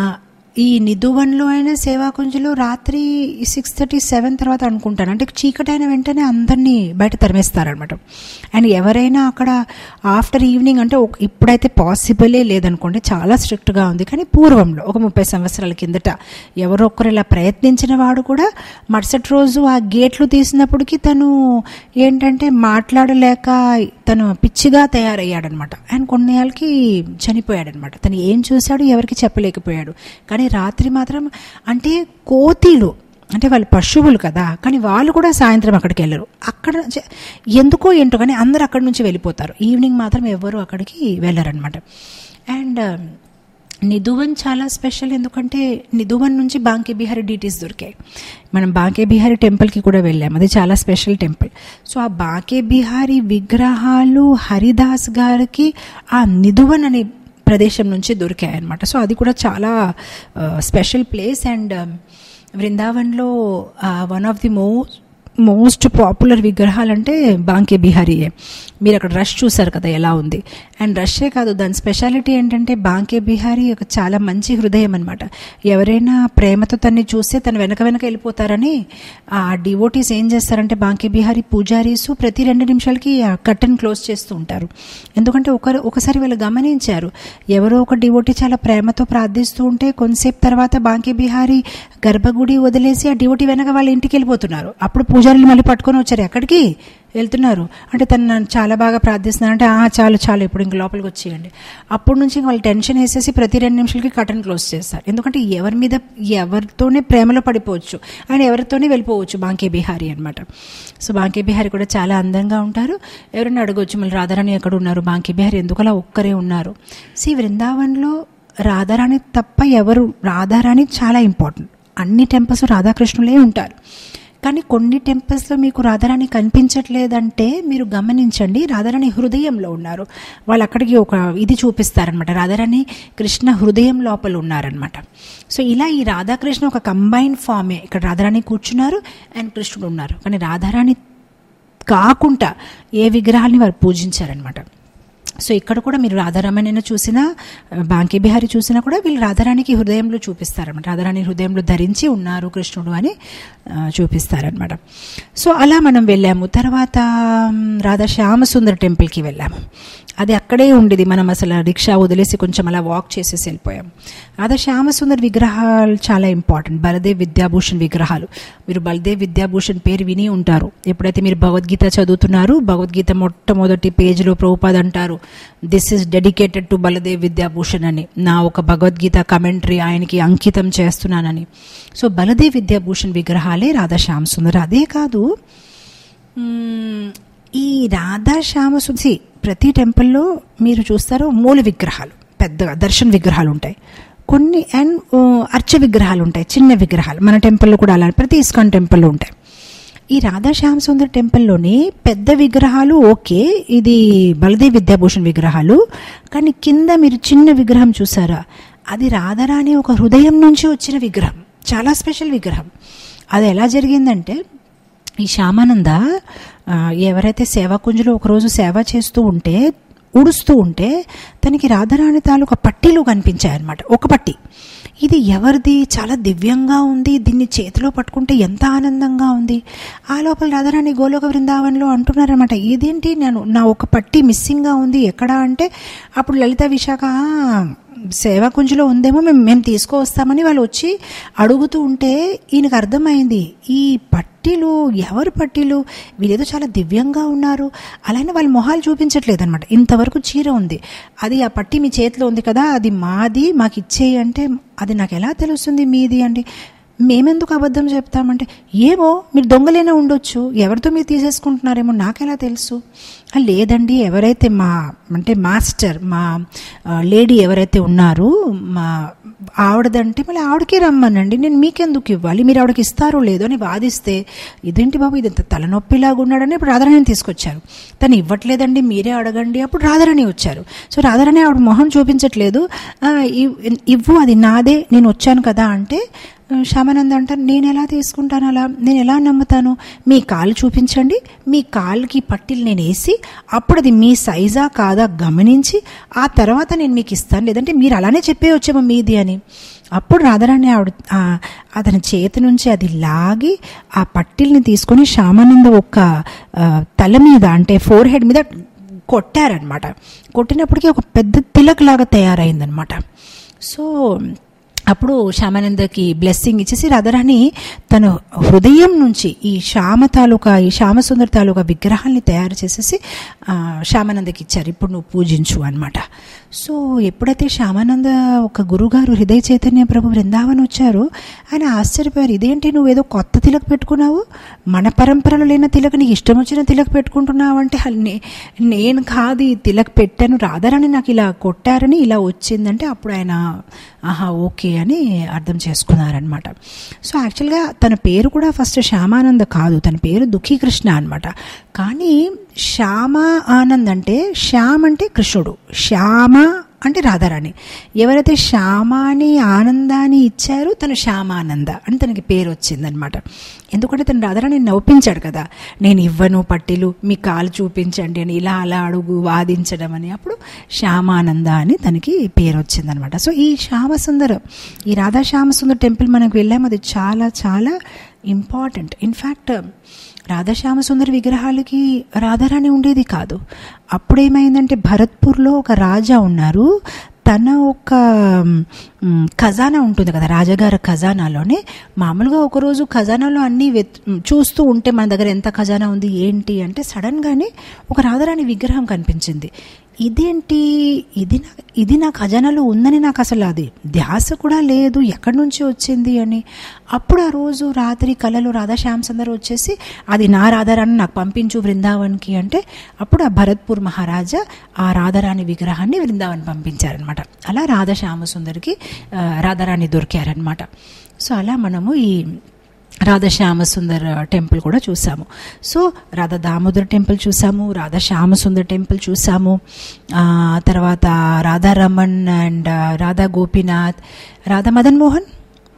ఈ నిధువన్లో అయిన సేవాకుంజలో రాత్రి సిక్స్ థర్టీ సెవెన్ తర్వాత అనుకుంటాను అంటే చీకటి అయిన వెంటనే అందరినీ బయట తరిమేస్తారనమాట అండ్ ఎవరైనా అక్కడ ఆఫ్టర్ ఈవినింగ్ అంటే ఒక- ఇప్పుడైతే పాసిబులే లేదనుకోండి చాలా స్ట్రిక్ట్గా ఉంది కానీ పూర్వంలో ఒక ముప్పై సంవత్సరాల కిందట ఎవరో ఒకరు ఇలా ప్రయత్నించిన వాడు కూడా మరుసటి రోజు ఆ గేట్లు తీసినప్పటికీ తను ఏంటంటే మాట్లాడలేక తను పిచ్చిగా తయారయ్యాడనమాట అండ్ కొన్నేళ్ళకి చనిపోయాడనమాట తను ఏం చూశాడు ఎవరికి చెప్పలేకపోయాడు కానీ రాత్రి మాత్రం అంటే కోతిలు అంటే వాళ్ళు పశువులు కదా కానీ వాళ్ళు కూడా సాయంత్రం అక్కడికి వెళ్ళరు అక్కడ చ- ఎందుకో ఏంటో కానీ అందరూ అక్కడి నుంచి వెళ్ళిపోతారు ఈవినింగ్ మాత్రం ఎవ్వరూ అక్కడికి వెళ్ళరనమాట అండ్ నిధువన్ చాలా స్పెషల్ ఎందుకంటే నిధువన్ నుంచి బాంకే బిహారీ డీటీస్ దొరికాయి మనం బాంకే బిహారీ టెంపుల్కి కూడా వెళ్ళాం అది చాలా స్పెషల్ టెంపుల్ సో ఆ బాంకే బిహారీ విగ్రహాలు హరిదాస్ గారికి ఆ నిధువన్ అనే ప్రదేశం నుంచి దొరికాయి అనమాట సో అది కూడా చాలా స్పెషల్ ప్లేస్ అండ్ వృందావన్లో one of the most most popular విగ్రహాలు అంటే బాంకే బిహారీయే మీరు అక్కడ రష్ చూసారు కదా ఎలా ఉంది అండ్ రష్ే కాదు దాని స్పెషాలిటీ ఏంటంటే బాంకే బిహారీ ఒక చాలా మంచి హృదయం అనమాట ఎవరైనా ప్రేమతో తన్ని చూస్తే తను వెనక వెనక వెళ్ళిపోతారని ఆ డివోటీస్ ఏం చేస్తారంటే బాంకే బిహారీ పూజారీసు ప్రతి రెండు నిమిషాలకి ఆ కట్టన్ క్లోజ్ చేస్తూ ఉంటారు ఎందుకంటే ఒకరు ఒకసారి వాళ్ళు గమనించారు ఎవరో ఒక డివోటీ చాలా ప్రేమతో ప్రార్థిస్తూ ఉంటే కొంతసేపు తర్వాత బాంకే బిహారీ గర్భగుడి వదిలేసి ఆ డివోటీ వెనక వాళ్ళ ఇంటికి వెళ్ళిపోతున్నారు అప్పుడు పూజారులు మళ్ళీ పట్టుకొని వచ్చారు ఎక్కడికి వెళ్తున్నారు అంటే తను నన్ను చాలా బాగా ప్రార్థిస్తున్నారంటే ఆ చాలు చాలు ఇప్పుడు ఇంక లోపలికి వచ్చేయండి అప్పటి నుంచి వాళ్ళు టెన్షన్ వేసేసి ప్రతి రెండు నిమిషాలకి కటన్ క్లోజ్ చేస్తారు ఎందుకంటే ఎవరి మీద ఎవరితోనే ప్రేమలో పడిపోవచ్చు ఆయన ఎవరితోనే వెళ్ళిపోవచ్చు బాంకే బిహారీ అనమాట సో బాంకే బిహారీ కూడా చాలా అందంగా ఉంటారు ఎవరైనా అడగవచ్చు మళ్ళీ రాధారాణి ఎక్కడ ఉన్నారు బాంకే బిహారీ ఎందుకు అలా ఒక్కరే ఉన్నారు సి వృందావన్లో రాధారాణి తప్ప ఎవరు రాధారాణి చాలా ఇంపార్టెంట్ అన్ని టెంపుల్స్ రాధాకృష్ణులే ఉంటారు కానీ కొన్ని టెంపుల్స్లో మీకు రాధారాణి కనిపించట్లేదంటే మీరు గమనించండి రాధారాణి హృదయంలో ఉన్నారు వాళ్ళు అక్కడికి ఒక ఇది చూపిస్తారనమాట రాధారాణి కృష్ణ హృదయం లోపల ఉన్నారనమాట సో ఇలా ఈ రాధాకృష్ణ ఒక కంబైన్ ఫామే ఇక్కడ రాధారాణి కూర్చున్నారు అండ్ కృష్ణుడు ఉన్నారు కానీ రాధారాణి కాకుండా ఏ విగ్రహాన్ని వారు పూజించారనమాట సో ఇక్కడ కూడా మీరు రాధారామణ్యను చూసినా బాంకే బిహారీ చూసినా కూడా వీళ్ళు రాధారాణికి హృదయంలో చూపిస్తారనమాట రాధారాణి హృదయంలో ధరించి ఉన్నారు కృష్ణుడు అని ఆ, చూపిస్తారనమాట సో అలా మనం వెళ్ళాము తర్వాత మ్, రాధా శ్యామసుందర్ టెంపుల్కి వెళ్ళాము అది అక్కడే ఉండేది మనం అసలు రిక్షా వదిలేసి కొంచెం అలా వాక్ చేసేసి వెళ్ళిపోయాం రాధా శ్యామసుందర్ విగ్రహాలు చాలా ఇంపార్టెంట్ బలదేవ్ విద్యాభూషణ్ విగ్రహాలు మీరు బలదేవ్ విద్యాభూషణ్ పేరు విని ఉంటారు ఎప్పుడైతే మీరు భగవద్గీత చదువుతున్నారు భగవద్గీత మొట్టమొదటి పేజీలో ప్రభుపాద్ అంటారు this is dedicated to Baladev Vidyabhushan అని నా ఒక భగవద్గీత కమెంటరీ ఆయనకి అంకితం చేస్తున్నానని సో బలదేవ్ విద్యాభూషణ్ విగ్రహాలే రాధా శ్యామ్ సుందర్ అదే కాదు మ్మ్, ఈ రాధా శ్యామ సుందరి ప్రతి టెంపుల్లో మీరు చూస్తారు మూల విగ్రహాలు పెద్దగా దర్శన్ విగ్రహాలు ఉంటాయి కొన్ని అండ్ అర్చ విగ్రహాలు ఉంటాయి చిన్న విగ్రహాలు మన టెంపుల్లో కూడా అలా ప్రతి ఇస్కాన్ టెంపుల్లో ఉంటాయి ఈ రాధా శ్యామ సుందర్ టెంపుల్లోని పెద్ద విగ్రహాలు ఓకే ఇది బలదేవ్ విద్యాభూషణ్ విగ్రహాలు కానీ కింద మీరు చిన్న విగ్రహం చూసారా అది రాధారాణి ఒక హృదయం నుంచి వచ్చిన విగ్రహం చాలా స్పెషల్ విగ్రహం అది ఎలా జరిగిందంటే ఈ శ్యామానంద ఆ, ఎవరైతే సేవాకుంజులో ఒకరోజు సేవ చేస్తూ ఉంటే ఉడుస్తూ ఉంటే తనకి రాధారాణి తాలూకా పట్టీలు కనిపించాయన్నమాట ఒక పట్టి ఇది ఎవరిది చాలా దివ్యంగా ఉంది దీన్ని చేతిలో పట్టుకుంటే ఎంత ఆనందంగా ఉంది ఆ లోపల రాధారాణి గోలోక బృందావనంలో అంటున్నారనమాట ఇదేంటి నేను నా ఒక పట్టి మిస్సింగ్గా ఉంది ఎక్కడా అంటే అప్పుడు లలిత విశాఖ "ఆ, సేవాకుంజులో ఉందేమో మేము మేము తీసుకువస్తామని వాళ్ళు వచ్చి అడుగుతూ ఉంటే ఈయనకు అర్థమైంది ఈ పట్టీలు ఎవరు పట్టీలు వీళ్ళేదో చాలా దివ్యంగా ఉన్నారు అలానే వాళ్ళ మొహాలు చూపించట్లేదు అనమాట ఇంతవరకు చీర ఉంది అది ఆ పట్టి మీ చేతిలో ఉంది కదా అది మాది మాకు ఇచ్చేయి అంటే అది నాకు ఎలా తెలుస్తుంది మీది అంటే మేమెందుకు అబద్ధం చెప్తామంటే ఏమో మీరు దొంగలైనా ఉండొచ్చు ఎవరితో మీరు తీసేసుకుంటున్నారేమో నాకెలా తెలుసు "ఆ, లేదండి ఎవరైతే మా అంటే మాస్టర్ మా ఆ, లేడీ ఎవరైతే ఉన్నారో మా ఆవిడదంటే మళ్ళీ ఆవిడకే రమ్మనండి నేను మీకెందుకు ఇవ్వాలి మీరు ఆవిడకి ఇస్తారో లేదో అని వాదిస్తే ఇదేంటి బాబు ఇది ఇంత తలనొప్పిలాగా ఉన్నాడని ఇప్పుడు రాధారాణిని తీసుకొచ్చారు తను ఇవ్వట్లేదండి మీరే అడగండి అప్పుడు రాధారాణి వచ్చారు సో రాధారాణి ఆవిడ మొహం చూపించట్లేదు "ఆ, ఇవ్- ఇవ్వు అది నాదే నేను వచ్చాను కదా అంటే శ్యామానంద అంటారు నేను ఎలా తీసుకుంటాను అలా నేను ఎలా నమ్ముతాను మీ కాలు చూపించండి మీ కాలుకి పట్టీలు నేను వేసి అప్పుడు అది మీ సైజా కాదా గమనించి ఆ తర్వాత నేను మీకు ఇస్తాను లేదంటే మీరు అలానే చెప్పే వచ్చేమో మీది అని అప్పుడు రాధారాణి ఆవిడ ఆ, అతని చేతి నుంచి అది లాగి ఆ పట్టీల్ని తీసుకొని శ్యామానంద ఒక ఆ, తల మీద అంటే ఫోర్ హెడ్ మీద కొట్టారనమాట కొట్టినప్పటికీ ఒక పెద్ద తిలక్ లాగా తయారైందనమాట సో అప్పుడు శ్యామానందకి బ్లెస్సింగ్ ఇచ్చేసి రాధారాణి తన హృదయం నుంచి ఈ శ్యామ తాలూకా ఈ శ్యామసుందర్ తాలూకా విగ్రహాల్ని తయారు చేసేసి ఆ, శ్యామానందకి ఇచ్చారు ఇప్పుడు నువ్వు పూజించు అనమాట సో ఎప్పుడైతే శ్యామానంద ఒక గురుగారు హృదయ చైతన్య ప్రభు బృందావన్ వచ్చారో ఆయన ఆశ్చర్యపోయారు ఇదేంటి నువ్వు ఏదో కొత్త తిలక పెట్టుకున్నావు మన పరంపరలో లేని తిలక నీకు ఇష్టం వచ్చిన తిలక పెట్టుకుంటున్నావు అంటే "హల్ నే- నేను కాదు ఈ తిలక పెట్టాను రాధారాణి నాకు ఇలా కొట్టారని ఇలా వచ్చిందంటే అప్పుడు ఆయన ఆహా ఓకే అని అర్థం చేసుకున్నారనమాట సో యాక్చువల్గా తన పేరు కూడా ఫస్ట్ శ్యామానంద కాదు తన పేరు దుఃఖీ కృష్ణ అనమాట కానీ శ్యామ ఆనంద్ అంటే శ్యామ్ అంటే కృష్ణుడు శ్యామ అంటే రాధారాణి ఎవరైతే శ్యామాని ఆనందాన్ని ఇచ్చారో తను శ్యామానంద అని తనకి పేరు వచ్చిందనమాట ఎందుకంటే తను రాధారాణి నవ్వించాడు కదా నేను ఇవ్వను పట్టీలు మీ కాలు చూపించండి అని ఇలా అలా అడుగు వాదించడం అని అప్పుడు శ్యామానంద అని తనకి పేరు వచ్చిందనమాట సో ఈ శ్యామసుందర్ ఈ రాధా శ్యామసుందర్ టెంపుల్ మనకు వెళ్ళాము అది చాలా చాలా ఇంపార్టెంట్ ఇన్ఫ్యాక్ట్ రాధాశ్యామసుందరి విగ్రహాలకి రాధారాణి ఉండేది కాదు అప్పుడేమైందంటే భరత్పూర్లో ఒక రాజా ఉన్నారు తన ఒక మ్, ఖజానా ఉంటుంది కదా రాజాగారి ఖజానాలోనే మామూలుగా ఒకరోజు ఖజానాలో అన్నీ వెత్ చూస్తూ ఉంటే మన దగ్గర ఎంత ఖజానా ఉంది ఏంటి అంటే సడన్గానే ఒక రాధారాణి విగ్రహం కనిపించింది ఇదేంటి ఇది నా ఇది నా ఖజానాలో ఉందని నాకు అసలు అది ధ్యాస కూడా లేదు ఎక్కడి నుంచి వచ్చింది అని అప్పుడు ఆ రోజు రాత్రి కళలో రాధా శ్యామ్ సుందర్ వచ్చేసి అది నా రాధారాణి నాకు పంపించు బృందావన్కి అంటే అప్పుడు ఆ భరత్పూర్ మహారాజా ఆ రాధారాణి విగ్రహాన్ని బృందావన్ పంపించారనమాట అలా రాధా శ్యామసుందరికి ఆ, రాధారాణి దొరికారనమాట సో అలా మనము ఈ రాధా శ్యామసుందర్ టెంపుల్ కూడా చూసాము సో రాధా దామోదర్ టెంపుల్ చూసాము రాధా శ్యామసుందర్ టెంపుల్ చూసాము ఆ, తర్వాత రాధా రమణ్ అండ్ రాధా గోపీనాథ్ రాధా మదన్ మోహన్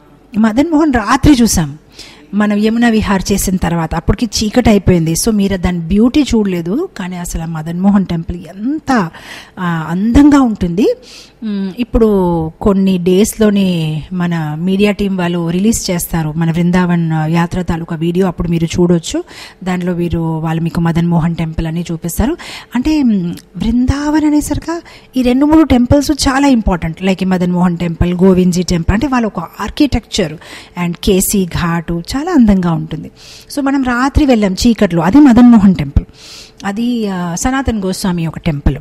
మదన్ మోహన్ రాత్రి చూసాం మనం యమున విహార్ చేసిన తర్వాత అప్పటికి చీకటి అయిపోయింది సో మీరు దాని బ్యూటీ చూడలేదు కానీ అసలు ఆ మదన్ మోహన్ టెంపుల్ ఎంత ఆ, అందంగా ఉంటుంది మ్, ఇప్పుడు కొన్ని డేస్లోని మన మీడియా టీం వాళ్ళు రిలీజ్ చేస్తారు మన బృందావన్ యాత్ర తాలూకా వీడియో అప్పుడు మీరు చూడొచ్చు దాంట్లో వీరు వాళ్ళు మీకు మదన్ మోహన్ టెంపుల్ అని చూపిస్తారు అంటే మ్, బృందావన్ అనేసరిగా ఈ రెండు మూడు టెంపుల్స్ చాలా ఇంపార్టెంట్ లైక్ ఈ మదన్ మోహన్ టెంపుల్ గోవిందజీ టెంపుల్ అంటే వాళ్ళ ఒక ఆర్కిటెక్చర్ అండ్ కేసీ ఘాటు చాలా అందంగా ఉంటుంది సో మనం రాత్రి వెళ్ళాం చీకట్లో అది మదన్ మోహన్ టెంపుల్ అది ఆ, సనాతన్ గోస్వామి ఒక టెంపుల్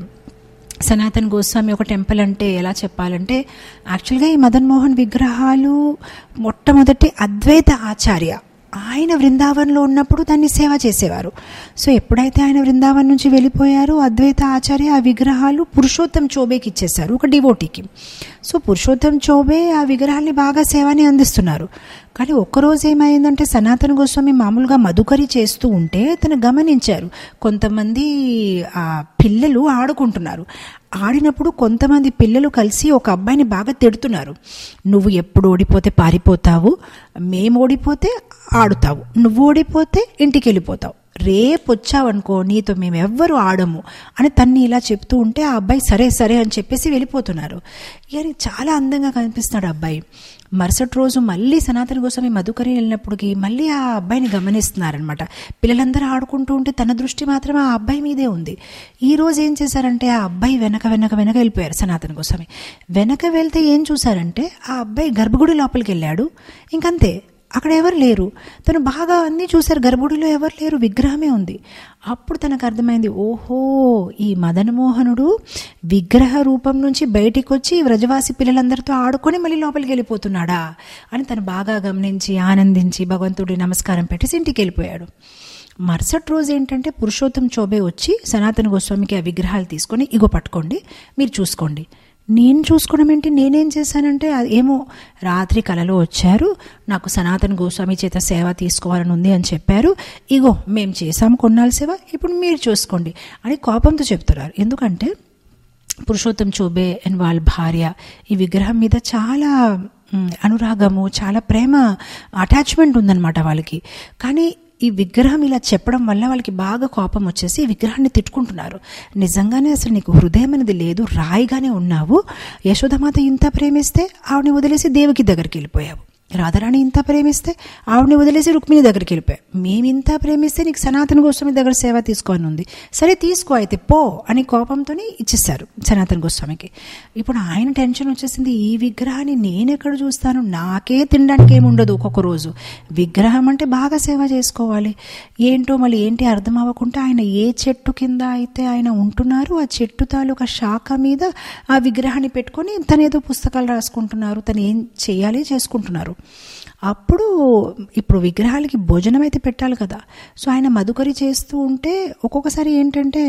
సనాతన్ గోస్వామి ఒక టెంపుల్ అంటే ఎలా చెప్పాలంటే యాక్చువల్గా ఈ మదన్ మోహన్ విగ్రహాలు మొట్టమొదటి అద్వైత ఆచార్య ఆయన బృందావన్లో ఉన్నప్పుడు దాన్ని సేవ చేసేవారు సో ఎప్పుడైతే ఆయన బృందావన్ నుంచి వెళ్ళిపోయారో అద్వైత ఆచార్య ఆ విగ్రహాలు పురుషోత్తం చోబేకి ఇచ్చేశారు ఒక డివోటీకి సో పురుషోత్తం చోబే ఆ విగ్రహాల్ని బాగా సేవని అందిస్తున్నారు కానీ ఒక్కరోజు ఏమైందంటే సనాతన గోస్వామి మామూలుగా మధుకరి చేస్తూ ఉంటే తను గమనించారు కొంతమంది ఆ పిల్లలు ఆడుకుంటున్నారు ఆడినప్పుడు కొంతమంది పిల్లలు కలిసి ఒక అబ్బాయిని బాగా తిడుతున్నారు నువ్వు ఎప్పుడు ఓడిపోతే పారిపోతావు మేము ఓడిపోతే ఆడుతావు నువ్వు ఓడిపోతే ఇంటికి వెళ్ళిపోతావు రేపు వచ్చావనుకో నీతో మేము ఎవ్వరు ఆడము అని తన్ని ఇలా చెప్తూ ఉంటే ఆ అబ్బాయి సరే సరే అని చెప్పేసి వెళ్ళిపోతున్నారు ఇక చాలా అందంగా కనిపిస్తున్నాడు ఆ అబ్బాయి మరుసటి రోజు మళ్ళీ సనాతన గోస్వామి మధుకరి వెళ్ళినప్పటికి మళ్ళీ ఆ అబ్బాయిని గమనిస్తున్నారనమాట పిల్లలందరూ ఆడుకుంటూ ఉంటే తన దృష్టి మాత్రం ఆ అబ్బాయి మీదే ఉంది ఈ రోజు ఏం చేశారంటే ఆ అబ్బాయి వెనక వెనక వెనక వెళ్ళిపోయారు సనాతన గోస్వామి వెనక వెళ్తే ఏం చూశారంటే ఆ అబ్బాయి గర్భగుడి లోపలికి వెళ్ళాడు ఇంకంతే అక్కడ ఎవరు లేరు తను బాగా అన్నీ చూశారు గర్భగుడిలో ఎవరు లేరు విగ్రహమే ఉంది అప్పుడు తనకు అర్థమైంది ఓహో ఈ మదనమోహనుడు విగ్రహ రూపం నుంచి బయటికి వచ్చి వ్రజవాసి పిల్లలందరితో ఆడుకొని మళ్ళీ లోపలికి వెళ్ళిపోతున్నాడా అని తను బాగా గమనించి ఆనందించి భగవంతుడి నమస్కారం పెట్టేసి ఇంటికి వెళ్ళిపోయాడు మరుసటి రోజు ఏంటంటే పురుషోత్తం చోబే వచ్చి సనాతన గోస్వామికి ఆ విగ్రహాలు తీసుకొని ఇగో పట్టుకోండి మీరు చూసుకోండి నేను చూసుకోవడం ఏంటి నేనేం చేశానంటే అది ఏమో రాత్రి కలలో వచ్చారు నాకు సనాతన గోస్వామి చేత సేవ తీసుకోవాలని ఉంది అని చెప్పారు ఇగో మేము చేసాము కొన్నాళ్ళ సేవ ఇప్పుడు మీరు చూసుకోండి అని కోపంతో చెప్తున్నారు ఎందుకంటే పురుషోత్తం చోబే అండ్ వాళ్ళ భార్య ఈ విగ్రహం మీద చాలా మ్, అనురాగము చాలా ప్రేమ అటాచ్మెంట్ ఉందన్నమాట వాళ్ళకి కానీ ఈ విగ్రహం ఇలా చెప్పడం వల్ల వాళ్ళకి బాగా కోపం వచ్చేసి ఈ విగ్రహాన్ని తిట్టుకుంటున్నారు నిజంగానే అసలు నీకు హృదయం అనేది లేదు రాయిగానే ఉన్నావు యశోదమాత ఇంత ప్రేమిస్తే ఆవిడని వదిలేసి దేవకి దగ్గరికి వెళ్ళిపోయావు రాధారాణి ఇంత ప్రేమిస్తే ఆవిడని వదిలేసి రుక్మిణి దగ్గరికి వెళ్ళిపోయా మేము ఇంత ప్రేమిస్తే నీకు సనాతన గోస్వామి దగ్గర సేవ తీసుకోని ఉంది సరే తీసుకో అయితే పో అని కోపంతో ఇచ్చేశారు సనాతన గోస్వామికి ఇప్పుడు ఆయన టెన్షన్ వచ్చేసింది ఈ విగ్రహాన్ని నేను ఎక్కడ చూస్తాను నాకే తినడానికి ఏమి ఉండదు ఒక్కొక్క రోజు విగ్రహం అంటే బాగా సేవ చేసుకోవాలి ఏంటో మళ్ళీ ఏంటి అర్థం అవ్వకుండా ఆయన ఏ చెట్టు కింద అయితే ఆయన ఉంటున్నారు ఆ చెట్టు తాలూకా శాఖ మీద ఆ విగ్రహాన్ని పెట్టుకొని తను ఏదో పుస్తకాలు రాసుకుంటున్నారు తను ఏం చేయాలి చేసుకుంటున్నారు అప్పుడు ఇప్పుడు విగ్రహాలకి భోజనం అయితే పెట్టాలి కదా సో ఆయన మధుకరి చేస్తూ ఉంటే ఒక్కొక్కసారి ఏంటంటే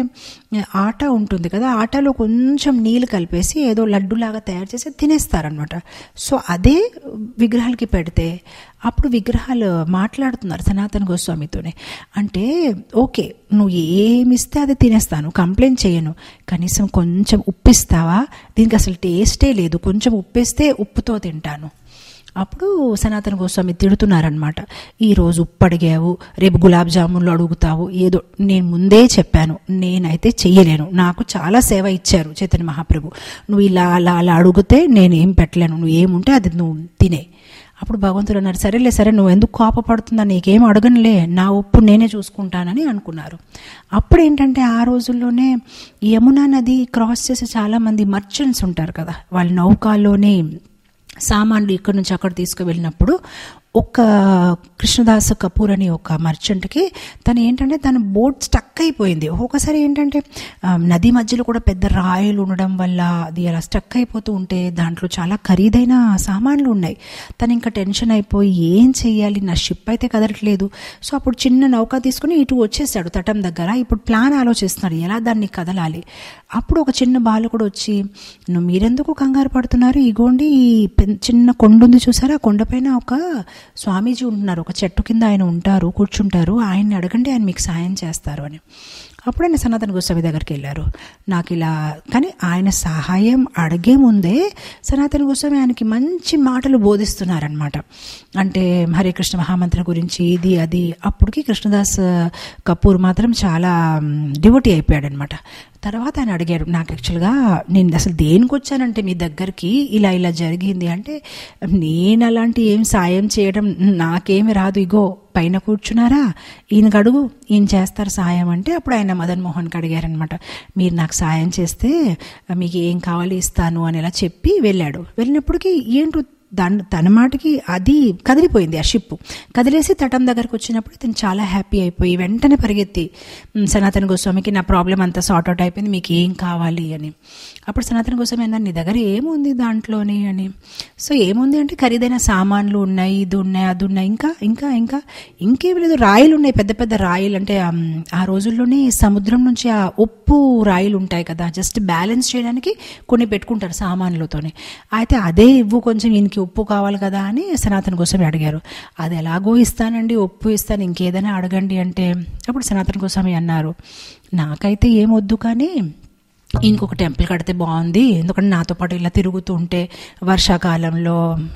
ఆట ఉంటుంది కదా ఆటలో కొంచెం నీళ్ళు కలిపేసి ఏదో లడ్డులాగా తయారు చేసి తినేస్తారనమాట సో అదే విగ్రహాలకి పెడితే అప్పుడు విగ్రహాలు మాట్లాడుతున్నారు సనాతన గోస్వామితోనే అంటే ఓకే నువ్వు ఏమిస్తే అది తినేస్తాను కంప్లైంట్ చేయను కనీసం కొంచెం ఉప్పిస్తావా దీనికి అసలు టేస్టే లేదు కొంచెం ఉప్పిస్తే ఉప్పుతో తింటాను అప్పుడు సనాతన గోస్వామి తిడుతున్నారనమాట ఈరోజు ఉప్పు అడిగావు రేపు గులాబ్ జామున్లు అడుగుతావు ఏదో నేను ముందే చెప్పాను నేనైతే చెయ్యలేను నాకు చాలా సేవ ఇచ్చారు చైతన్య మహాప్రభు నువ్వు ఇలా అలా అలా అడిగితే నేను ఏం పెట్టలేను నువ్వు ఏముంటే అది నువ్వు తినే అప్పుడు భగవంతుడు అన్నారు సరేలే సరే నువ్వు ఎందుకు కోపపడుతుందా నీకేం అడగనులే నా ఉప్పు నేనే చూసుకుంటానని అనుకున్నారు అప్పుడు ఏంటంటే ఆ రోజుల్లోనే యమునా నది క్రాస్ చేసే చాలామంది మర్చెంట్స్ ఉంటారు కదా వాళ్ళ నౌకాల్లోనే సామాన్లు ఇక్కడి నుంచి అక్కడ తీసుకువెళ్ళినప్పుడు ఒక కృష్ణదాస్ కపూర్ అని ఒక మర్చెంట్కి తను ఏంటంటే తన బోట్ స్టక్ అయిపోయింది ఒక్కొక్కసారి ఏంటంటే నది మధ్యలో కూడా పెద్ద రాయలు ఉండడం వల్ల అది అలా స్టక్ అయిపోతూ ఉంటే దాంట్లో చాలా ఖరీదైన సామాన్లు ఉన్నాయి తను ఇంకా టెన్షన్ అయిపోయి ఏం చెయ్యాలి నా షిప్ అయితే కదలట్లేదు సో అప్పుడు చిన్న నౌక తీసుకుని ఇటు వచ్చేసాడు తటం దగ్గర ఇప్పుడు ప్లాన్ ఆలోచిస్తున్నాడు ఎలా దాన్ని కదలాలి అప్పుడు ఒక చిన్న బాలకుడు వచ్చి నువ్వు మీరెందుకు కంగారు పడుతున్నారు ఇగోండి ఈ చిన్న కొండ ఉంది చూసారా ఆ కొండపైన ఒక స్వామీజీ ఉంటున్నారు ఒక చెట్టు కింద ఆయన ఉంటారు కూర్చుంటారు ఆయన్ని అడగండి ఆయన మీకు సాయం చేస్తారు అని అప్పుడు ఆయన సనాతన గోస్వామి దగ్గరికి వెళ్ళారు నాకు ఇలా కానీ ఆయన సహాయం అడిగే ముందే సనాతన గోస్వామి ఆయనకి మంచి మాటలు బోధిస్తున్నారనమాట అంటే హరే కృష్ణ మహామంత్రి గురించి ఇది అది అప్పటికి కృష్ణదాస్ కపూర్ మాత్రం చాలా డివోటీ అయిపోయాడు అనమాట తర్వాత ఆయన అడిగాడు నాకు యాక్చువల్గా నేను అసలు దేనికి వచ్చానంటే మీ దగ్గరికి ఇలా ఇలా జరిగింది అంటే నేను అలాంటి ఏం సాయం చేయడం నాకేమి రాదు ఇగో పైన కూర్చున్నారా ఈయనకు అడుగు ఈయన చేస్తారు సాయం అంటే అప్పుడు ఆయన మదన్ మోహన్కి అడిగారనమాట మీరు నాకు సాయం చేస్తే మీకు ఏం కావాలి ఇస్తాను అని ఇలా చెప్పి వెళ్ళాడు వెళ్ళినప్పటికీ ఏంటో దాని తన మాటకి అది కదిలిపోయింది ఆ షిప్ కదిలేసి తటం దగ్గరకు వచ్చినప్పుడు ఇతను చాలా హ్యాపీ అయిపోయి వెంటనే పరిగెత్తి సనాతన గోస్వామికి నా ప్రాబ్లం అంతా సార్ట్ అవుట్ అయిపోయింది మీకు ఏం కావాలి అని అప్పుడు సనాతన గోస్వామి అన్నారు నీ దగ్గర ఏముంది దాంట్లోని అని సో ఏముంది అంటే ఖరీదైన సామాన్లు ఉన్నాయి ఇది ఉన్నాయి అది ఉన్నాయి ఇంకా ఇంకా ఇంకా ఇంకేమి లేదు రాయిలు ఉన్నాయి పెద్ద పెద్ద రాయిలు అంటే ఆ రోజుల్లోనే సముద్రం నుంచి ఆ ఉప్పు రాయిలు ఉంటాయి కదా జస్ట్ బ్యాలెన్స్ చేయడానికి కొన్ని పెట్టుకుంటారు సామాన్లతోనే అయితే అదే ఇవ్వు కొంచెం ఈయనకి ఉప్పు కావాలి కదా అని సనాతన గోస్వామి అడిగారు అది ఎలాగో ఇస్తానండి ఉప్పు ఇస్తాను ఇంకేదైనా అడగండి అంటే అప్పుడు సనాతన గోస్వామి అన్నారు నాకైతే ఏమొద్దు కానీ ఇంకొక టెంపుల్ కడితే బాగుంది ఎందుకంటే నాతో పాటు ఇలా తిరుగుతూ ఉంటే వర్షాకాలంలో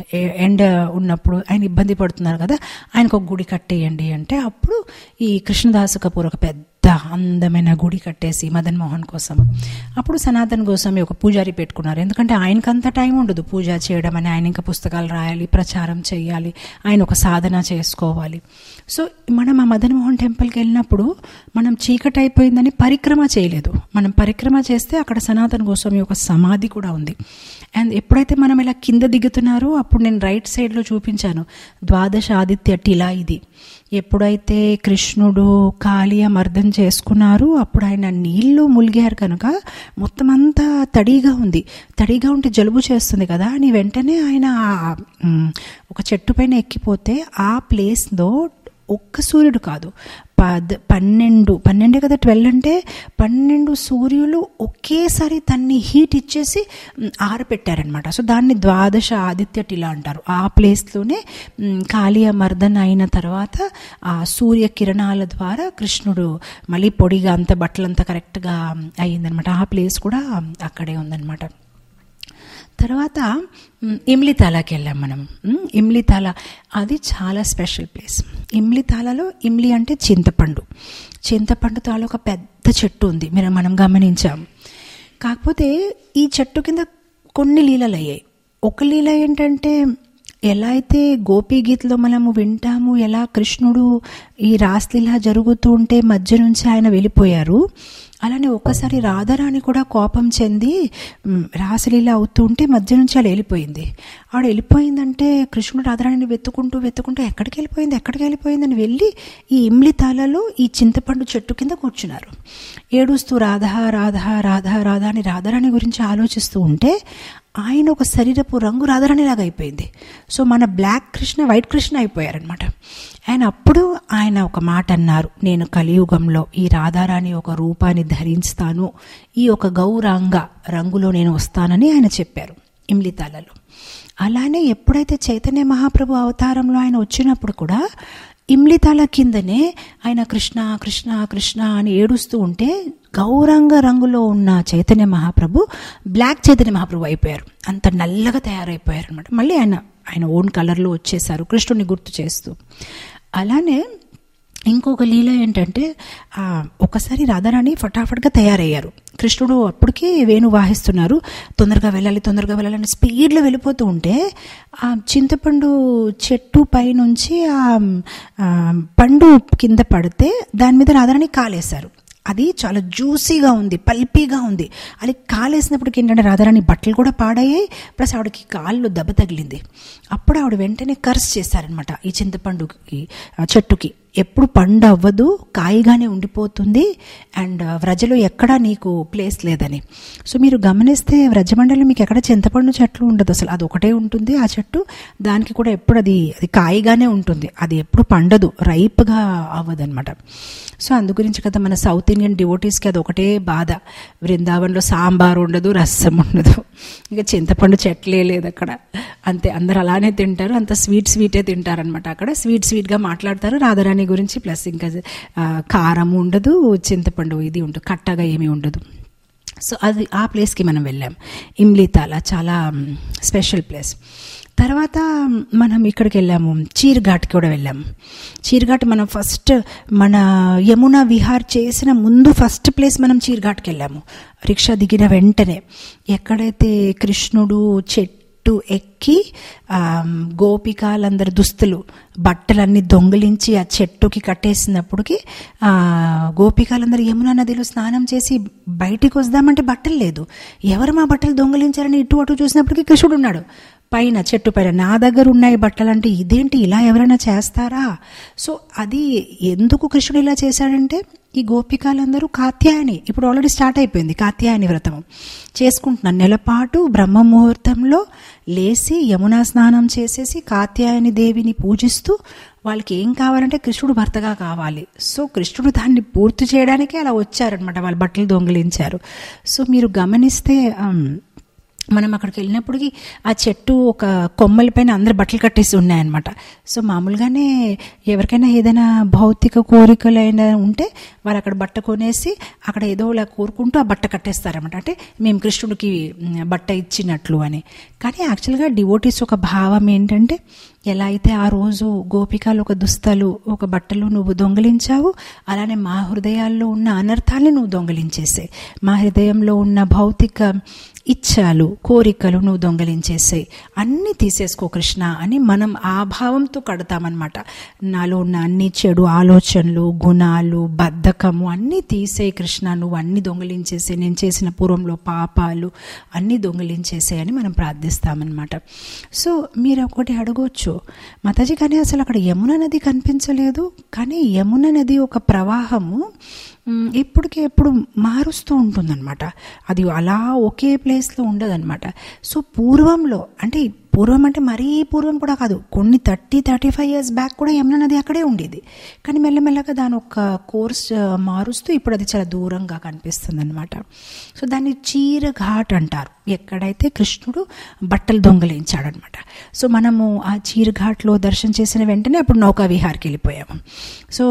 ఎండ ఉన్నప్పుడు ఆయన ఇబ్బంది పడుతున్నారు కదా ఆయనకు ఒక గుడి కట్టేయండి అంటే అప్పుడు ఈ కృష్ణదాసు కపూర్ ఒక పెద్ద అందమైన గుడి కట్టేసి మదన్ మోహన్ కోసం అప్పుడు సనాతన్ గోస్వామి ఒక పూజారి పెట్టుకున్నారు ఎందుకంటే ఆయనకు అంత టైం ఉండదు పూజ చేయడం అని ఆయన ఇంకా పుస్తకాలు రాయాలి ప్రచారం చేయాలి ఆయన ఒక సాధన చేసుకోవాలి సో మనం ఆ మదన్ మోహన్ టెంపుల్కి వెళ్ళినప్పుడు మనం చీకటి అయిపోయిందని పరిక్రమ చేయలేదు మనం పరిక్రమ చేస్తే అక్కడ సనాతన గోస్వామి ఒక సమాధి కూడా ఉంది అండ్ ఎప్పుడైతే మనం ఇలా కింద దిగుతున్నారో అప్పుడు నేను రైట్ సైడ్లో చూపించాను ద్వాదశ ఆదిత్య టిలా ఇది ఎప్పుడైతే కృష్ణుడు కాళీయ మర్దం చేసుకున్నారు అప్పుడు ఆయన నీళ్ళు ములిగారు కనుక మొత్తం అంతా తడిగా ఉంది తడిగా ఉంటే జలుబు చేస్తుంది కదా అని వెంటనే ఆయన ఒక చెట్టు పైన ఎక్కిపోతే ఆ ప్లేస్లో ఒక్క సూర్యుడు కాదు పద్ పన్నెండు పన్నెండే కదా ట్వెల్వ్ అంటే పన్నెండు సూర్యులు ఒకేసారి తన్ని హీట్ ఇచ్చేసి ఆరపెట్టారనమాట సో దాన్ని ద్వాదశ ఆదిత్య టిలా అంటారు ఆ ప్లేస్లోనే కాళీయ మర్దన్ అయిన తర్వాత ఆ సూర్య కిరణాల ద్వారా కృష్ణుడు మళ్ళీ పొడిగా అంత బట్టలంతా కరెక్ట్గా అయ్యిందనమాట ఆ ప్లేస్ కూడా అక్కడే ఉందన్నమాట తర్వాత ఇమ్లితాలాకి వెళ్ళాం మనం ఇమ్లితాల అది చాలా స్పెషల్ ప్లేస్ ఇమ్లితాలలో ఇమ్లి అంటే చింతపండు చింతపండు తాలో ఒక పెద్ద చెట్టు ఉంది మీరు మనం గమనించాం కాకపోతే ఈ చెట్టు కింద కొన్ని లీలలు అయ్యాయి ఒక లీల ఏంటంటే ఎలా అయితే గోపీ గీతలో మనము వింటాము ఎలా కృష్ణుడు ఈ రాస్లీలా జరుగుతూ ఉంటే మధ్య నుంచి ఆయన వెళ్ళిపోయారు అలానే ఒక్కసారి రాధారాణి కూడా కోపం చెంది మ్, రాసలీల అవుతూ ఉంటే మధ్య నుంచి అలా వెళ్ళిపోయింది ఆడ వెళ్ళిపోయిందంటే కృష్ణుడు రాధారాణిని వెతుకుంటూ వెతుకుంటూ ఎక్కడికి వెళ్ళిపోయింది ఎక్కడికి వెళ్ళిపోయిందని వెళ్ళి ఈ ఇమ్లితాలలో ఈ చింతపండు చెట్టు కింద కూర్చున్నారు ఏడుస్తూ రాధా రాధా రాధా రాధా అని రాధారాణి గురించి ఆలోచిస్తూ ఉంటే ఆయన ఒక శరీరపు రంగు రాధారాణిలాగా అయిపోయింది సో మన బ్లాక్ కృష్ణ వైట్ కృష్ణ అయిపోయారనమాట ఆయన అప్పుడు ఆయన ఒక మాట అన్నారు నేను కలియుగంలో ఈ రాధారాణి ఒక రూపాన్ని ధరిస్తాను ఈ ఒక గౌరాంగ రంగులో నేను వస్తానని ఆయన చెప్పారు ఇమ్లితాలలో అలానే ఎప్పుడైతే చైతన్య మహాప్రభు అవతారంలో ఆయన వచ్చినప్పుడు కూడా ఇమ్లితాల కిందనే ఆయన కృష్ణ కృష్ణ కృష్ణ అని ఏడుస్తూ ఉంటే గౌరంగ రంగులో ఉన్న చైతన్య మహాప్రభు బ్లాక్ చైతన్య మహాప్రభు అయిపోయారు అంత నల్లగా తయారైపోయారు అనమాట మళ్ళీ ఆయన ఆయన ఓన్ కలర్లో వచ్చేసారు కృష్ణుని గుర్తు చేస్తూ అలానే ఇంకొక లీల ఏంటంటే ఆ, ఒకసారి రాధారాణి ఫటాఫట్గా తయారయ్యారు కృష్ణుడు అప్పటికే వేణు వాహిస్తున్నారు తొందరగా వెళ్ళాలి తొందరగా వెళ్ళాలని స్పీడ్లో వెళ్ళిపోతూ ఉంటే ఆ చింతపండు చెట్టు పైనుంచి ఆ ఆ, పండు కింద పడితే దాని మీద రాధారాణి కాలేశారు అది చాలా జ్యూసీగా ఉంది పల్పీగా ఉంది అది కాలేసినప్పటికి ఏంటంటే రాధారాణి బట్టలు కూడా పాడయ్యాయి ప్లస్ ఆవిడకి కాళ్ళు దెబ్బ తగిలింది అప్పుడు ఆవిడ వెంటనే కర్స్ చేశారనమాట ఈ చింతపండుకి ఆ చెట్టుకి ఎప్పుడు పండు అవ్వదు కాయిగానే ఉండిపోతుంది అండ్ వ్రజలో ఎక్కడా నీకు ప్లేస్ లేదని సో మీరు గమనిస్తే వ్రజమండలి మీకు ఎక్కడ చింతపండు చెట్లు ఉండదు అసలు అది ఒకటే ఉంటుంది ఆ చెట్టు దానికి కూడా ఎప్పుడు అది అది కాయిగానే ఉంటుంది అది ఎప్పుడు పండదు రైప్గా అవ్వదు అనమాట సో అందు గురించి కదా మన సౌత్ ఇండియన్ డివోటీస్కి అది ఒకటే బాధ బృందావనంలో సాంబార్ ఉండదు రసం ఉండదు ఇంకా చింతపండు చెట్లే లేదు అక్కడ అంతే అందరు అలానే తింటారు అంత స్వీట్ స్వీటే తింటారనమాట అక్కడ స్వీట్ స్వీట్గా మాట్లాడతారు రాధారాణి గురించి ప్లస్ ఇంకా ఆ, కారం ఉండదు చింతపండు ఇది ఉండదు కట్టగా ఏమీ ఉండదు సో అది ఆ ప్లేస్కి మనం వెళ్ళాం ఇమ్లితాల చాలా స్పెషల్ ప్లేస్ తర్వాత మనం ఇక్కడికి వెళ్ళాము చీర్ఘాట్కి కూడా వెళ్ళాము చీర్ఘాట్ మనం ఫస్ట్ మన యమున విహార్ చేసిన ముందు ఫస్ట్ ప్లేస్ మనం చీర్ఘాట్కి వెళ్ళాము రిక్షా దిగిన వెంటనే ఎక్కడైతే కృష్ణుడు చెట్టు ఎక్కి ఆ, గోపికాలందరి దుస్తులు బట్టలన్నీ దొంగిలించి ఆ చెట్టుకి కట్టేసినప్పటికి ఆ, గోపికాలందరూ యమునా నదిలో స్నానం చేసి బయటికి వద్దామంటే బట్టలు లేదు ఎవరు మా బట్టలు దొంగిలించారని ఇటు అటు చూసినప్పటికీ కృష్ణుడు ఉన్నాడు పైన చెట్టు పైన నా దగ్గర ఉన్నాయి బట్టలు అంటే ఇదేంటి ఇలా ఎవరైనా చేస్తారా సో అది ఎందుకు కృష్ణుడు ఇలా చేశాడంటే ఈ గోపికలందరూ కాత్యాయని ఇప్పుడు ఆల్రెడీ స్టార్ట్ అయిపోయింది కాత్యాయని వ్రతం చేసుకుంటున్నాను నెలపాటు బ్రహ్మ ముహూర్తంలో లేచి యమునా స్నానం చేసేసి కాత్యాయని దేవిని పూజిస్తూ వాళ్ళకి ఏం కావాలంటే కృష్ణుడు భర్తగా కావాలి సో కృష్ణుడు దాన్ని పూర్తి చేయడానికే అలా వచ్చారనమాట వాళ్ళ బట్టలు దొంగిలించారు సో మీరు గమనిస్తే ఆమ్, మనం అక్కడికి వెళ్ళినప్పటికి ఆ చెట్టు ఒక కొమ్మల పైన అందరు బట్టలు కట్టేసి ఉన్నాయన్నమాట సో మామూలుగానే ఎవరికైనా ఏదైనా భౌతిక కోరికలైనా ఉంటే వారు అక్కడ బట్ట కొనేసి అక్కడ ఏదో ఇలా కోరుకుంటూ ఆ బట్ట కట్టేస్తారన్నమాట అంటే మేము కృష్ణుడికి మ్, బట్ట ఇచ్చినట్లు అని కానీ యాక్చువల్గా డివోటీస్ ఒక భావం ఏంటంటే ఎలా అయితే ఆ రోజు గోపికలు ఒక దుస్తలు ఒక బట్టలు నువ్వు దొంగిలించావు అలానే మా హృదయాల్లో ఉన్న అనర్థాన్ని నువ్వు దొంగిలించేసే మా హృదయంలో ఉన్న భౌతిక ఇచ్ఛాలు కోరికలు నువ్వు దొంగలించేసాయి అన్నీ తీసేసుకో కృష్ణ అని మనం ఆ భావంతో కడతామన్నమాట నాలో ఉన్న అన్ని చెడు ఆలోచనలు గుణాలు బద్ధకము అన్నీ తీసేయి కృష్ణ నువ్వు అన్ని దొంగలించేసే నేను చేసిన పూర్వంలో పాపాలు అన్నీ దొంగలించేసే అని మనం ప్రార్థిస్తామన్నమాట సో మీరు ఒకటి అడగొచ్చు మాతాజీ కానీ అసలు అక్కడ యమున నది కనిపించలేదు కానీ యమున నది ఒక ప్రవాహము మ్, ఎప్పటికి ఎప్పుడు మారుస్తూ ఉంటుందన్నమాట అది అలా ఒకే ప్లేస్లో ఉండదన్నమాట సో పూర్వంలో అంటే పూర్వం అంటే మరీ పూర్వం కూడా కాదు కొన్ని thirty thirty five years back కూడా యమునా నది అక్కడే ఉండేది కానీ మెల్లమెల్లగా దాని ఒక కోర్స్ ఆ, మారుస్తూ ఇప్పుడు అది చాలా దూరంగా కనిపిస్తుంది అనమాట సో దాన్ని చీర ఘాట్ అంటారు ఎక్కడైతే కృష్ణుడు బట్టలు దొంగలించాడనమాట సో మనము ఆ చీర ఘాట్లో దర్శనం చేసిన వెంటనే అప్పుడు నౌకా విహార్కి వెళ్ళిపోయాము సో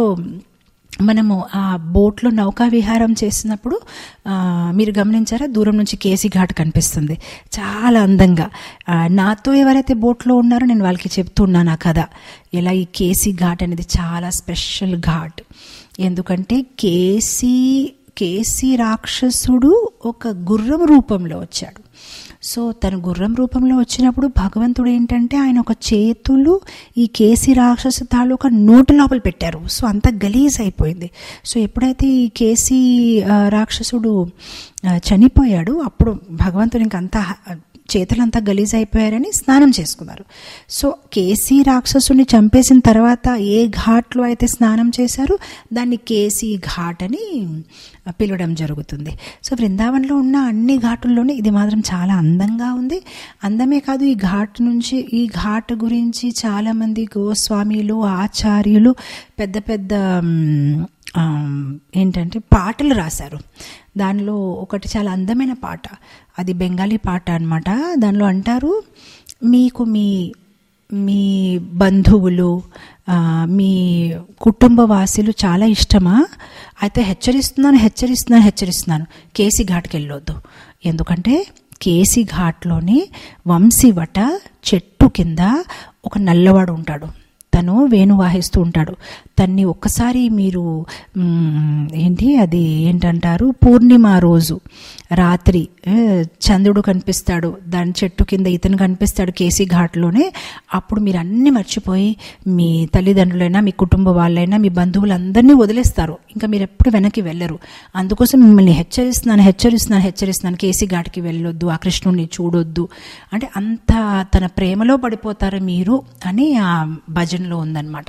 మనము ఆ బోట్లో నౌకా విహారం చేసినప్పుడు ఆ, మీరు గమనించారా దూరం నుంచి కేసీ ఘాట్ కనిపిస్తుంది చాలా అందంగా ఆ, నాతో ఎవరైతే బోట్లో ఉన్నారో నేను వాళ్ళకి చెప్తున్నాను ఆ కథ ఎలా ఈ కేసీ ఘాట్ అనేది చాలా స్పెషల్ ఘాట్ ఎందుకంటే కేసీ కేసీ రాక్షసుడు ఒక గుర్రం రూపంలో వచ్చాడు సో తను గుర్రం రూపంలో వచ్చినప్పుడు భగవంతుడు ఏంటంటే ఆయన ఒక చేతులు ఈ కేసీ రాక్షస తాలూకా నోటు లోపల పెట్టారు సో అంత గలీజ్ అయిపోయింది సో ఎప్పుడైతే ఈ కేసీ ఆ, రాక్షసుడు ఆ, చనిపోయాడు అప్పుడు భగవంతుడు ఇంకంతా చేతులంతా గలీజ్ అయిపోయారని స్నానం చేసుకున్నారు సో కేసీ రాక్షసుని చంపేసిన తర్వాత ఏ ఘాట్లో అయితే స్నానం చేశారో దాన్ని కేసీ ఘాట్ అని పిలవడం జరుగుతుంది సో బృందావనంలో ఉన్న అన్ని ఘాటుల్లోనే ఇది మాత్రం చాలా అందంగా ఉంది అందమే కాదు ఈ ఘాట్ నుంచి ఈ ఘాట్ గురించి చాలామంది గోస్వామీలు ఆచార్యులు పెద్ద పెద్ద మ్, ఆ, ఏంటంటే పాటలు రాశారు దానిలో ఒకటి చాలా అందమైన పాట అది బెంగాలీ పాట అన్నమాట దానిలో అంటారు మీకు మీ మీ బంధువులు ఆ, మీ కుటుంబ వాసులు చాలా ఇష్టమా అయితే హెచ్చరిస్తున్నాను హెచ్చరిస్తున్నాను హెచ్చరిస్తున్నాను కేసీ ఘాట్కి వెళ్ళొద్దు ఎందుకంటే కేసీ ఘాట్లోని వంశీవట చెట్టు కింద ఒక నల్లవాడు ఉంటాడు తను వేణు వాహిస్తూ ఉంటాడు తన్ని ఒక్కసారి మీరు మ్, ఏంటి అది ఏంటంటారు పూర్ణిమ రోజు రాత్రి ఏ, చంద్రుడు కనిపిస్తాడు దాని చెట్టు కింద ఇతను కనిపిస్తాడు కేసీ ఘాట్లోనే అప్పుడు మీరు అన్ని మర్చిపోయి మీ తల్లిదండ్రులైనా మీ కుటుంబ వాళ్ళైనా మీ బంధువులందరినీ వదిలేస్తారు ఇంకా మీరు ఎప్పుడు వెనక్కి వెళ్ళరు అందుకోసం మిమ్మల్ని హెచ్చరిస్తున్నాను హెచ్చరిస్తున్నాను హెచ్చరిస్తున్నాను కేసీ ఘాట్కి వెళ్ళొద్దు ఆ కృష్ణుడిని చూడొద్దు అంటే అంత తన ప్రేమలో పడిపోతారు మీరు అని ఆ భజనలో ఉందన్నమాట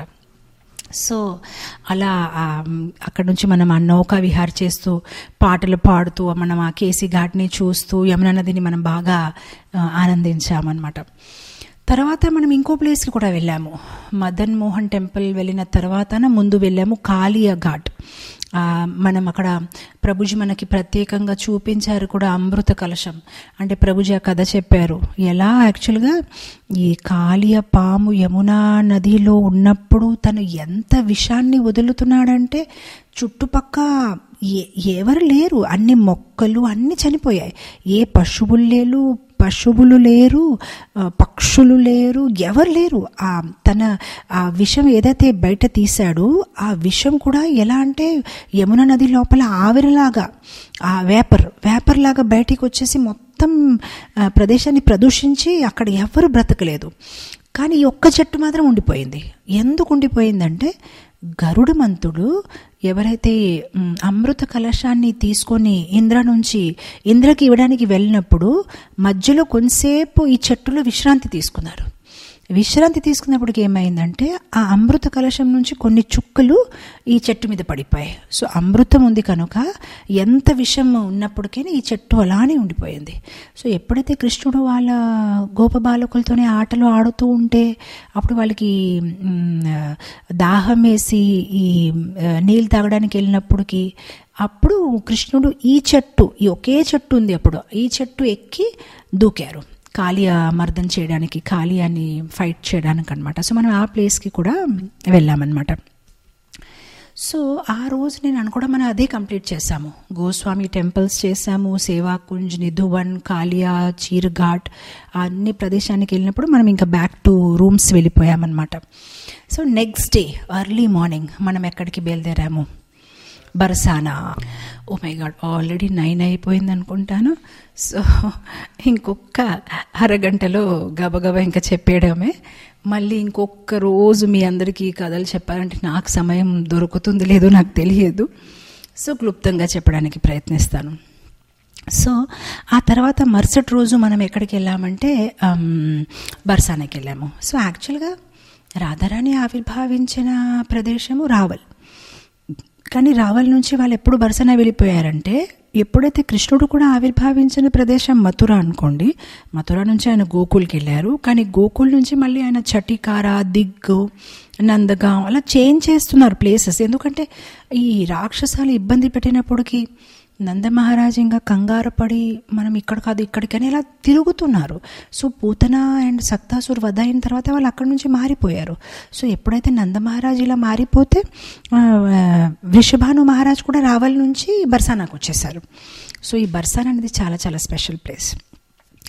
సో అలా ఆ, అక్కడ నుంచి మనం ఆ నౌకా విహార్ చేస్తూ పాటలు పాడుతూ మనం ఆ కేసీ ఘాట్ని చూస్తూ యమునా నదిని మనం బాగా ఆ, ఆనందించామన్నమాట తర్వాత మనం ఇంకో ప్లేస్కి కూడా వెళ్ళాము మదన్ మోహన్ టెంపుల్ వెళ్ళిన తర్వాత ముందు వెళ్ళాము కాళియా ఘాట్ ఆ, మనం అక్కడ ప్రభుజీ మనకి ప్రత్యేకంగా చూపించారు కూడా అమృత కలశం అంటే ప్రభుజీ ఆ కథ చెప్పారు ఎలా యాక్చువల్గా ఈ కాళియ పాము యమునా నదిలో ఉన్నప్పుడు తను ఎంత విషాన్ని వదులుతున్నాడంటే చుట్టుపక్క ఏ ఎవరు లేరు అన్ని మొక్కలు అన్ని చనిపోయాయి ఏ పశువులు లేరు పశువులు లేరు ఆ, పక్షులు లేరు ఎవరు లేరు ఆ తన ఆ విషం ఏదైతే బయట తీశాడో ఆ విషం కూడా ఎలా అంటే యమున నది లోపల ఆవిరిలాగా ఆ వేపర్ వేపర్ లాగా బయటికి వచ్చేసి మొత్తం ఆ, ప్రదేశాన్ని ప్రదూషించి అక్కడ ఎవరు బ్రతకలేదు కానీ ఈ ఒక్క చెట్టు మాత్రం ఉండిపోయింది ఎందుకు ఉండిపోయిందంటే గరుడమంతుడు ఎవరైతే మ్, అమృత కలశాన్ని తీసుకొని ఇంద్ర నుంచి ఇంద్రకి ఇవ్వడానికి వెళ్ళినప్పుడు మధ్యలో కొంతసేపు ఈ చెట్టులో విశ్రాంతి తీసుకున్నారు విశ్రాంతి తీసుకున్నప్పటికి ఏమైందంటే ఆ అమృత కలశం నుంచి కొన్ని చుక్కలు ఈ చెట్టు మీద పడిపోయాయి సో అమృతం ఉంది కనుక ఎంత విషం ఉన్నప్పటికీ ఈ చెట్టు అలానే ఉండిపోయింది సో ఎప్పుడైతే కృష్ణుడు వాళ్ళ గోప బాలకులతోనే ఆటలు ఆడుతూ ఉంటే అప్పుడు వాళ్ళకి మ్, దాహం వేసి ఈ ఆ, నీళ్ళు తాగడానికి వెళ్ళినప్పటికి అప్పుడు కృష్ణుడు ఈ చెట్టు ఈ ఒకే చెట్టు ఉంది అప్పుడు ఈ చెట్టు ఎక్కి దూకారు కాళియా మర్దన చేయడానికి కాళియాని ఫైట్ చేయడానికి అనమాట సో మనం ఆ ప్లేస్కి కూడా వెళ్ళామన్నమాట సో ఆ రోజు నేను అనుకోవడం మనం అదే కంప్లీట్ చేశాము గోస్వామి టెంపుల్స్ చేశాము సేవాకుంజ్ నిధువన్ కాళియా చీర్ఘాట్ ఆ అన్ని ప్రదేశానికి వెళ్ళినప్పుడు మనం ఇంకా బ్యాక్ టు రూమ్స్ వెళ్ళిపోయామన్నమాట so next day early morning మనం ఎక్కడికి బయలుదేరాము Barsana oh my god already nine అయిపోయింది అనుకుంటాను సో ఇంకొక అరగంటలో గబగబా ఇంకా చెప్పేయడమే మళ్ళీ ఇంకొక రోజు మీ అందరికీ ఈ కథలు చెప్పాలంటే నాకు సమయం దొరుకుతుంది లేదో నాకు తెలియదు సో క్లుప్తంగా చెప్పడానికి ప్రయత్నిస్తాను సో ఆ తర్వాత మరుసటి రోజు మనం ఎక్కడికి వెళ్ళామంటే ఆమ్, బర్సానాకి వెళ్ళాము సో యాక్చువల్గా రాధారాణి ఆవిర్భావించిన ప్రదేశము రావల్ కానీ రావల్ నుంచి వాళ్ళు ఎప్పుడు బరసన వెళ్ళిపోయారంటే ఎప్పుడైతే కృష్ణుడు కూడా ఆవిర్భావించిన ప్రదేశం మథుర అనుకోండి మథుర నుంచి ఆయన గోకుల్కి వెళ్ళారు కానీ గోకుల్ నుంచి మళ్ళీ ఆయన చటికార దిగ్గు నందగాం అలా చేంజ్ చేస్తున్నారు ప్లేసెస్ ఎందుకంటే ఈ రాక్షసాలు ఇబ్బంది పెట్టినప్పటికీ నందమహారాజ్ ఇంకా కంగారు పడి మనం ఇక్కడ కాదు ఇక్కడికని ఇలా తిరుగుతున్నారు సో పూతన అండ్ సక్తాసుర్ వధ అయిన తర్వాత వాళ్ళు అక్కడి నుంచి మారిపోయారు సో ఎప్పుడైతే నందమహారాజ్ ఇలా మారిపోతే ఆ, వృషభాను మహారాజ్ కూడా రావల్ నుంచి బర్సానాకు వచ్చేసారు సో ఈ బర్సానా అనేది చాలా చాలా స్పెషల్ ప్లేస్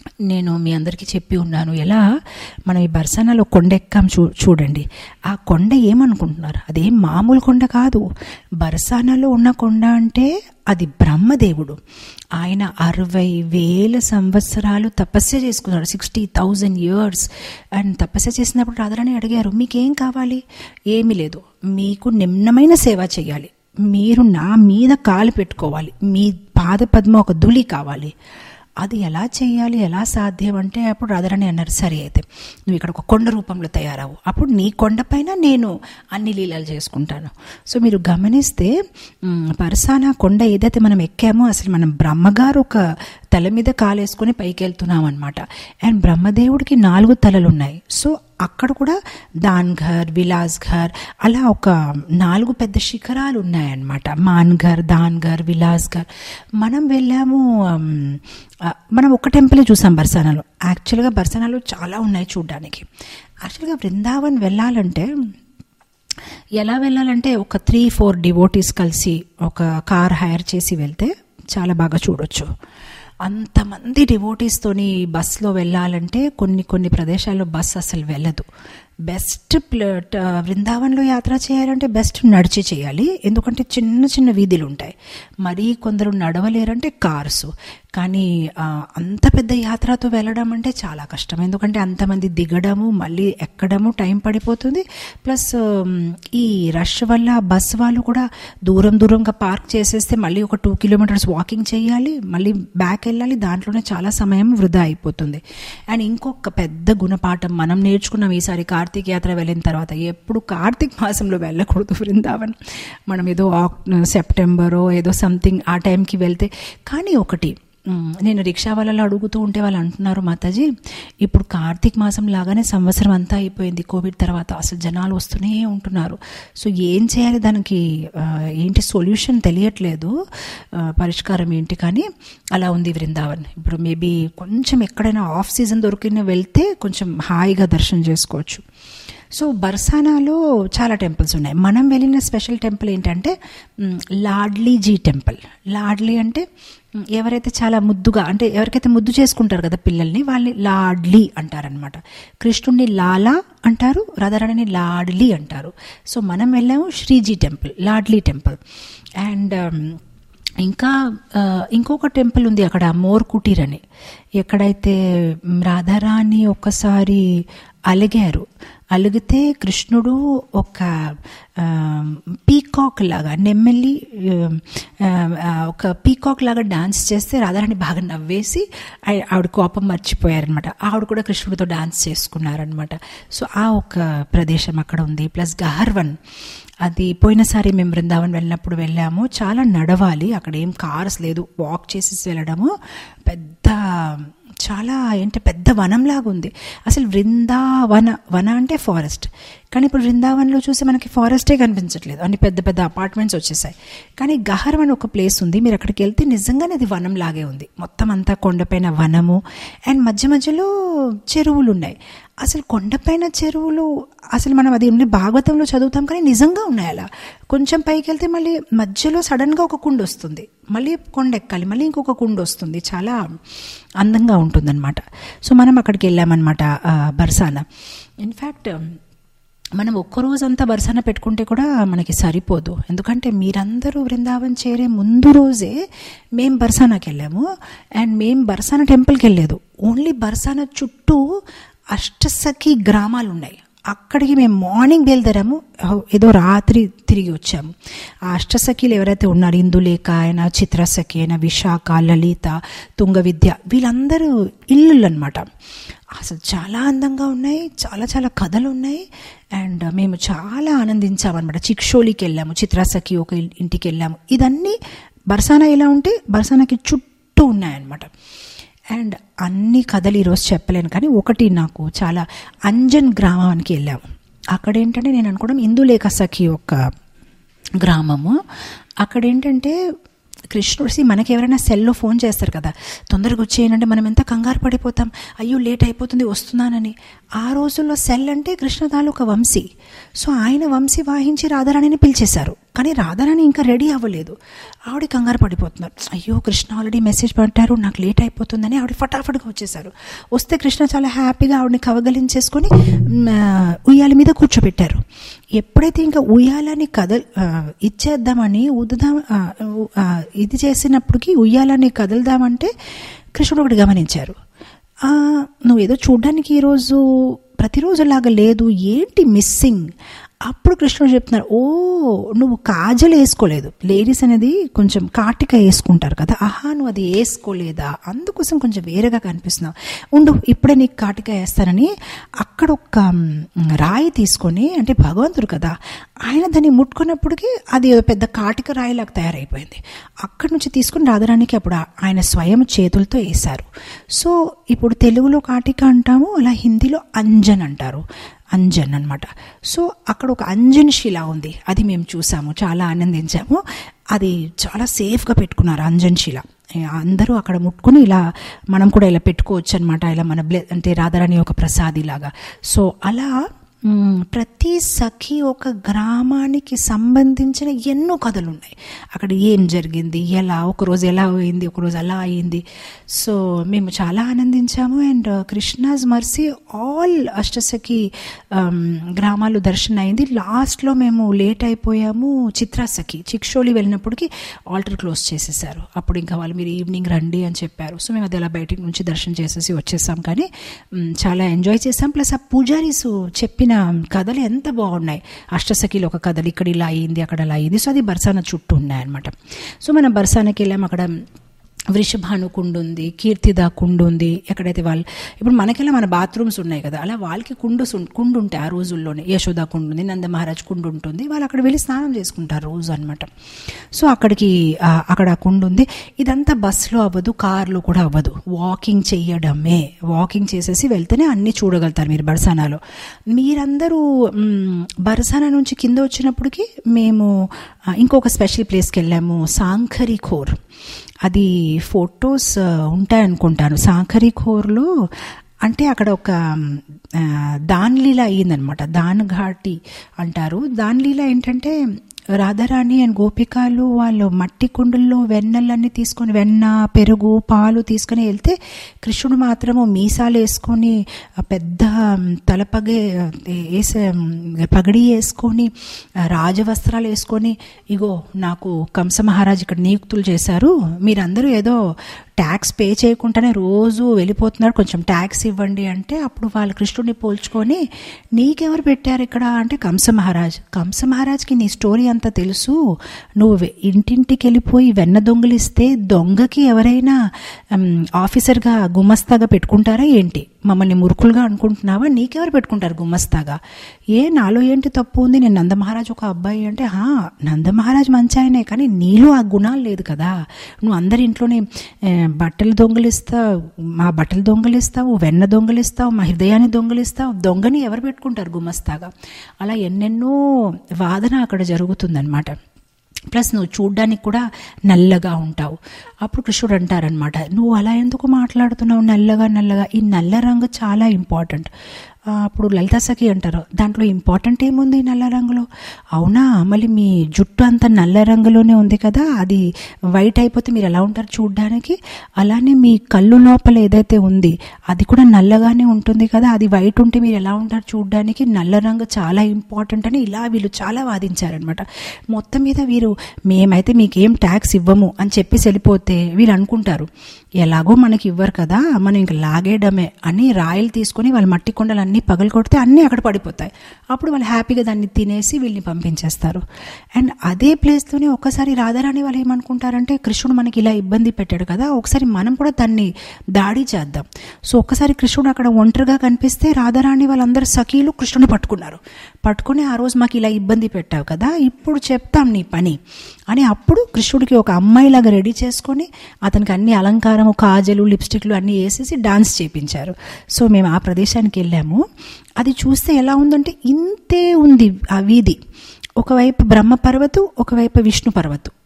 నేను మీ అందరికీ చెప్పి ఉన్నాను ఎలా మనం ఈ బర్సనాలో కొండ ఎక్కాం చూ చూడండి ఆ కొండ ఏమనుకుంటున్నారు అదేం మామూలు కొండ కాదు బర్సానాలో ఉన్న కొండ అంటే అది బ్రహ్మదేవుడు ఆయన అరవై వేల సంవత్సరాలు తపస్య చేసుకున్నాడు సిక్స్టీ థౌజండ్ ఇయర్స్ అండ్ తపస్య చేసినప్పుడు రాధారాణి అడిగారు మీకేం కావాలి ఏమీ లేదు మీకు నిమ్నమైన సేవ చేయాలి మీరు నా మీద కాలు పెట్టుకోవాలి మీ పాద పద్మ ఒక ధూళి కావాలి అది ఎలా చేయాలి ఎలా సాధ్యం అంటే అప్పుడు రాధారాణి అన్నారు సరే అయితే నువ్వు ఇక్కడ ఒక కొండ రూపంలో తయారవు అప్పుడు నీ కొండపైన నేను అన్ని లీలలు చేసుకుంటాను సో మీరు గమనిస్తే మ్, పరసాన కొండ ఏదైతే మనం ఎక్కామో అసలు మనం బ్రహ్మగారు ఒక తల మీద కాలేసుకొని పైకి వెళ్తున్నాం అనమాట అండ్ బ్రహ్మదేవుడికి నాలుగు తలలు ఉన్నాయి సో అక్కడ కూడా దాన్ఘర్ విలాస్ఘర్ అలా ఒక నాలుగు పెద్ద శిఖరాలు ఉన్నాయన్నమాట మాన్ఘర్ దాన్ఘర్ విలాస్ఘర్ మనం వెళ్ళాము ఉమ్, ఆ, మనం ఒక టెంపుల్ చూసాం బర్సానాలో యాక్చువల్గా బర్సానాలో చాలా ఉన్నాయి చూడడానికి యాక్చువల్గా బృందావన్ వెళ్ళాలంటే ఎలా వెళ్ళాలంటే ఒక త్రీ ఫోర్ డివోటీస్ కలిసి ఒక కార్ హైర్ చేసి వెళ్తే చాలా బాగా చూడొచ్చు అంతమంది డివోటీస్తోని బస్లో వెళ్ళాలంటే కొన్ని కొన్ని ప్రదేశాల్లో బస్ అసలు వెళ్ళదు బెస్ట్ ప్లేట్ బృందావన్లో యాత్ర చేయాలంటే బెస్ట్ నడిచి చేయాలి ఎందుకంటే చిన్న చిన్న వీధులు ఉంటాయి మరీ కొందరు నడవలేరంటే కార్స్ కానీ ఆ, అంత పెద్ద యాత్రతో వెళ్ళడం అంటే చాలా కష్టం ఎందుకంటే అంతమంది దిగడము మళ్ళీ ఎక్కడము టైం పడిపోతుంది ప్లస్ ఉమ్, ఈ రష్ వల్ల బస్ వాళ్ళు కూడా దూరం దూరంగా పార్క్ చేసేస్తే మళ్ళీ ఒక టూ కిలోమీటర్స్ వాకింగ్ చేయాలి మళ్ళీ బ్యాక్ వెళ్ళాలి దాంట్లోనే చాలా సమయం వృధా అయిపోతుంది అండ్ ఇంకొక పెద్ద గుణపాఠం మనం నేర్చుకున్నాం ఈసారి కార్తీక యాత్ర వెళ్ళిన తర్వాత ఎప్పుడు కార్తీక మాసంలో వెళ్ళకూడదు బృందావన్ మనం ఏదో ఆక్ సెప్టెంబరో ఏదో సంథింగ్ ఆ టైంకి వెళ్తే కానీ ఒకటి మ్, నేను రిక్షా వాళ్ళలో అడుగుతూ ఉంటే వాళ్ళు అంటున్నారు మాతాజీ ఇప్పుడు కార్తీక మాసం లాగానే సంవత్సరం అంతా అయిపోయింది కోవిడ్ తర్వాత అసలు జనాలు వస్తూనే ఉంటున్నారు సో ఏం చేయాలి దానికి ఆ, ఏంటి సొల్యూషన్ తెలియట్లేదు ఆ, పరిష్కారం ఏంటి కానీ అలా ఉంది బృందావన్ ఇప్పుడు మేబీ కొంచెం ఎక్కడైనా ఆఫ్ సీజన్ దొరికిన వెళ్తే కొంచెం హాయిగా దర్శనం చేసుకోవచ్చు సో బర్సానాలో చాలా టెంపుల్స్ ఉన్నాయి మనం వెళ్ళిన స్పెషల్ టెంపుల్ ఏంటంటే మ్, లాడ్లీజీ టెంపుల్ లాడ్లీ అంటే మ్, ఎవరైతే చాలా ముద్దుగా అంటే ఎవరికైతే ముద్దు చేసుకుంటారు కదా పిల్లల్ని వాళ్ళని లాడ్లీ అంటారనమాట కృష్ణుడిని లాలా అంటారు రాధారాణిని లాడ్లీ అంటారు సో మనం వెళ్ళాము Shriji temple Ladli temple and ఇంకా ఆ, ఇంకొక టెంపుల్ ఉంది అక్కడ మోర్ కుటీర్ అని ఎక్కడైతే మ్, రాధారాణి ఒక్కసారి అలిగారు అలిగితే కృష్ణుడు ఒక పీకాక్ లాగా నెమ్మెల్లి ఆ, ఆ, ఒక పీకాక్ లాగా డాన్స్ చేస్తే రాధారాణి బాగా నవ్వేసి ఆయ- ఆవిడ కోపం మర్చిపోయారనమాట ఆవిడ కూడా కృష్ణుడితో డాన్స్ చేసుకున్నారనమాట సో ఆ ఒక ప్రదేశం అక్కడ ఉంది ప్లస్ గహర్వన్ అది పోయినసారి మేము బృందావన్ వెళ్ళినప్పుడు వెళ్ళాము చాలా నడవాలి అక్కడ ఏం కార్స్ లేదు వాక్ చేసేసి వెళ్ళడము పెద్ద చాలా ఏంటి పెద్ద వనంలాగా ఉంది అసలు వృందావన వన అంటే ఫారెస్ట్ కానీ ఇప్పుడు వృందావన్లో చూసి మనకి ఫారెస్టే కనిపించట్లేదు అన్ని పెద్ద పెద్ద అపార్ట్మెంట్స్ వచ్చేసాయి కానీ గహరం అని ఒక ప్లేస్ ఉంది మీరు అక్కడికి వెళ్తే నిజంగానే అది వనం లాగే ఉంది మొత్తం అంతా కొండపైన వనము అండ్ మధ్య మధ్యలో చెరువులు ఉన్నాయి అసలు కొండపైన చెరువులు అసలు మనం అది ఏమి భాగవతంలో చదువుతాం కానీ నిజంగా ఉన్నాయి అలా కొంచెం పైకి వెళ్తే మళ్ళీ మధ్యలో సడన్గా ఒక కుండ వస్తుంది మళ్ళీ కొండ ఎక్కాలి మళ్ళీ ఇంకొక కుండ వస్తుంది చాలా అందంగా ఉంటుందన్నమాట సో మనం అక్కడికి వెళ్ళామన్నమాట ఆ, బర్సానా ఇన్ఫ్యాక్ట్ మనం ఒక్క రోజంతా బర్సాన పెట్టుకుంటే కూడా మనకి సరిపోదు ఎందుకంటే మీరందరూ బృందావన్ చేరే ముందు రోజే మేం బర్సానాకి వెళ్ళాము అండ్ మేం బర్సానా టెంపుల్కి వెళ్ళలేదు ఓన్లీ బర్సానా చుట్టూ అష్టసఖి గ్రామాలు ఉన్నాయి అక్కడికి మేము మార్నింగ్ బయలుదేరాము ఏదో రాత్రి తిరిగి వచ్చాము ఆ అష్టసఖిలు ఎవరైతే ఉన్నారు ఇందులేఖ ఆయన చిత్రసఖి అయిన విశాఖ లలిత తుంగ విద్య వీళ్ళందరూ ఇల్లులు అనమాట అసలు చాలా అందంగా ఉన్నాయి చాలా చాలా కథలు ఉన్నాయి అండ్ మేము చాలా ఆనందించామన్నమాట చిక్షోలికి వెళ్ళాము చిత్రాసఖి ఒక ఇల్- ఇంటికి వెళ్ళాము ఇదన్నీ బర్సానా ఎలా ఉంటే బర్సానాకి చుట్టూ ఉన్నాయన్నమాట అండ్ అన్ని కథలు ఈరోజు చెప్పలేను కానీ ఒకటి నాకు చాలా అంజన్ గ్రామానికి వెళ్ళాము అక్కడ ఏంటంటే నేను అనుకోవడం ఇందులేఖ సఖి ఒక గ్రామము అక్కడ ఏంటంటే కృష్ణుడు see, మనకి ఎవరైనా సెల్లో ఫోన్ చేస్తారు కదా తొందరగా వచ్చేయనంటే మనం ఎంత కంగారు పడిపోతాం అయ్యో లేట్ అయిపోతుంది వస్తున్నానని ఆ రోజుల్లో సెల్ అంటే కృష్ణదాలు ఒక వంశీ సో ఆయన వంశీ వాహించి రాధారాణిని పిలిచేశారు కానీ రాధారాణి ఇంకా రెడీ అవ్వలేదు ఆవిడ కంగారు పడిపోతున్నారు అయ్యో కృష్ణ ఆల్రెడీ మెసేజ్ పెట్టారు నాకు లేట్ అయిపోతుందని ఆవిడ ఫటాఫట్గా వచ్చేసారు వస్తే కృష్ణ చాలా హ్యాపీగా ఆవిడని కవగలించేసుకొని మ్, ఆ, ఉయ్యాల మీద కూర్చోబెట్టారు ఎప్పుడైతే ఇంకా ఉయ్యాలని కద ఆ, ఇచ్చేద్దామని ఉద్దాం ఆ, ఉ- ఆ, ఇది చేసినప్పటికీ ఉయ్యాలని కదులుదామంటే కృష్ణుడు ఒకటి గమనించారు "ఆ, నువ్వు ఏదో చూడ్డానికి ఈరోజు ప్రతిరోజులాగా లేదు ఏంటి మిస్సింగ్ అప్పుడు కృష్ణుడు చెప్తున్నారు ఓ నువ్వు కాజల్ వేసుకోలేదు లేడీస్ అనేది కొంచెం కాటిక వేసుకుంటారు కదా ఆహా నువ్వు అది వేసుకోలేదా అందుకోసం కొంచెం వేరేగా కనిపిస్తున్నావు ఉండు ఇప్పుడే నీకు కాటిక వేస్తానని అక్కడ ఒక మ్, రాయి తీసుకొని అంటే భగవంతుడు కదా ఆయన దాన్ని ముట్టుకున్నప్పటికీ అది ఏదో పెద్ద కాటిక రాయిలాగా తయారైపోయింది అక్కడి నుంచి తీసుకుని రాధరానికి అప్పుడు ఆ- ఆయన స్వయం చేతులతో వేశారు సో ఇప్పుడు తెలుగులో కాటిక అంటాము అలా హిందీలో అంజన్ అంటారు అంజన్ అన్నమాట సో అక్కడ ఒక అంజన్ శిల ఉంది అది మేము చూసాము చాలా ఆనందించాము అది చాలా సేఫ్గా పెట్టుకున్నారు అంజన్ శిల ఏ, అందరూ అక్కడ ముట్టుకొని ఇలా మనం కూడా ఇలా పెట్టుకోవచ్చు అనమాట ఇలా మన బ్లె అంటే రాధారాణి ఒక ప్రసాది లాగా సో అలా మ్, ప్రతి సఖి ఒక గ్రామానికి సంబంధించిన ఎన్నో కథలు ఉన్నాయి అక్కడ ఏం జరిగింది ఎలా ఒకరోజు ఎలా అయింది ఒకరోజు అలా అయింది సో మేము చాలా ఆనందించాము and Krishna's mercy all Ashtasakhi um, గ్రామాలు దర్శనం అయింది లాస్ట్లో మేము లేట్ అయిపోయాము చిత్రాసఖి చిక్షోళి వెళ్ళినప్పటికీ ఆల్టర్ క్లోజ్ చేసేసారు అప్పుడు ఇంకా వాళ్ళు మీరు ఈవినింగ్ రండి అని చెప్పారు సో మేము అది అలా బయటికి నుంచి దర్శనం చేసేసి వచ్చేసాం కానీ మ్, చాలా ఎంజాయ్ చేసాం ప్లస్ ఆ పూజారీస్ చెప్పిన కథలు ఎంత బాగున్నాయి అష్టసఖిలో ఒక కథలు ఇక్కడ ఇలా అయింది అక్కడ అలా అయింది సో అది బర్సాన చుట్టూ ఉన్నాయన్నమాట సో మనం బర్సానకి వెళ్ళాం అక్కడ వృషభాను కుండు ఉంది కీర్తిదా కుండు ఉంది ఎక్కడైతే వాళ్ళు ఇప్పుడు మనకెలా మన బాత్రూమ్స్ ఉన్నాయి కదా అలా వాళ్ళకి కుండు సున్- కుండు ఉంటాయి ఆ రోజుల్లోనే యశోద కుండు ఉంది నంద మహారాజ్ కుండు ఉంటుంది వాళ్ళు అక్కడ వెళ్ళి స్నానం చేసుకుంటారు రోజు అనమాట సో అక్కడికి ఆ, అక్కడ ఆ కుండు ఉంది ఇదంతా బస్సులో అవ్వదు కార్లో కూడా అవ్వదు వాకింగ్ చెయ్యడమే వాకింగ్ చేసేసి వెళ్తేనే అన్నీ చూడగలుగుతారు మీరు బర్సానాలో మీరందరూ మ్, బర్సానా నుంచి కింద వచ్చినప్పటికి మేము ఆ, ఇంకొక స్పెషల్ ప్లేస్కి వెళ్ళాము సాంఖరి ఖోర్ అది ఫొటోస్ ఉంటాయనుకుంటాను సాంఖరి ఖోర్లో అంటే అక్కడ ఒక ఆ, దాన్లీల అయ్యిందనమాట దాన్ ఘాటి అంటారు దాన్లీల ఏంటంటే రాధారాణి అండ్ గోపికాలు వాళ్ళు మట్టి కుండల్లో వెన్నెలన్నీ తీసుకొని వెన్న పెరుగు పాలు తీసుకొని వెళ్తే కృష్ణుడు మాత్రము మీసాలు వేసుకొని ఆ పెద్ద తలపగే వేసే పగడి వేసుకొని ఆ, రాజవస్త్రాలు వేసుకొని ఇగో నాకు కంస మహారాజ్ ఇక్కడ నియుక్తులు చేశారు మీరందరూ ఏదో ట్యాక్స్ పే చేయకుండానే రోజు వెళ్ళిపోతున్నారు కొంచెం ట్యాక్స్ ఇవ్వండి అంటే అప్పుడు వాళ్ళు కృష్ణుడిని పోల్చుకొని నీకెవరు పెట్టారు ఇక్కడ అంటే కంస మహారాజ్ కంస మహారాజ్కి నీ స్టోరీ అంతా తెలుసు నువ్వు వె- ఇంటింటికి వెళ్ళిపోయి వెన్న దొంగలిస్తే దొంగకి ఎవరైనా ఉమ్, ఆఫీసర్గా గుమస్తాగా పెట్టుకుంటారా ఏంటి మమ్మల్ని మురుకులుగా అనుకుంటున్నావా నీకెవరు పెట్టుకుంటారు గుమస్తాగా ఏ నాలో ఏంటి తప్పు ఉంది నేను నందమహారాజ్ ఒక అబ్బాయి అంటే హా నందమహారాజ్ మంచి ఆయనే కానీ నీలో ఆ గుణాలు లేదు కదా నువ్వు అందరి ఇంట్లోనే ఏ, బట్టలు దొంగలిస్తావు మా బట్టలు దొంగలిస్తావు వెన్న దొంగలిస్తావు మా హృదయాన్ని దొంగలిస్తావు దొంగని ఎవరు పెట్టుకుంటారు గుమస్తాగా అలా ఎన్నెన్నో వాదన అక్కడ జరుగుతుందన్నమాట ప్లస్ నువ్వు చూడ్డానికి కూడా నల్లగా ఉంటావు అప్పుడు కృష్ణుడు అంటారనమాట నువ్వు అలా ఎందుకు మాట్లాడుతున్నావు నల్లగా నల్లగా ఈ నల్ల రంగు చాలా ఇంపార్టెంట్ ఆ, అప్పుడు లలితా సఖి అంటారు దాంట్లో ఇంపార్టెంట్ ఏముంది ఈ నల్ల రంగులో అవునా మళ్ళీ మీ జుట్టు అంతా నల్ల రంగులోనే ఉంది కదా అది వైట్ అయిపోతే మీరు ఎలా ఉంటారు చూడ్డానికి అలానే మీ కళ్ళు లోపల ఏదైతే ఉంది అది కూడా నల్లగానే ఉంటుంది కదా అది వైట్ ఉంటే మీరు ఎలా ఉంటారు చూడ్డానికి నల్ల రంగు చాలా ఇంపార్టెంట్ అని ఇలా వీళ్ళు చాలా వాదించారనమాట మొత్తం మీద వీరు మేమైతే మీకేం ట్యాక్స్ ఇవ్వము అని చెప్పేసి వెళ్ళిపోతే వీళ్ళు అనుకుంటారు ఎలాగో మనకి ఇవ్వరు కదా మనం ఇంక లాగేయడమే అని రాయలు తీసుకొని వాళ్ళ మట్టి కొండలు అన్నీ పగలు కొడితే అన్నీ అక్కడ పడిపోతాయి అప్పుడు వాళ్ళు హ్యాపీగా దాన్ని తినేసి వీళ్ళని పంపించేస్తారు అండ్ అదే ప్లేస్లోనే ఒక్కసారి రాధారాణి వాళ్ళు ఏమనుకుంటారంటే కృష్ణుడు మనకి ఇలా ఇబ్బంది పెట్టాడు కదా ఒకసారి మనం కూడా దాన్ని దాడి చేద్దాం సో ఒక్కసారి కృష్ణుడు అక్కడ ఒంటరిగా కనిపిస్తే రాధారాణి వాళ్ళందరూ సఖీలు కృష్ణుని పట్టుకున్నారు పట్టుకుని ఆ రోజు మాకు ఇలా ఇబ్బంది పెట్టావు కదా ఇప్పుడు చెప్తాం నీ పని అని అప్పుడు కృష్ణుడికి ఒక అమ్మాయిలాగా రెడీ చేసుకొని అతనికి అన్ని అలంకారము కాజలు లిప్స్టిక్లు అన్నీ వేసేసి డాన్స్ చేపించారు సో మేము ఆ ప్రదేశానికి వెళ్ళాము అది చూస్తే ఎలా ఉందంటే ఇంతే ఉంది ఆ వీధి ఒకవైపు బ్రహ్మ పర్వతు ఒకవైపు విష్ణు పర్వతు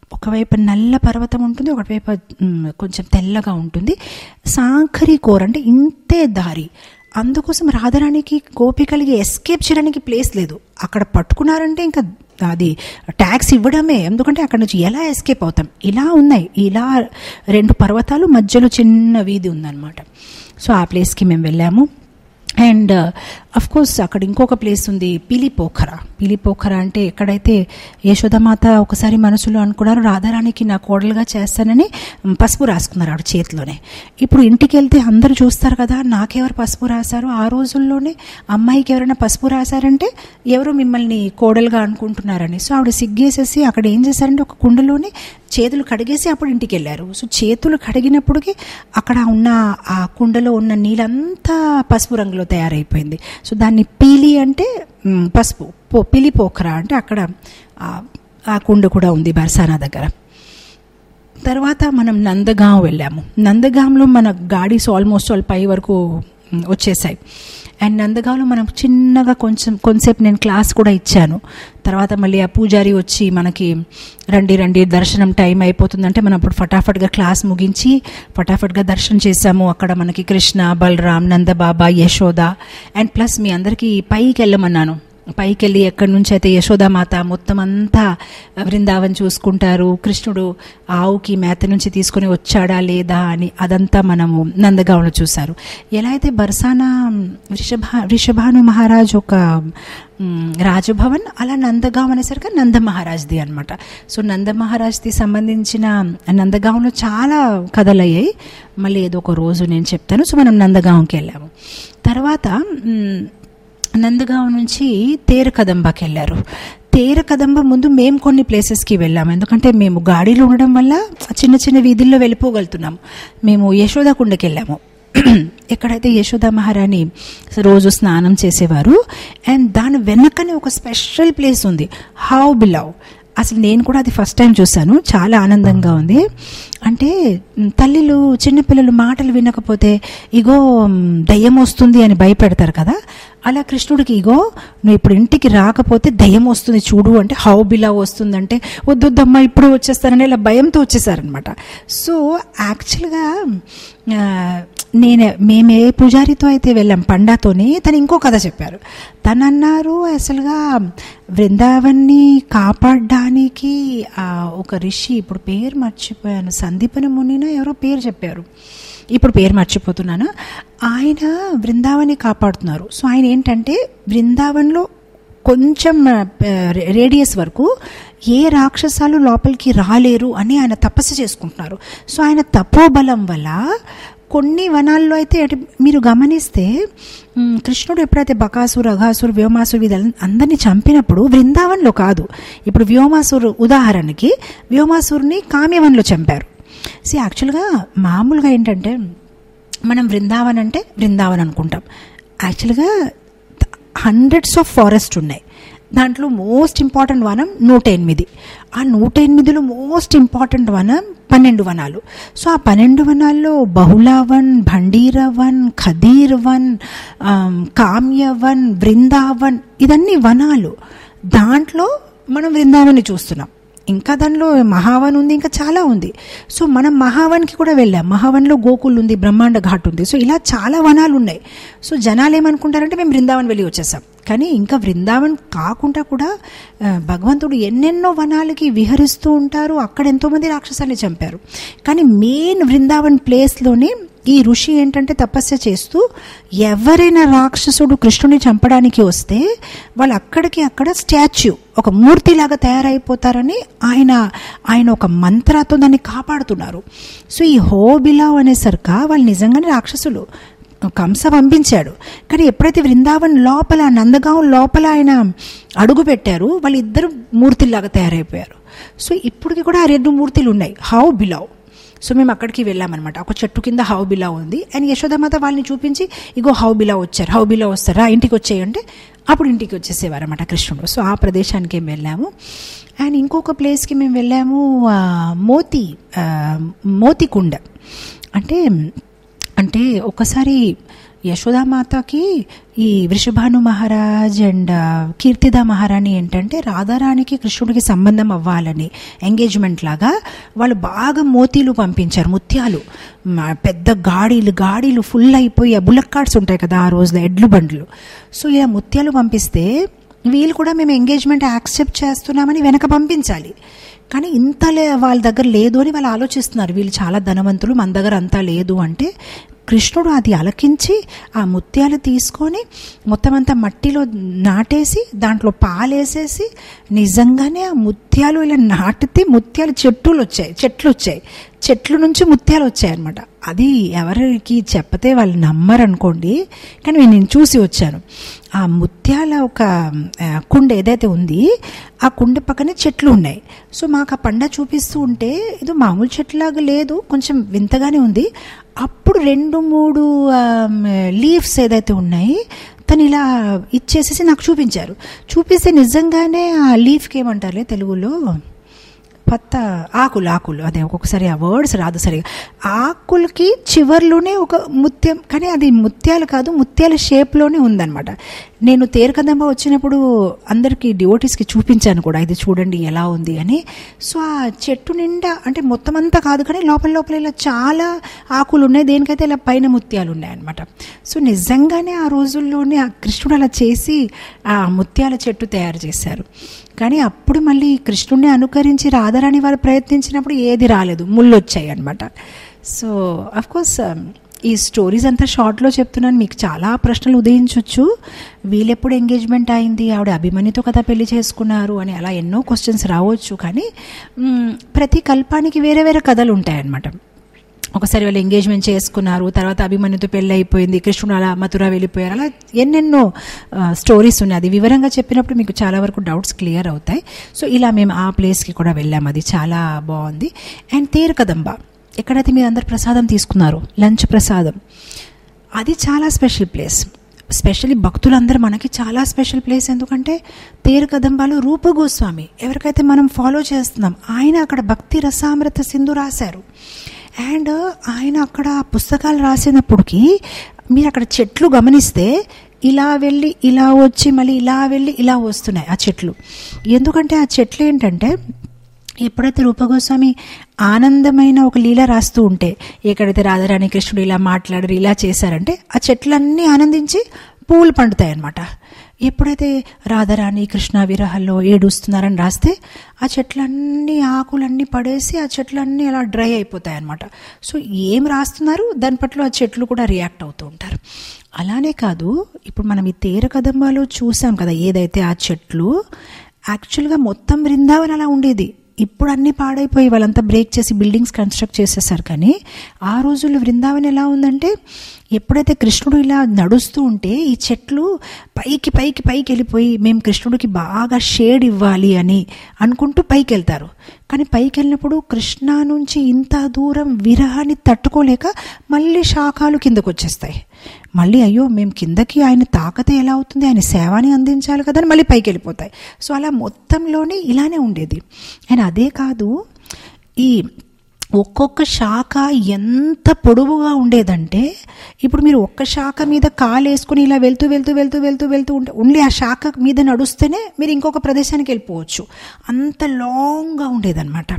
ఒకవైపు నల్ల పర్వతం ఉంటుంది ఒకవైపు మ్, కొంచెం తెల్లగా ఉంటుంది సాంఖరి కోర్ అంటే ఇంతే దారి అందుకోసం రాధరానికి గోపికలకి ఎస్కేప్ చేయడానికి ప్లేస్ లేదు అక్కడ పట్టుకున్నారంటే ఇంకా అది ట్యాక్స్ ఇవ్వడమే ఎందుకంటే అక్కడ నుంచి ఎలా ఎస్కేప్ అవుతాం ఇలా ఉన్నాయి ఇలా రెండు పర్వతాలు మధ్యలో చిన్న వీధి ఉందన్నమాట సో ఆ ప్లేస్కి మేము వెళ్ళాము అండ్ అఫ్ కోర్స్ అక్కడ ఇంకొక ప్లేస్ ఉంది పిలిపోఖర పిలిపోఖర అంటే ఎక్కడైతే యశోదమాత ఒకసారి మనసులో అనుకున్నారు రాధారాణికి నా కోడలుగా చేస్తానని పసుపు రాసుకున్నారు ఆవిడ చేతిలోనే ఇప్పుడు ఇంటికి వెళ్తే అందరూ చూస్తారు కదా నాకెవరు పసుపు రాశారు ఆ రోజుల్లోనే అమ్మాయికి ఎవరైనా పసుపు రాశారంటే ఎవరో మిమ్మల్ని కోడలుగా అనుకుంటున్నారని సో ఆవిడ సిగ్గేసేసి అక్కడ ఏం చేశారంటే ఒక కుండలోనే చేతులు కడిగేసి అప్పుడు ఇంటికి వెళ్ళారు సో చేతులు కడిగినప్పటికీ అక్కడ ఉన్న ఆ కుండలో ఉన్న నీళ్ళంతా పసుపు రంగులో తయారైపోయింది సో దాన్ని పీలి అంటే మ్, పసుపు పో పిలి పోఖరా అంటే అక్కడ ఆ- ఆ కుండ కూడా ఉంది బర్సానా దగ్గర తర్వాత మనం నందగాం వెళ్ళాము నందగాంలో మన గాడీస్ ఆల్మోస్ట్ ఆల్ పై వరకు మ్, వచ్చేసాయి అండ్ నందగాంలో మనం చిన్నగా కొంచెం కొంతసేపు నేను క్లాస్ కూడా ఇచ్చాను తర్వాత మళ్ళీ ఆ పూజారి వచ్చి మనకి రండి రండి దర్శనం టైం అయిపోతుందంటే మనం అప్పుడు ఫటాఫట్గా క్లాస్ ముగించి ఫటాఫట్గా దర్శనం చేశాము అక్కడ మనకి కృష్ణ బలరాం నందబాబా యశోద అండ్ ప్లస్ మీ అందరికీ పైకి వెళ్ళమన్నాను పైకి వెళ్ళి ఎక్కడి నుంచి అయితే యశోదామాత మొత్తం అంతా బృందావన్ చూసుకుంటారు కృష్ణుడు ఆవుకి మేత నుంచి తీసుకొని వచ్చాడా లేదా అని అదంతా మనము నందగాంలో చూశారు ఎలా అయితే బర్సానా వృషభ వృషభాను మహారాజ్ ఒక మ్, రాజభవన్ అలా నందగాం అనేసరికి నంద మహారాజ్ది అనమాట సో నంద మహారాజ్ది సంబంధించిన నందగాంలో చాలా కథలు అయ్యాయి మళ్ళీ ఏదో ఒక రోజు నేను చెప్తాను సో మనం నందగాంకి వెళ్ళాము తర్వాత మ్, నందగాం నుంచి తేరు కదంబాకి వెళ్ళారు తేరు కదంబ ముందు మేము కొన్ని ప్లేసెస్కి వెళ్ళాము ఎందుకంటే మేము గాడిలో ఉండడం వల్ల చిన్న చిన్న వీధుల్లో వెళ్ళిపోగలుగుతున్నాం మేము యశోదాకుండకి వెళ్ళాము ఎక్కడైతే యశోద మహారాణి రోజు స్నానం చేసేవారు అండ్ దాని వెనకనే ఒక స్పెషల్ ప్లేస్ ఉంది హౌ బిలవ్ అసలు నేను కూడా అది ఫస్ట్ టైం చూశాను చాలా ఆనందంగా ఉంది అంటే మ్, తల్లిలు చిన్నపిల్లలు మాటలు వినకపోతే ఇగో మ్, దయ్యం వస్తుంది అని భయపెడతారు కదా అలా కృష్ణుడికి ఇగో నువ్వు ఇప్పుడు ఇంటికి రాకపోతే దయ్యం వస్తుంది చూడు అంటే హౌ బిలా వస్తుందంటే వద్దొద్దమ్మా ఇప్పుడు వచ్చేస్తానని ఇలా భయంతో వచ్చేసారనమాట సో యాక్చువల్గా ఆ, నేను మేము ఏ పూజారితో అయితే వెళ్ళాం పండాతోని తను ఇంకో కథ చెప్పారు తను అన్నారు అసలుగా బృందావన్ని కాపాడడానికి ఆ, ఒక ఋషి ఇప్పుడు పేరు మర్చిపోయాను సందీపన మునిన ఎవరో పేరు చెప్పారు ఇప్పుడు పేరు మర్చిపోతున్నాను ఆయన బృందావని కాపాడుతున్నారు సో ఆయన ఏంటంటే బృందావన్లో కొంచెం రేడియస్ వరకు ఏ రాక్షసాలు లోపలికి రాలేరు అని ఆయన తపస్సు చేసుకుంటున్నారు సో ఆయన తపోబలం వల్ల కొన్ని వనాల్లో అయితే అటు- మీరు గమనిస్తే మ్, కృష్ణుడు ఎప్పుడైతే బకాసురు అఘాసురు వ్యోమాసురు వీళ్ళ అందరినీ చంపినప్పుడు బృందావన్లో కాదు ఇప్పుడు వ్యోమాసురు ఉదాహరణకి వ్యోమాసురుని కామ్యవన్లో చంపారు సో యాక్చువల్గా మామూలుగా ఏంటంటే మనం బృందావన్ అంటే బృందావన్ అనుకుంటాం యాక్చువల్గా హండ్రెడ్స్ ఆఫ్ ఫారెస్ట్ ఉన్నాయి దాంట్లో మోస్ట్ ఇంపార్టెంట్ వనం నూట ఎనిమిది ఆ నూట ఎనిమిదిలో మోస్ట్ ఇంపార్టెంట్ వనం పన్నెండు వనాలు సో ఆ పన్నెండు వనాల్లో బహుళావన్ భండీరవన్ ఖదీర్ వన్ ఆమ్, కామ్యవన్ బృందావన్ ఇదన్నీ వనాలు దాంట్లో మనం బృందావన్ని చూస్తున్నాం ఇంకా దానిలో మహావన్ ఉంది ఇంకా చాలా ఉంది సో మనం మహావన్కి కూడా వెళ్ళాం మహావన్లో గోకుల్ ఉంది బ్రహ్మాండ ఘాట్ ఉంది సో ఇలా చాలా వనాలు ఉన్నాయి సో జనాలు ఏమనుకుంటారంటే మేము బృందావన్ వెళ్ళి వచ్చేసాం కానీ ఇంకా బృందావన్ కాకుండా కూడా ఆ, భగవంతుడు ఎన్నెన్నో వనాలకి విహరిస్తూ ఉంటారు అక్కడ ఎంతోమంది రాక్షసాన్ని చంపారు కానీ మెయిన్ బృందావన్ ప్లేస్లోనే ఈ ఋషి ఏంటంటే తపస్య చేస్తూ ఎవరైనా రాక్షసుడు కృష్ణుని చంపడానికి వస్తే వాళ్ళు అక్కడికి అక్కడ స్టాచ్యూ ఒక మూర్తిలాగా తయారైపోతారని ఆయన ఆయన ఒక మంత్రాతో దాన్ని కాపాడుతున్నారు సో ఈ హోబిలావ్ అనేసరిక వాళ్ళు నిజంగానే రాక్షసులు కంస పంపించాడు కానీ ఎప్పుడైతే బృందావన్ లోపల నందగాం లోపల ఆయన అడుగు పెట్టారు వాళ్ళిద్దరు మూర్తిలాగా తయారైపోయారు సో ఇప్పటికి కూడా ఆ రెండు మూర్తులు ఉన్నాయి హౌ బిలావ్ సో మేము అక్కడికి వెళ్ళామన్నమాట ఒక చెట్టు కింద హౌ బిలా ఉంది అండ్ యశోదమాత వాళ్ళని చూపించి ఇగో హౌ బిలా వచ్చారు హౌ బిలా వస్తారా ఇంటికి వచ్చేయంటే అప్పుడు ఇంటికి వచ్చేసేవారు అనమాట కృష్ణుడు సో ఆ ప్రదేశానికి మేము వెళ్ళాము అండ్ ఇంకొక ప్లేస్కి మేము వెళ్ళాము ఆ, మోతి ఆ, మోతికుండ అంటే అంటే ఒకసారి యశోదామాతకి ఈ వృషభాను మహారాజ్ అండ్ కీర్తిదా మహారాణి ఏంటంటే రాధారాణికి కృష్ణుడికి సంబంధం అవ్వాలని ఎంగేజ్మెంట్ లాగా వాళ్ళు బాగా మోతీలు పంపించారు ముత్యాలు మ- పెద్ద గాడీలు గాడీలు ఫుల్ అయిపోయి ఆ బుల్లక్ కార్డ్స్ ఉంటాయి కదా ఆ రోజులో ఎడ్లు బండ్లు సో ఇలా ముత్యాలు పంపిస్తే వీళ్ళు కూడా మేము ఎంగేజ్మెంట్ యాక్సెప్ట్ చేస్తున్నామని వెనక పంపించాలి కానీ ఇంత లే వాళ్ళ దగ్గర లేదు అని వాళ్ళు ఆలోచిస్తున్నారు వీళ్ళు చాలా ధనవంతులు మన దగ్గర అంతా లేదు అంటే కృష్ణుడు అది అలకించి ఆ ముత్యాలు తీసుకొని మొత్తం అంతా మట్టిలో నాటేసి దాంట్లో పాలేసేసి నిజంగానే ఆ ముత్యాలు ఇలా నాటితే ముత్యాలు చెట్టులు వచ్చాయి చెట్లు వచ్చాయి చెట్లు నుంచి ముత్యాలు వచ్చాయి అనమాట అది ఎవరికి చెప్పతే వాళ్ళు నమ్మరు అనుకోండి కానీ నేను చూసి వచ్చాను ఆ ముత్యాల ఒక ఆ, కుండ ఏదైతే ఉంది ఆ కుండ పక్కనే చెట్లు ఉన్నాయి సో మాకు ఆ పండ చూపిస్తూ ఉంటే ఇది మామూలు చెట్లాగా లేదు కొంచెం వింతగానే ఉంది అప్పుడు రెండు మూడు లీవ్స్ ఏదైతే ఉన్నాయి తను ఇలా ఇచ్చేసేసి నాకు చూపించారు చూపిస్తే నిజంగానే ఆ లీఫ్కి ఏమంటారులే తెలుగులో పత్త ఆకులు ఆకులు అదే ఒక్కొక్కసారి ఆ వర్డ్స్ రాదు సరిగా ఆకులకి చివర్లోనే ఒక ముత్యం కానీ అది ముత్యాలు కాదు ముత్యాల షేప్లోనే ఉందన్నమాట నేను తేరకదంబ వచ్చినప్పుడు అందరికీ డివోటీస్కి చూపించాను కూడా ఇది చూడండి ఎలా ఉంది అని సో ఆ చెట్టు నిండా అంటే మొత్తం అంతా కాదు కానీ లోపల లోపల ఇలా చాలా ఆకులు ఉన్నాయి దేనికైతే ఇలా పైన ముత్యాలు ఉన్నాయన్నమాట సో నిజంగానే ఆ రోజుల్లోనే ఆ కృష్ణుడు అలా చేసి ఆ ముత్యాల చెట్టు తయారు చేశారు కానీ అప్పుడు మళ్ళీ కృష్ణుడిని అనుకరించి రాధారాణి వారు ప్రయత్నించినప్పుడు ఏది రాలేదు ముళ్ళు వచ్చాయి అనమాట సో కోర్స్ ఈ స్టోరీస్ అంతా షార్ట్లో చెప్తున్నాను మీకు చాలా ప్రశ్నలు ఉదయించవచ్చు వీళ్ళెప్పుడు ఎంగేజ్మెంట్ అయింది ఆవిడ అభిమన్యుతో కదా పెళ్లి చేసుకున్నారు అని అలా ఎన్నో క్వశ్చన్స్ రావచ్చు కానీ మ్, ప్రతి కల్పానికి వేరే వేరే కథలు ఉంటాయన్నమాట ఒకసారి వాళ్ళు ఎంగేజ్మెంట్ చేసుకున్నారు తర్వాత అభిమన్యుతో పెళ్ళి అయిపోయింది కృష్ణుడు అలా మథుర వెళ్ళిపోయారు అలా ఎన్నెన్నో స్టోరీస్ ఉన్నాయి అది వివరంగా చెప్పినప్పుడు మీకు చాలా వరకు డౌట్స్ క్లియర్ అవుతాయి సో ఇలా మేము ఆ ప్లేస్కి కూడా వెళ్ళాం అది చాలా బాగుంది అండ్ తేరకదంబ ఎక్కడైతే మీరు అందరు ప్రసాదం తీసుకున్నారు లంచ్ ప్రసాదం అది చాలా స్పెషల్ ప్లేస్ స్పెషల్లీ భక్తులందరూ మనకి చాలా స్పెషల్ ప్లేస్ ఎందుకంటే తేరు కదంబాలు రూప గోస్వామి ఎవరికైతే మనం ఫాలో చేస్తున్నాం ఆయన అక్కడ భక్తి రసామృత సింధు రాశారు అండ్ ఆయన అక్కడ పుస్తకాలు రాసినప్పటికీ మీరు అక్కడ చెట్లు గమనిస్తే ఇలా వెళ్ళి ఇలా వచ్చి మళ్ళీ ఇలా వెళ్ళి ఇలా వస్తున్నాయి ఆ చెట్లు ఎందుకంటే ఆ చెట్లు ఏంటంటే ఎప్పుడైతే రూపగోస్వామి ఆనందమైన ఒక లీల రాస్తూ ఉంటే ఎక్కడైతే రాధారాణి కృష్ణుడు ఇలా మాట్లాడారు ఇలా చేశారంటే ఆ చెట్లన్నీ ఆనందించి పూలు పండుతాయి అన్నమాట ఎప్పుడైతే రాధారాణి కృష్ణ విరహంలో ఏడుస్తున్నారని రాస్తే ఆ చెట్లన్నీ ఆకులన్నీ పడేసి ఆ చెట్లన్నీ అలా డ్రై అయిపోతాయి అన్నమాట సో ఏం రాస్తున్నారు దాని పట్ల ఆ చెట్లు కూడా రియాక్ట్ అవుతూ ఉంటారు అలానే కాదు ఇప్పుడు మనం ఈ తేర కదంబాలో చూసాం కదా ఏదైతే ఆ చెట్లు యాక్చువల్గా మొత్తం బృందావన్ అలా ఉండేది ఇప్పుడు అన్ని పాడైపోయి వాళ్ళంతా బ్రేక్ చేసి బిల్డింగ్స్ కన్స్ట్రక్ట్ చేసేసారు కానీ ఆ రోజుల్లో బృందావన్ ఎలా ఉందంటే ఎప్పుడైతే కృష్ణుడు ఇలా నడుస్తూ ఉంటే ఈ చెట్లు పైకి పైకి పైకి వెళ్ళిపోయి మేము కృష్ణుడికి బాగా షేడ్ ఇవ్వాలి అని అనుకుంటూ పైకి వెళ్తారు కానీ పైకి వెళ్ళినప్పుడు కృష్ణ నుంచి ఇంత దూరం విరహాన్ని తట్టుకోలేక మళ్ళీ శాఖాలు కిందకు వచ్చేస్తాయి మళ్ళీ అయ్యో మేము కిందకి ఆయన తాకతే ఎలా అవుతుంది ఆయన సేవని అందించాలి కదా అని మళ్ళీ పైకి వెళ్ళిపోతాయి సో అలా మొత్తంలోనే ఇలానే ఉండేది అండ్ అదే కాదు ఈ ఒక్కొక్క శాఖ ఎంత పొడవుగా ఉండేదంటే ఇప్పుడు మీరు ఒక్క శాఖ మీద కాలు వేసుకుని ఇలా వెళ్తూ వెళ్తూ వెళ్తూ వెళ్తూ వెళ్తూ ఉంటే ఓన్లీ ఆ శాఖ మీద నడుస్తేనే మీరు ఇంకొక ప్రదేశానికి వెళ్ళిపోవచ్చు అంత లాంగ్గా ఉండేదన్నమాట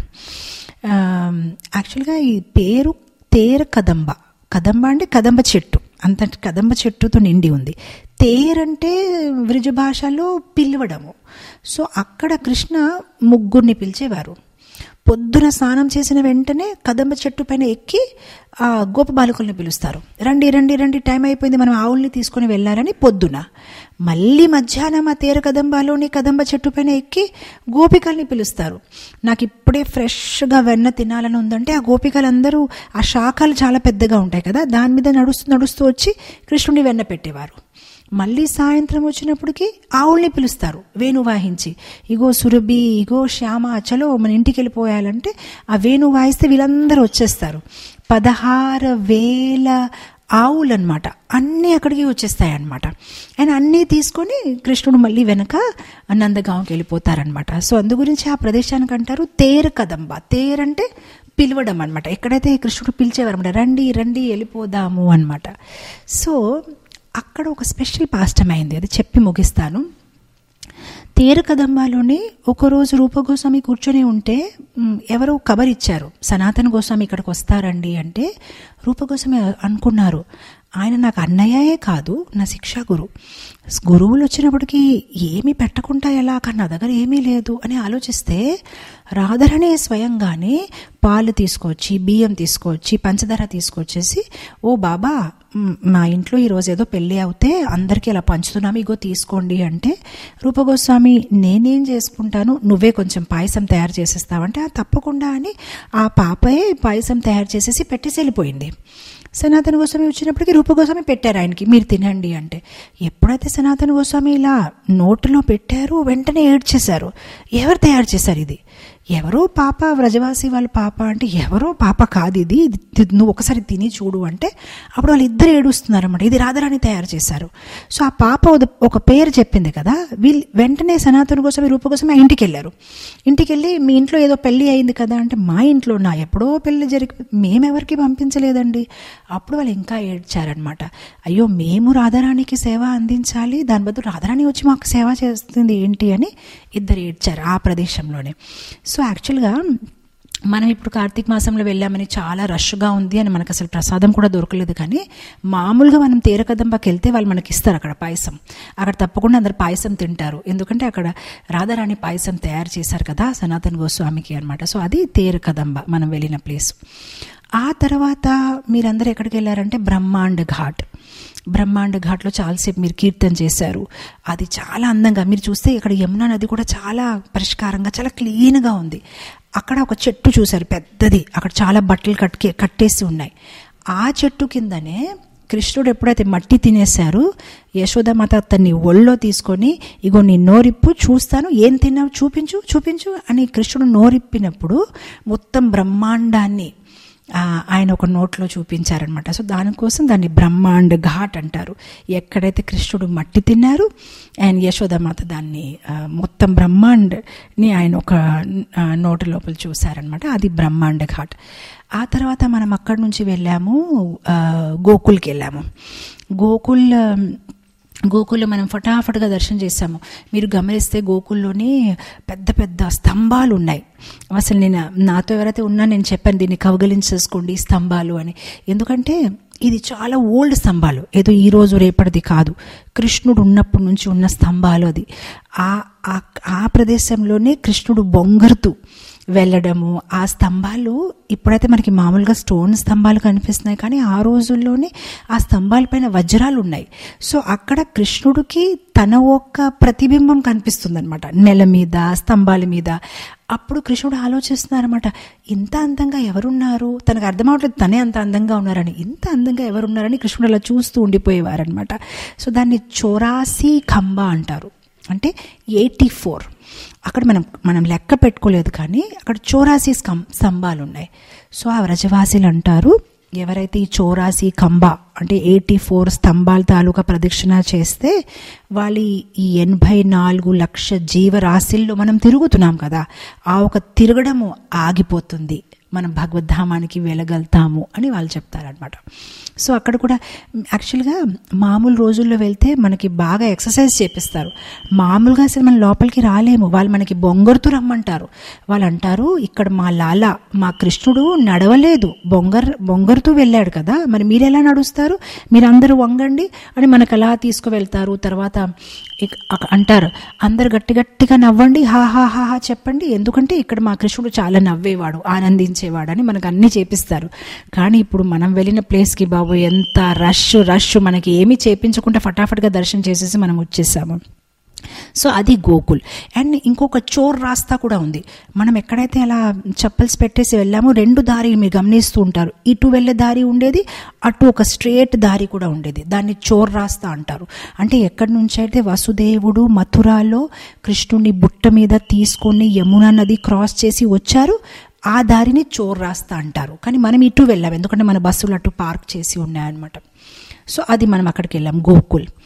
యాక్చువల్గా ఈ పేరు తేర కదంబ కదంబ అంటే కదంబ చెట్టు అంత కదంబ చెట్టుతో నిండి ఉంది తేరంటే వ్రజ భాషలో పిలవడము సో అక్కడ కృష్ణ ముగ్గురిని పిలిచేవారు పొద్దున స్నానం చేసిన వెంటనే కదంబ చెట్టు పైన ఎక్కి ఆ గోప బాలకుల్ని పిలుస్తారు రండి రండి రండి టైం అయిపోయింది మనం ఆవుల్ని తీసుకొని వెళ్ళారని పొద్దున మళ్ళీ మధ్యాహ్నం ఆ తేర కదంబాలోని కదంబ చెట్టు పైన ఎక్కి గోపికల్ని పిలుస్తారు నాకు ఇప్పుడే ఫ్రెష్గా వెన్న తినాలని ఉందంటే ఆ గోపికలందరూ ఆ శాఖలు చాలా పెద్దగా ఉంటాయి కదా దాని మీద నడుస్తూ నడుస్తూ వచ్చి కృష్ణుని వెన్న పెట్టేవారు మళ్ళీ సాయంత్రం వచ్చినప్పటికి ఆవుల్ని పిలుస్తారు వేణు వాయించి ఇగో సురభి ఇగో శ్యామ చలో మన ఇంటికి వెళ్ళిపోయాలంటే ఆ వేణు వాయిస్తే వీళ్ళందరూ వచ్చేస్తారు పదహారు వేల ఆవులు అనమాట అన్నీ అక్కడికి వచ్చేస్తాయి అనమాట అండ్ అన్నీ తీసుకొని కృష్ణుడు మళ్ళీ వెనక నందగాంకి వెళ్ళిపోతారనమాట సో అందు గురించి ఆ ప్రదేశానికి అంటారు తేరు కదంబ తేర్ అంటే పిలవడం అనమాట ఎక్కడైతే కృష్ణుడు పిలిచేవారు అనమాట రండి రండి వెళ్ళిపోదాము అనమాట సో అక్కడ ఒక స్పెషల్ పాస్టమ్ అయింది అది చెప్పి ముగిస్తాను తేరు కదంబాలోనే ఒకరోజు రూపగోస్వామి కూర్చొని ఉంటే మ్, ఎవరో కబర్ ఇచ్చారు సనాతన గోస్వామి ఇక్కడికి వస్తారండి అంటే రూపగోస్వామి అనుకున్నారు ఆయన నాకు అన్నయ్యే కాదు నా శిక్షా గురు గురువులు వచ్చినప్పటికీ ఏమీ పెట్టకుండా ఎలా కానీ నా దగ్గర ఏమీ లేదు అని ఆలోచిస్తే రాధరనే స్వయంగానే పాలు తీసుకొచ్చి బియ్యం తీసుకొచ్చి పంచదార తీసుకొచ్చేసి ఓ బాబా మ్, మా ఇంట్లో ఈరోజు ఏదో పెళ్ళి అవుతే అందరికీ ఇలా పంచుతున్నాము ఇగో తీసుకోండి అంటే రూపగోస్వామి నేనేం చేసుకుంటాను నువ్వే కొంచెం పాయసం తయారు చేసేస్తావంటే "ఆ, తప్పకుండా అని ఆ పాపయే పాయసం తయారు చేసేసి పెట్టేసి వెళ్ళిపోయింది సనాతన గోస్వామి వచ్చినప్పటికీ రూపగోస్వామి పెట్టారు ఆయనకి మీరు తినండి అంటే ఎప్పుడైతే సనాతన గోస్వామి ఇలా నోట్లో పెట్టారు వెంటనే ఏడ్చేశారు ఎవరు తయారు చేశారు ఇది ఎవరో పాప వ్రజవాసి వాళ్ళ పాప అంటే ఎవరో పాప కాదు ఇది ఇది నువ్వు ఒకసారి తిని చూడు అంటే అప్పుడు వాళ్ళు ఇద్దరు ఏడుస్తున్నారన్నమాట ఇది రాధారాణి తయారు చేశారు సో ఆ పాప ఒక- ఒక పేరు చెప్పింది కదా వీళ్ళు వెంటనే సనాతన కోసమే రూప కోసమే ఆ ఇంటికి వెళ్ళారు ఇంటికి వెళ్ళి మీ ఇంట్లో ఏదో పెళ్లి అయింది కదా అంటే మా ఇంట్లో నా ఎప్పుడో పెళ్లి జరిగి మేమెవరికి పంపించలేదండి అప్పుడు వాళ్ళు ఇంకా ఏడ్చారనమాట అయ్యో మేము రాధారాణికి సేవ అందించాలి దాని బదులు రాధారాణి వచ్చి మాకు సేవ చేస్తుంది ఏంటి అని ఇద్దరు ఏడ్చారు ఆ ప్రదేశంలోనే సో యాక్చువల్గా మనం ఇప్పుడు కార్తీక మాసంలో వెళ్ళామని చాలా రష్గా ఉంది అని మనకు అసలు ప్రసాదం కూడా దొరకలేదు కానీ మామూలుగా మనం తేరకదంబాకి వెళ్తే వాళ్ళు మనకి ఇస్తారు అక్కడ పాయసం అక్కడ తప్పకుండా అందరు పాయసం తింటారు ఎందుకంటే అక్కడ రాధారాణి పాయసం తయారు చేశారు కదా సనాతన గోస్వామికి అనమాట సో అది తేరకదంబ మనం వెళ్ళిన ప్లేస్ ఆ తర్వాత మీరందరూ ఎక్కడికి వెళ్ళారంటే బ్రహ్మాండ ఘాట్ బ్రహ్మాండ ఘాట్లో చాలాసేపు మీరు కీర్తన చేశారు అది చాలా అందంగా మీరు చూస్తే ఇక్కడ యమునా నది కూడా చాలా పరిష్కారంగా చాలా క్లీన్గా ఉంది అక్కడ ఒక చెట్టు చూశారు పెద్దది అక్కడ చాలా బట్టలు కట్టే కట్టేసి ఉన్నాయి ఆ చెట్టు కిందనే కృష్ణుడు ఎప్పుడైతే మట్టి తినేశారు యశోదమాత అతన్ని ఒళ్ళో తీసుకొని ఇగో నీ నోరిప్పు చూస్తాను ఏం తిన్నావు చూపించు చూపించు అని కృష్ణుడు నోరిప్పినప్పుడు మొత్తం బ్రహ్మాండాన్ని ఆ, ఆయన ఒక నోట్లో చూపించారనమాట సో దానికోసం దాన్ని బ్రహ్మాండ ఘాట్ అంటారు ఎక్కడైతే కృష్ణుడు మట్టి తిన్నారు అండ్ యశోదమాత దాన్ని ఆ, మొత్తం బ్రహ్మాండ్ని ఆయన ఒక ఆ, నోటి లోపల చూశారనమాట అది బ్రహ్మాండ ఘాట్ ఆ తర్వాత మనం అక్కడి నుంచి వెళ్ళాము ఆ, గోకుల్కి వెళ్ళాము గోకుల్ ఆ, గోకుల్లో మనం ఫటాఫట్గా దర్శనం చేశాము మీరు గమనిస్తే గోకుల్లోనే పెద్ద పెద్ద స్తంభాలు ఉన్నాయి అసలు నేను నాతో ఎవరైతే ఉన్నా నేను చెప్పాను దీన్ని కవగలించేసుకోండి ఈ స్తంభాలు అని ఎందుకంటే ఇది చాలా ఓల్డ్ స్తంభాలు ఏదో ఈ రోజు రేపటిది కాదు కృష్ణుడు ఉన్నప్పటి నుంచి ఉన్న స్తంభాలు అది ఆ ఆ- ఆ ప్రదేశంలోనే కృష్ణుడు బొంగరుతూ వెళ్ళడము ఆ స్తంభాలు ఇప్పుడైతే మనకి మామూలుగా స్టోన్ స్తంభాలు కనిపిస్తున్నాయి కానీ ఆ రోజుల్లోనే ఆ స్తంభాలపైన వజ్రాలు ఉన్నాయి సో అక్కడ కృష్ణుడికి తన ఒక్క ప్రతిబింబం కనిపిస్తుంది అనమాట నెల మీద స్తంభాల మీద అప్పుడు కృష్ణుడు ఆలోచిస్తున్నారన్నమాట ఇంత అందంగా ఎవరున్నారు తనకు అర్థమవట్లేదు తనే అంత అందంగా ఉన్నారని ఇంత అందంగా ఎవరున్నారని కృష్ణుడు అలా చూస్తూ ఉండిపోయేవారనమాట సో దాన్ని చోరాసి ఖంబా అంటారు అంటే ఎయిటీ ఫోర్ అక్కడ మనం మనం లెక్క పెట్టుకోలేదు కానీ అక్కడ చోరాసి స్కం స్తంభాలు ఉన్నాయి సో ఆ వ్రజవాసీలు అంటారు ఎవరైతే ఈ చోరాసి కంబ అంటే ఎయిటీ ఫోర్ స్తంభాల తాలూకా ప్రదక్షిణ చేస్తే వాళ్ళ ఈ- ఈ ఎనభై నాలుగు లక్ష జీవరాశుల్లో మనం తిరుగుతున్నాం కదా ఆ ఒక తిరగడము ఆగిపోతుంది మనం భగవద్ధామానికి వెళ్ళగలుగుతాము అని వాళ్ళు చెప్తారనమాట సో అక్కడ కూడా యాక్చువల్గా మామూలు రోజుల్లో వెళ్తే మనకి బాగా ఎక్సర్సైజ్ చేపిస్తారు మామూలుగా అసలు మనం లోపలికి రాలేము వాళ్ళు మనకి బొంగరుతూ రమ్మంటారు వాళ్ళు అంటారు ఇక్కడ మా లాల మా కృష్ణుడు నడవలేదు బొంగర్ బొంగరుతూ వెళ్ళాడు కదా మరి మీరు ఎలా నడుస్తారు మీరు అందరూ వంగండి అని మనకు అలా తీసుకువెళ్తారు తర్వాత ఇక్- అక- అంటారు అందరు గట్టి గట్టిగా నవ్వండి హా హా హా హా చెప్పండి ఎందుకంటే ఇక్కడ మా కృష్ణుడు చాలా నవ్వేవాడు ఆనందించేవాడు అని మనకు అన్నీ చేపిస్తారు కానీ ఇప్పుడు మనం వెళ్ళిన ప్లేస్కి బాబు ఎంత రష్ రష్ మనకి ఏమీ చేపించకుండా ఫటాఫట్గా దర్శనం చేసేసి మనం వచ్చేసాము సో అది గోకుల్ అండ్ ఇంకొక చోర్ రాస్తా కూడా ఉంది మనం ఎక్కడైతే అలా చెప్పల్స్ పెట్టేసి వెళ్ళామో రెండు దారి మీరు గమనిస్తూ ఉంటారు ఇటు వెళ్ళే దారి ఉండేది అటు ఒక స్ట్రేట్ దారి కూడా ఉండేది దాన్ని చోర్ రాస్తా అంటారు అంటే ఎక్కడి నుంచి అయితే వసుదేవుడు మథురాలో కృష్ణుని బుట్ట మీద తీసుకొని యమునా నది క్రాస్ చేసి వచ్చారు ఆ దారిని చోర్ రాస్తా అంటారు కానీ మనం ఇటు వెళ్ళాం ఎందుకంటే మన బస్సులు అటు పార్క్ చేసి ఉన్నాయన్నమాట సో అది మనం అక్కడికి వెళ్ళాం గోకుల్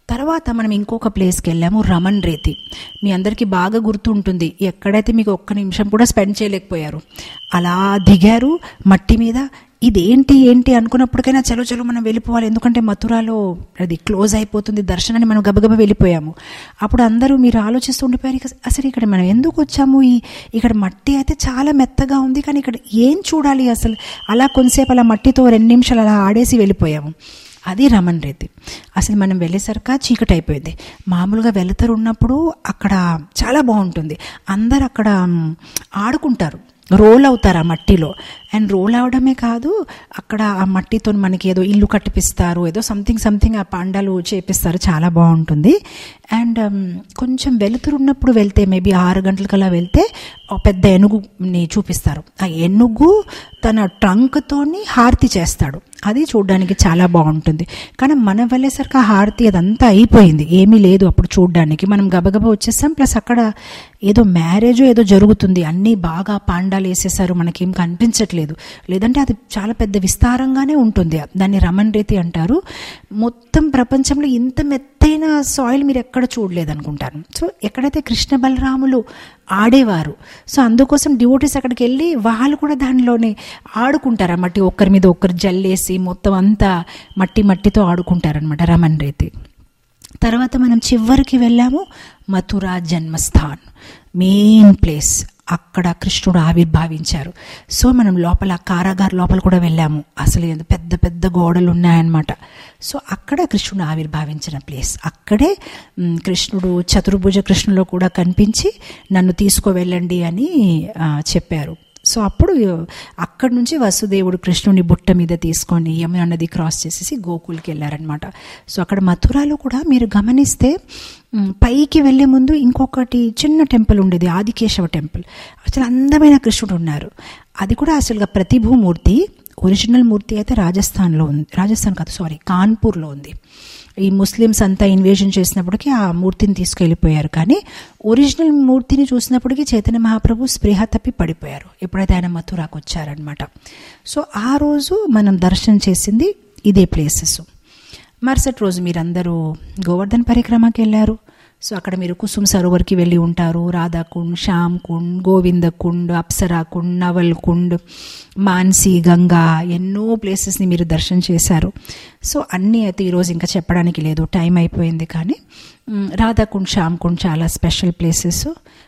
తర్వాత మనం ఇంకొక ప్లేస్కి వెళ్ళాము రమన్ రేతి మీ అందరికీ బాగా గుర్తు ఉంటుంది ఎక్కడైతే మీకు ఒక్క నిమిషం కూడా స్పెండ్ చేయలేకపోయారు అలా దిగారు మట్టి మీద ఇదేంటి ఏంటి అనుకున్నప్పటికైనా చలో చలో మనం వెళ్ళిపోవాలి ఎందుకంటే మథురాలో అది క్లోజ్ అయిపోతుంది దర్శనాన్ని మనం గబగబ వెళ్ళిపోయాము అప్పుడు అందరూ మీరు ఆలోచిస్తూ ఉండిపోయారు ఇక అసలు ఇక్కడ మనం ఎందుకు వచ్చాము ఈ ఇక్కడ మట్టి అయితే చాలా మెత్తగా ఉంది కానీ ఇక్కడ ఏం చూడాలి అసలు అలా కొంతసేపు అలా మట్టితో రెండు నిమిషాలు అలా ఆడేసి వెళ్ళిపోయాము అది రమన్ రేతి అసలు మనం వెళ్ళేసరికి చీకటి అయిపోయింది మామూలుగా వెలుతురు ఉన్నప్పుడు అక్కడ చాలా బాగుంటుంది అందరు అక్కడ మ్, ఆడుకుంటారు రోల్ అవుతారు ఆ మట్టిలో అండ్ రోల్ అవడమే కాదు అక్కడ ఆ మట్టితో మనకి ఏదో ఇల్లు కట్టిపిస్తారు ఏదో సంథింగ్ సంథింగ్ ఆ పాండాలు చేపిస్తారు చాలా బాగుంటుంది అండ్ కొంచెం వెలుతురు ఉన్నప్పుడు వెళ్తే మేబీ ఆరు గంటలకల్లా వెళ్తే ఒక పెద్ద ఏనుగుని చూపిస్తారు ఆ ఏనుగు తన ట్రంక్తోని హారతి చేస్తాడు అది చూడడానికి చాలా బాగుంటుంది కానీ మనం వెళ్ళేసరికి ఆ హారతి అదంతా అయిపోయింది ఏమీ లేదు అప్పుడు చూడడానికి మనం గబగబా వచ్చేసాం ప్లస్ అక్కడ ఏదో మ్యారేజ్ ఏదో జరుగుతుంది అన్నీ బాగా పాండాలు వేసేసారు మనకేం కనిపించట్లేదు లేదంటే అది చాలా పెద్ద విస్తారంగానే ఉంటుంది దాన్ని రమన్ రీతి అంటారు మొత్తం ప్రపంచంలో ఇంత మెత్తైన సాయిల్ మీరు ఎక్కడ చూడలేదు అనుకుంటాను సో ఎక్కడైతే కృష్ణ బలరాములు ఆడేవారు సో అందుకోసం డివోటీస్ అక్కడికి వెళ్ళి వాళ్ళు కూడా దానిలోనే ఆడుకుంటారు ఆ మట్టి ఒక్కరి మీద ఒక్కరు జల్లేసి మొత్తం అంతా మట్టి మట్టితో ఆడుకుంటారనమాట రమన్ రీతి తర్వాత మనం చివరికి వెళ్ళాము మథురా జన్మస్థాన్ మెయిన్ ప్లేస్ అక్కడ కృష్ణుడు ఆవిర్భావించారు సో మనం లోపల కారాగార్ లోపల కూడా వెళ్ళాము అసలు ఎంత పెద్ద పెద్ద గోడలు ఉన్నాయన్నమాట సో అక్కడ కృష్ణుడు ఆవిర్భావించిన ప్లేస్ అక్కడే మ్, కృష్ణుడు చతుర్భుజ కృష్ణులో కూడా కనిపించి నన్ను తీసుకువెళ్ళండి అని ఆ, చెప్పారు సో అప్పుడు అక్కడి నుంచి వసుదేవుడు కృష్ణుని బుట్ట మీద తీసుకొని యమున నది క్రాస్ చేసేసి గోకుల్కి వెళ్ళారనమాట సో అక్కడ మథురాలో కూడా మీరు గమనిస్తే మ్, పైకి వెళ్ళే ముందు ఇంకొకటి చిన్న టెంపుల్ ఉండేది ఆదికేశవ టెంపుల్ అసలు అందమైన కృష్ణుడు ఉన్నారు అది కూడా అసలుగా ప్రతిభూమూర్తి ఒరిజినల్ మూర్తి అయితే రాజస్థాన్లో ఉంది రాజస్థాన్ కాదు సారీ కాన్పూర్లో ఉంది ఈ ముస్లిమ్స్ అంతా ఇన్వేజన్ చేసినప్పటికీ ఆ మూర్తిని తీసుకెళ్ళిపోయారు కానీ ఒరిజినల్ మూర్తిని చూసినప్పటికీ చైతన్య మహాప్రభు స్పృహ తప్పి పడిపోయారు ఎప్పుడైతే ఆయన మథురాకు వచ్చారనమాట సో ఆ రోజు మనం దర్శనం చేసింది ఇదే ప్లేసెస్ మరుసటి రోజు మీరందరూ గోవర్ధన్ పరిక్రమకి వెళ్ళారు సో అక్కడ మీరు కుసుమ్ సరోవర్కి వెళ్ళి ఉంటారు రాధాకుండ్ శ్యామ్ కుండ్ గోవింద కుండ్ అప్సరా కుండ్ నవల్ కుండ్ మాన్సి గంగా ఎన్నో ప్లేసెస్ని మీరు దర్శనం చేశారు సో అన్నీ అయితే ఈరోజు ఇంకా చెప్పడానికి లేదు టైం అయిపోయింది కానీ మ్, రాధాకుండ్ శ్యామ్ కుండ్ చాలా స్పెషల్ ప్లేసెస్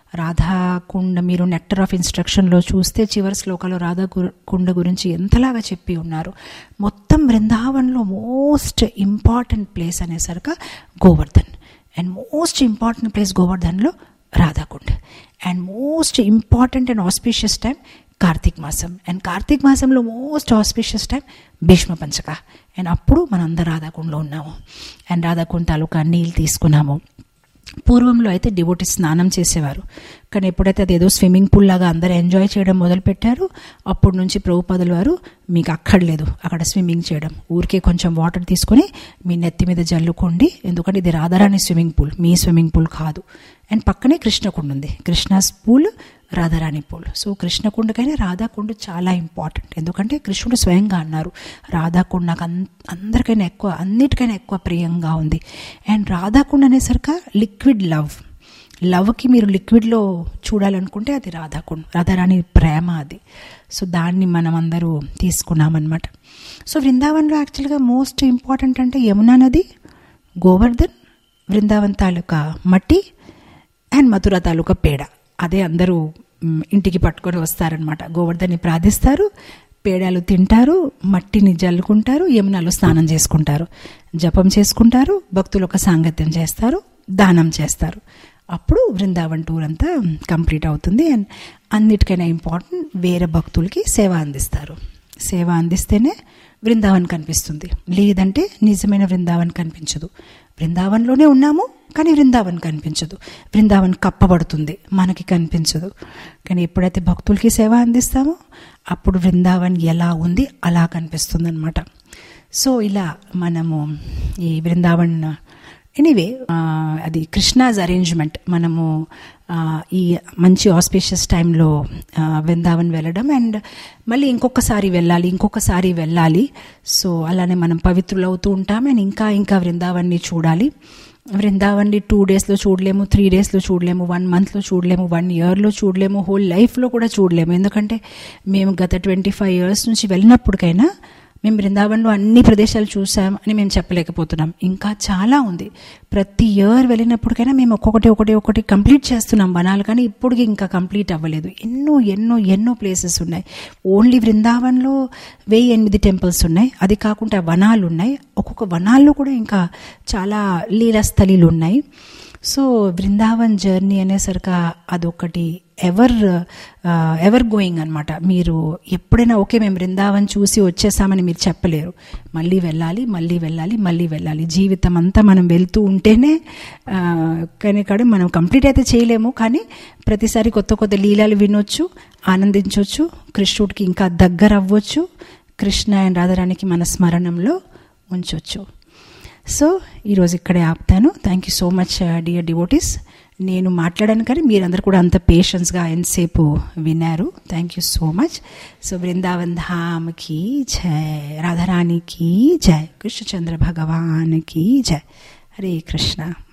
రాధాకుండ మీరు నెక్టర్ ఆఫ్ ఇన్స్ట్రక్షన్లో చూస్తే చివరి శ్లోకాలో రాధా గు- కుండ గురించి ఎంతలాగా చెప్పి ఉన్నారు మొత్తం బృందావన్లో మోస్ట్ ఇంపార్టెంట్ ప్లేస్ అనేసరికి Govardhan and most important place గోవర్ధన్లో Radhakund and most important and auspicious time Kartik మాసం అండ్ కార్తీక్ మాసంలో most auspicious time Bhishma Panchaka and అప్పుడు మనందరం రాధాకుండలో ఉన్నాము అండ్ రాధాకుండ్ తాలూకా నీళ్ళు తీసుకున్నాము పూర్వంలో అయితే డివోటీ స్నానం చేసేవారు కానీ ఎప్పుడైతే అది ఏదో స్విమ్మింగ్ పూల్ లాగా అందరూ ఎంజాయ్ చేయడం మొదలుపెట్టారు అప్పటి నుంచి ప్రభుపాదుల వారు మీకు అక్కర్లేదు అక్కడ స్విమ్మింగ్ చేయడం ఊరికే కొంచెం వాటర్ తీసుకొని మీ నెత్తి మీద జల్లుకోండి ఎందుకంటే ఇది రాధారాణి స్విమ్మింగ్ పూల్ మీ స్విమ్మింగ్ పూల్ కాదు అండ్ పక్కనే కృష్ణకుండ ఉంది Krishna's pool Radharani pool so కృష్ణకుండకైనా రాధాకుండ చాలా ఇంపార్టెంట్ ఎందుకంటే కృష్ణుడు స్వయంగా అన్నారు రాధాకుండ నాకు అన్ అందరికైనా ఎక్కువ అన్నిటికైనా ఎక్కువ ప్రియంగా ఉంది అండ్ రాధాకుండ అనేసరికి లిక్విడ్ లవ్ లవ్కి మీరు లిక్విడ్లో చూడాలనుకుంటే అది రాధాకుండ రాధారాణి ప్రేమ అది సో దాన్ని మనం అందరూ తీసుకున్నామన్నమాట సో బృందావన్లో యాక్చువల్గా మోస్ట్ ఇంపార్టెంట్ అంటే యమునా నది గోవర్ధన్ బృందావన్ తాలూకా మట్టి అండ్ మథుర తాలూకా పేడ అదే అందరూ మ్, ఇంటికి పట్టుకొని వస్తారనమాట గోవర్ధన్ని ప్రార్థిస్తారు పేడాలు తింటారు మట్టిని జల్లుకుంటారు యమునాలో స్నానం చేసుకుంటారు జపం చేసుకుంటారు భక్తులు ఒక సాంగత్యం చేస్తారు దానం చేస్తారు అప్పుడు బృందావన్ టూర్ అంతా కంప్లీట్ అవుతుంది అండ్ అన్నిటికైనా ఇంపార్టెంట్ వేరే భక్తులకి సేవ అందిస్తారు సేవ అందిస్తేనే బృందావన్ కనిపిస్తుంది లేదంటే నిజమైన బృందావన్ కనిపించదు బృందావన్లోనే ఉన్నాము కానీ బృందావన్ కనిపించదు బృందావన్ కప్పబడుతుంది మనకి కనిపించదు కానీ ఎప్పుడైతే భక్తులకి సేవ అందిస్తామో అప్పుడు బృందావన్ ఎలా ఉంది అలా కనిపిస్తుంది అనమాట సో ఇలా మనము ఈ బృందావన్ ఎనీవే అది కృష్ణాజ్ అరేంజ్మెంట్ మనము ఆ, ఈ మంచి ఆస్పీషియస్ టైంలో బృందావన్ వెళ్ళడం అండ్ మళ్ళీ ఇంకొకసారి వెళ్ళాలి ఇంకొకసారి వెళ్ళాలి సో అలానే మనం పవిత్రులవుతూ ఉంటాం అండ్ ఇంకా ఇంకా బృందావన్ని చూడాలి వృందావన్ని టూ డేస్లో చూడలేము త్రీ డేస్లో చూడలేము వన్ మంత్లో చూడలేము వన్ ఇయర్లో చూడలేము హోల్ లైఫ్లో కూడా చూడలేము ఎందుకంటే మేము గత ట్వంటీ ఫైవ్ ఇయర్స్ నుంచి వెళ్ళినప్పటికైనా మేము బృందావన్లో అన్ని ప్రదేశాలు చూసాం అని మేము చెప్పలేకపోతున్నాం ఇంకా చాలా ఉంది ప్రతి ఇయర్ వెళ్ళినప్పటికైనా మేము ఒక్కొక్కటి ఒకటి ఒకటి కంప్లీట్ చేస్తున్నాం వనాలు కానీ ఇప్పటికి ఇంకా కంప్లీట్ అవ్వలేదు ఎన్నో ఎన్నో ఎన్నో ప్లేసెస్ ఉన్నాయి ఓన్లీ బృందావన్లో వెయ్యి ఎనిమిది టెంపుల్స్ ఉన్నాయి అది కాకుండా వనాలు ఉన్నాయి ఒక్కొక్క వనాల్లో కూడా ఇంకా చాలా లీలాస్థలీలు ఉన్నాయి సో బృందావన్ జర్నీ అనేసరికి అదొకటి ఎవర్ ఎవర్ గోయింగ్ అనమాట మీరు ఎప్పుడైనా ఓకే మేము బృందావన్ చూసి వచ్చేసామని మీరు చెప్పలేరు మళ్ళీ వెళ్ళాలి మళ్ళీ వెళ్ళాలి మళ్ళీ వెళ్ళాలి జీవితం అంతా మనం వెళ్తూ ఉంటేనే కానీ కాదు మనం కంప్లీట్ అయితే చేయలేము కానీ ప్రతిసారి కొత్త కొత్త లీలాలు వినొచ్చు ఆనందించవచ్చు కృష్ణుడికి ఇంకా దగ్గర అవ్వచ్చు కృష్ణ అండ్ రాధారానికి మన స్మరణంలో ఉంచవచ్చు సో ఈరోజు ఇక్కడే ఆపుతాను thank you so much dear devotees నేను మాట్లాడాను కానీ మీరందరూ కూడా అంత పేషెన్స్గా ఎంతసేపు విన్నారు thank you so much so Vrindavan ధామ్కి జయ రాధారాణికి జయ కృష్ణచంద్ర భగవాన్కి జయ హరే కృష్ణ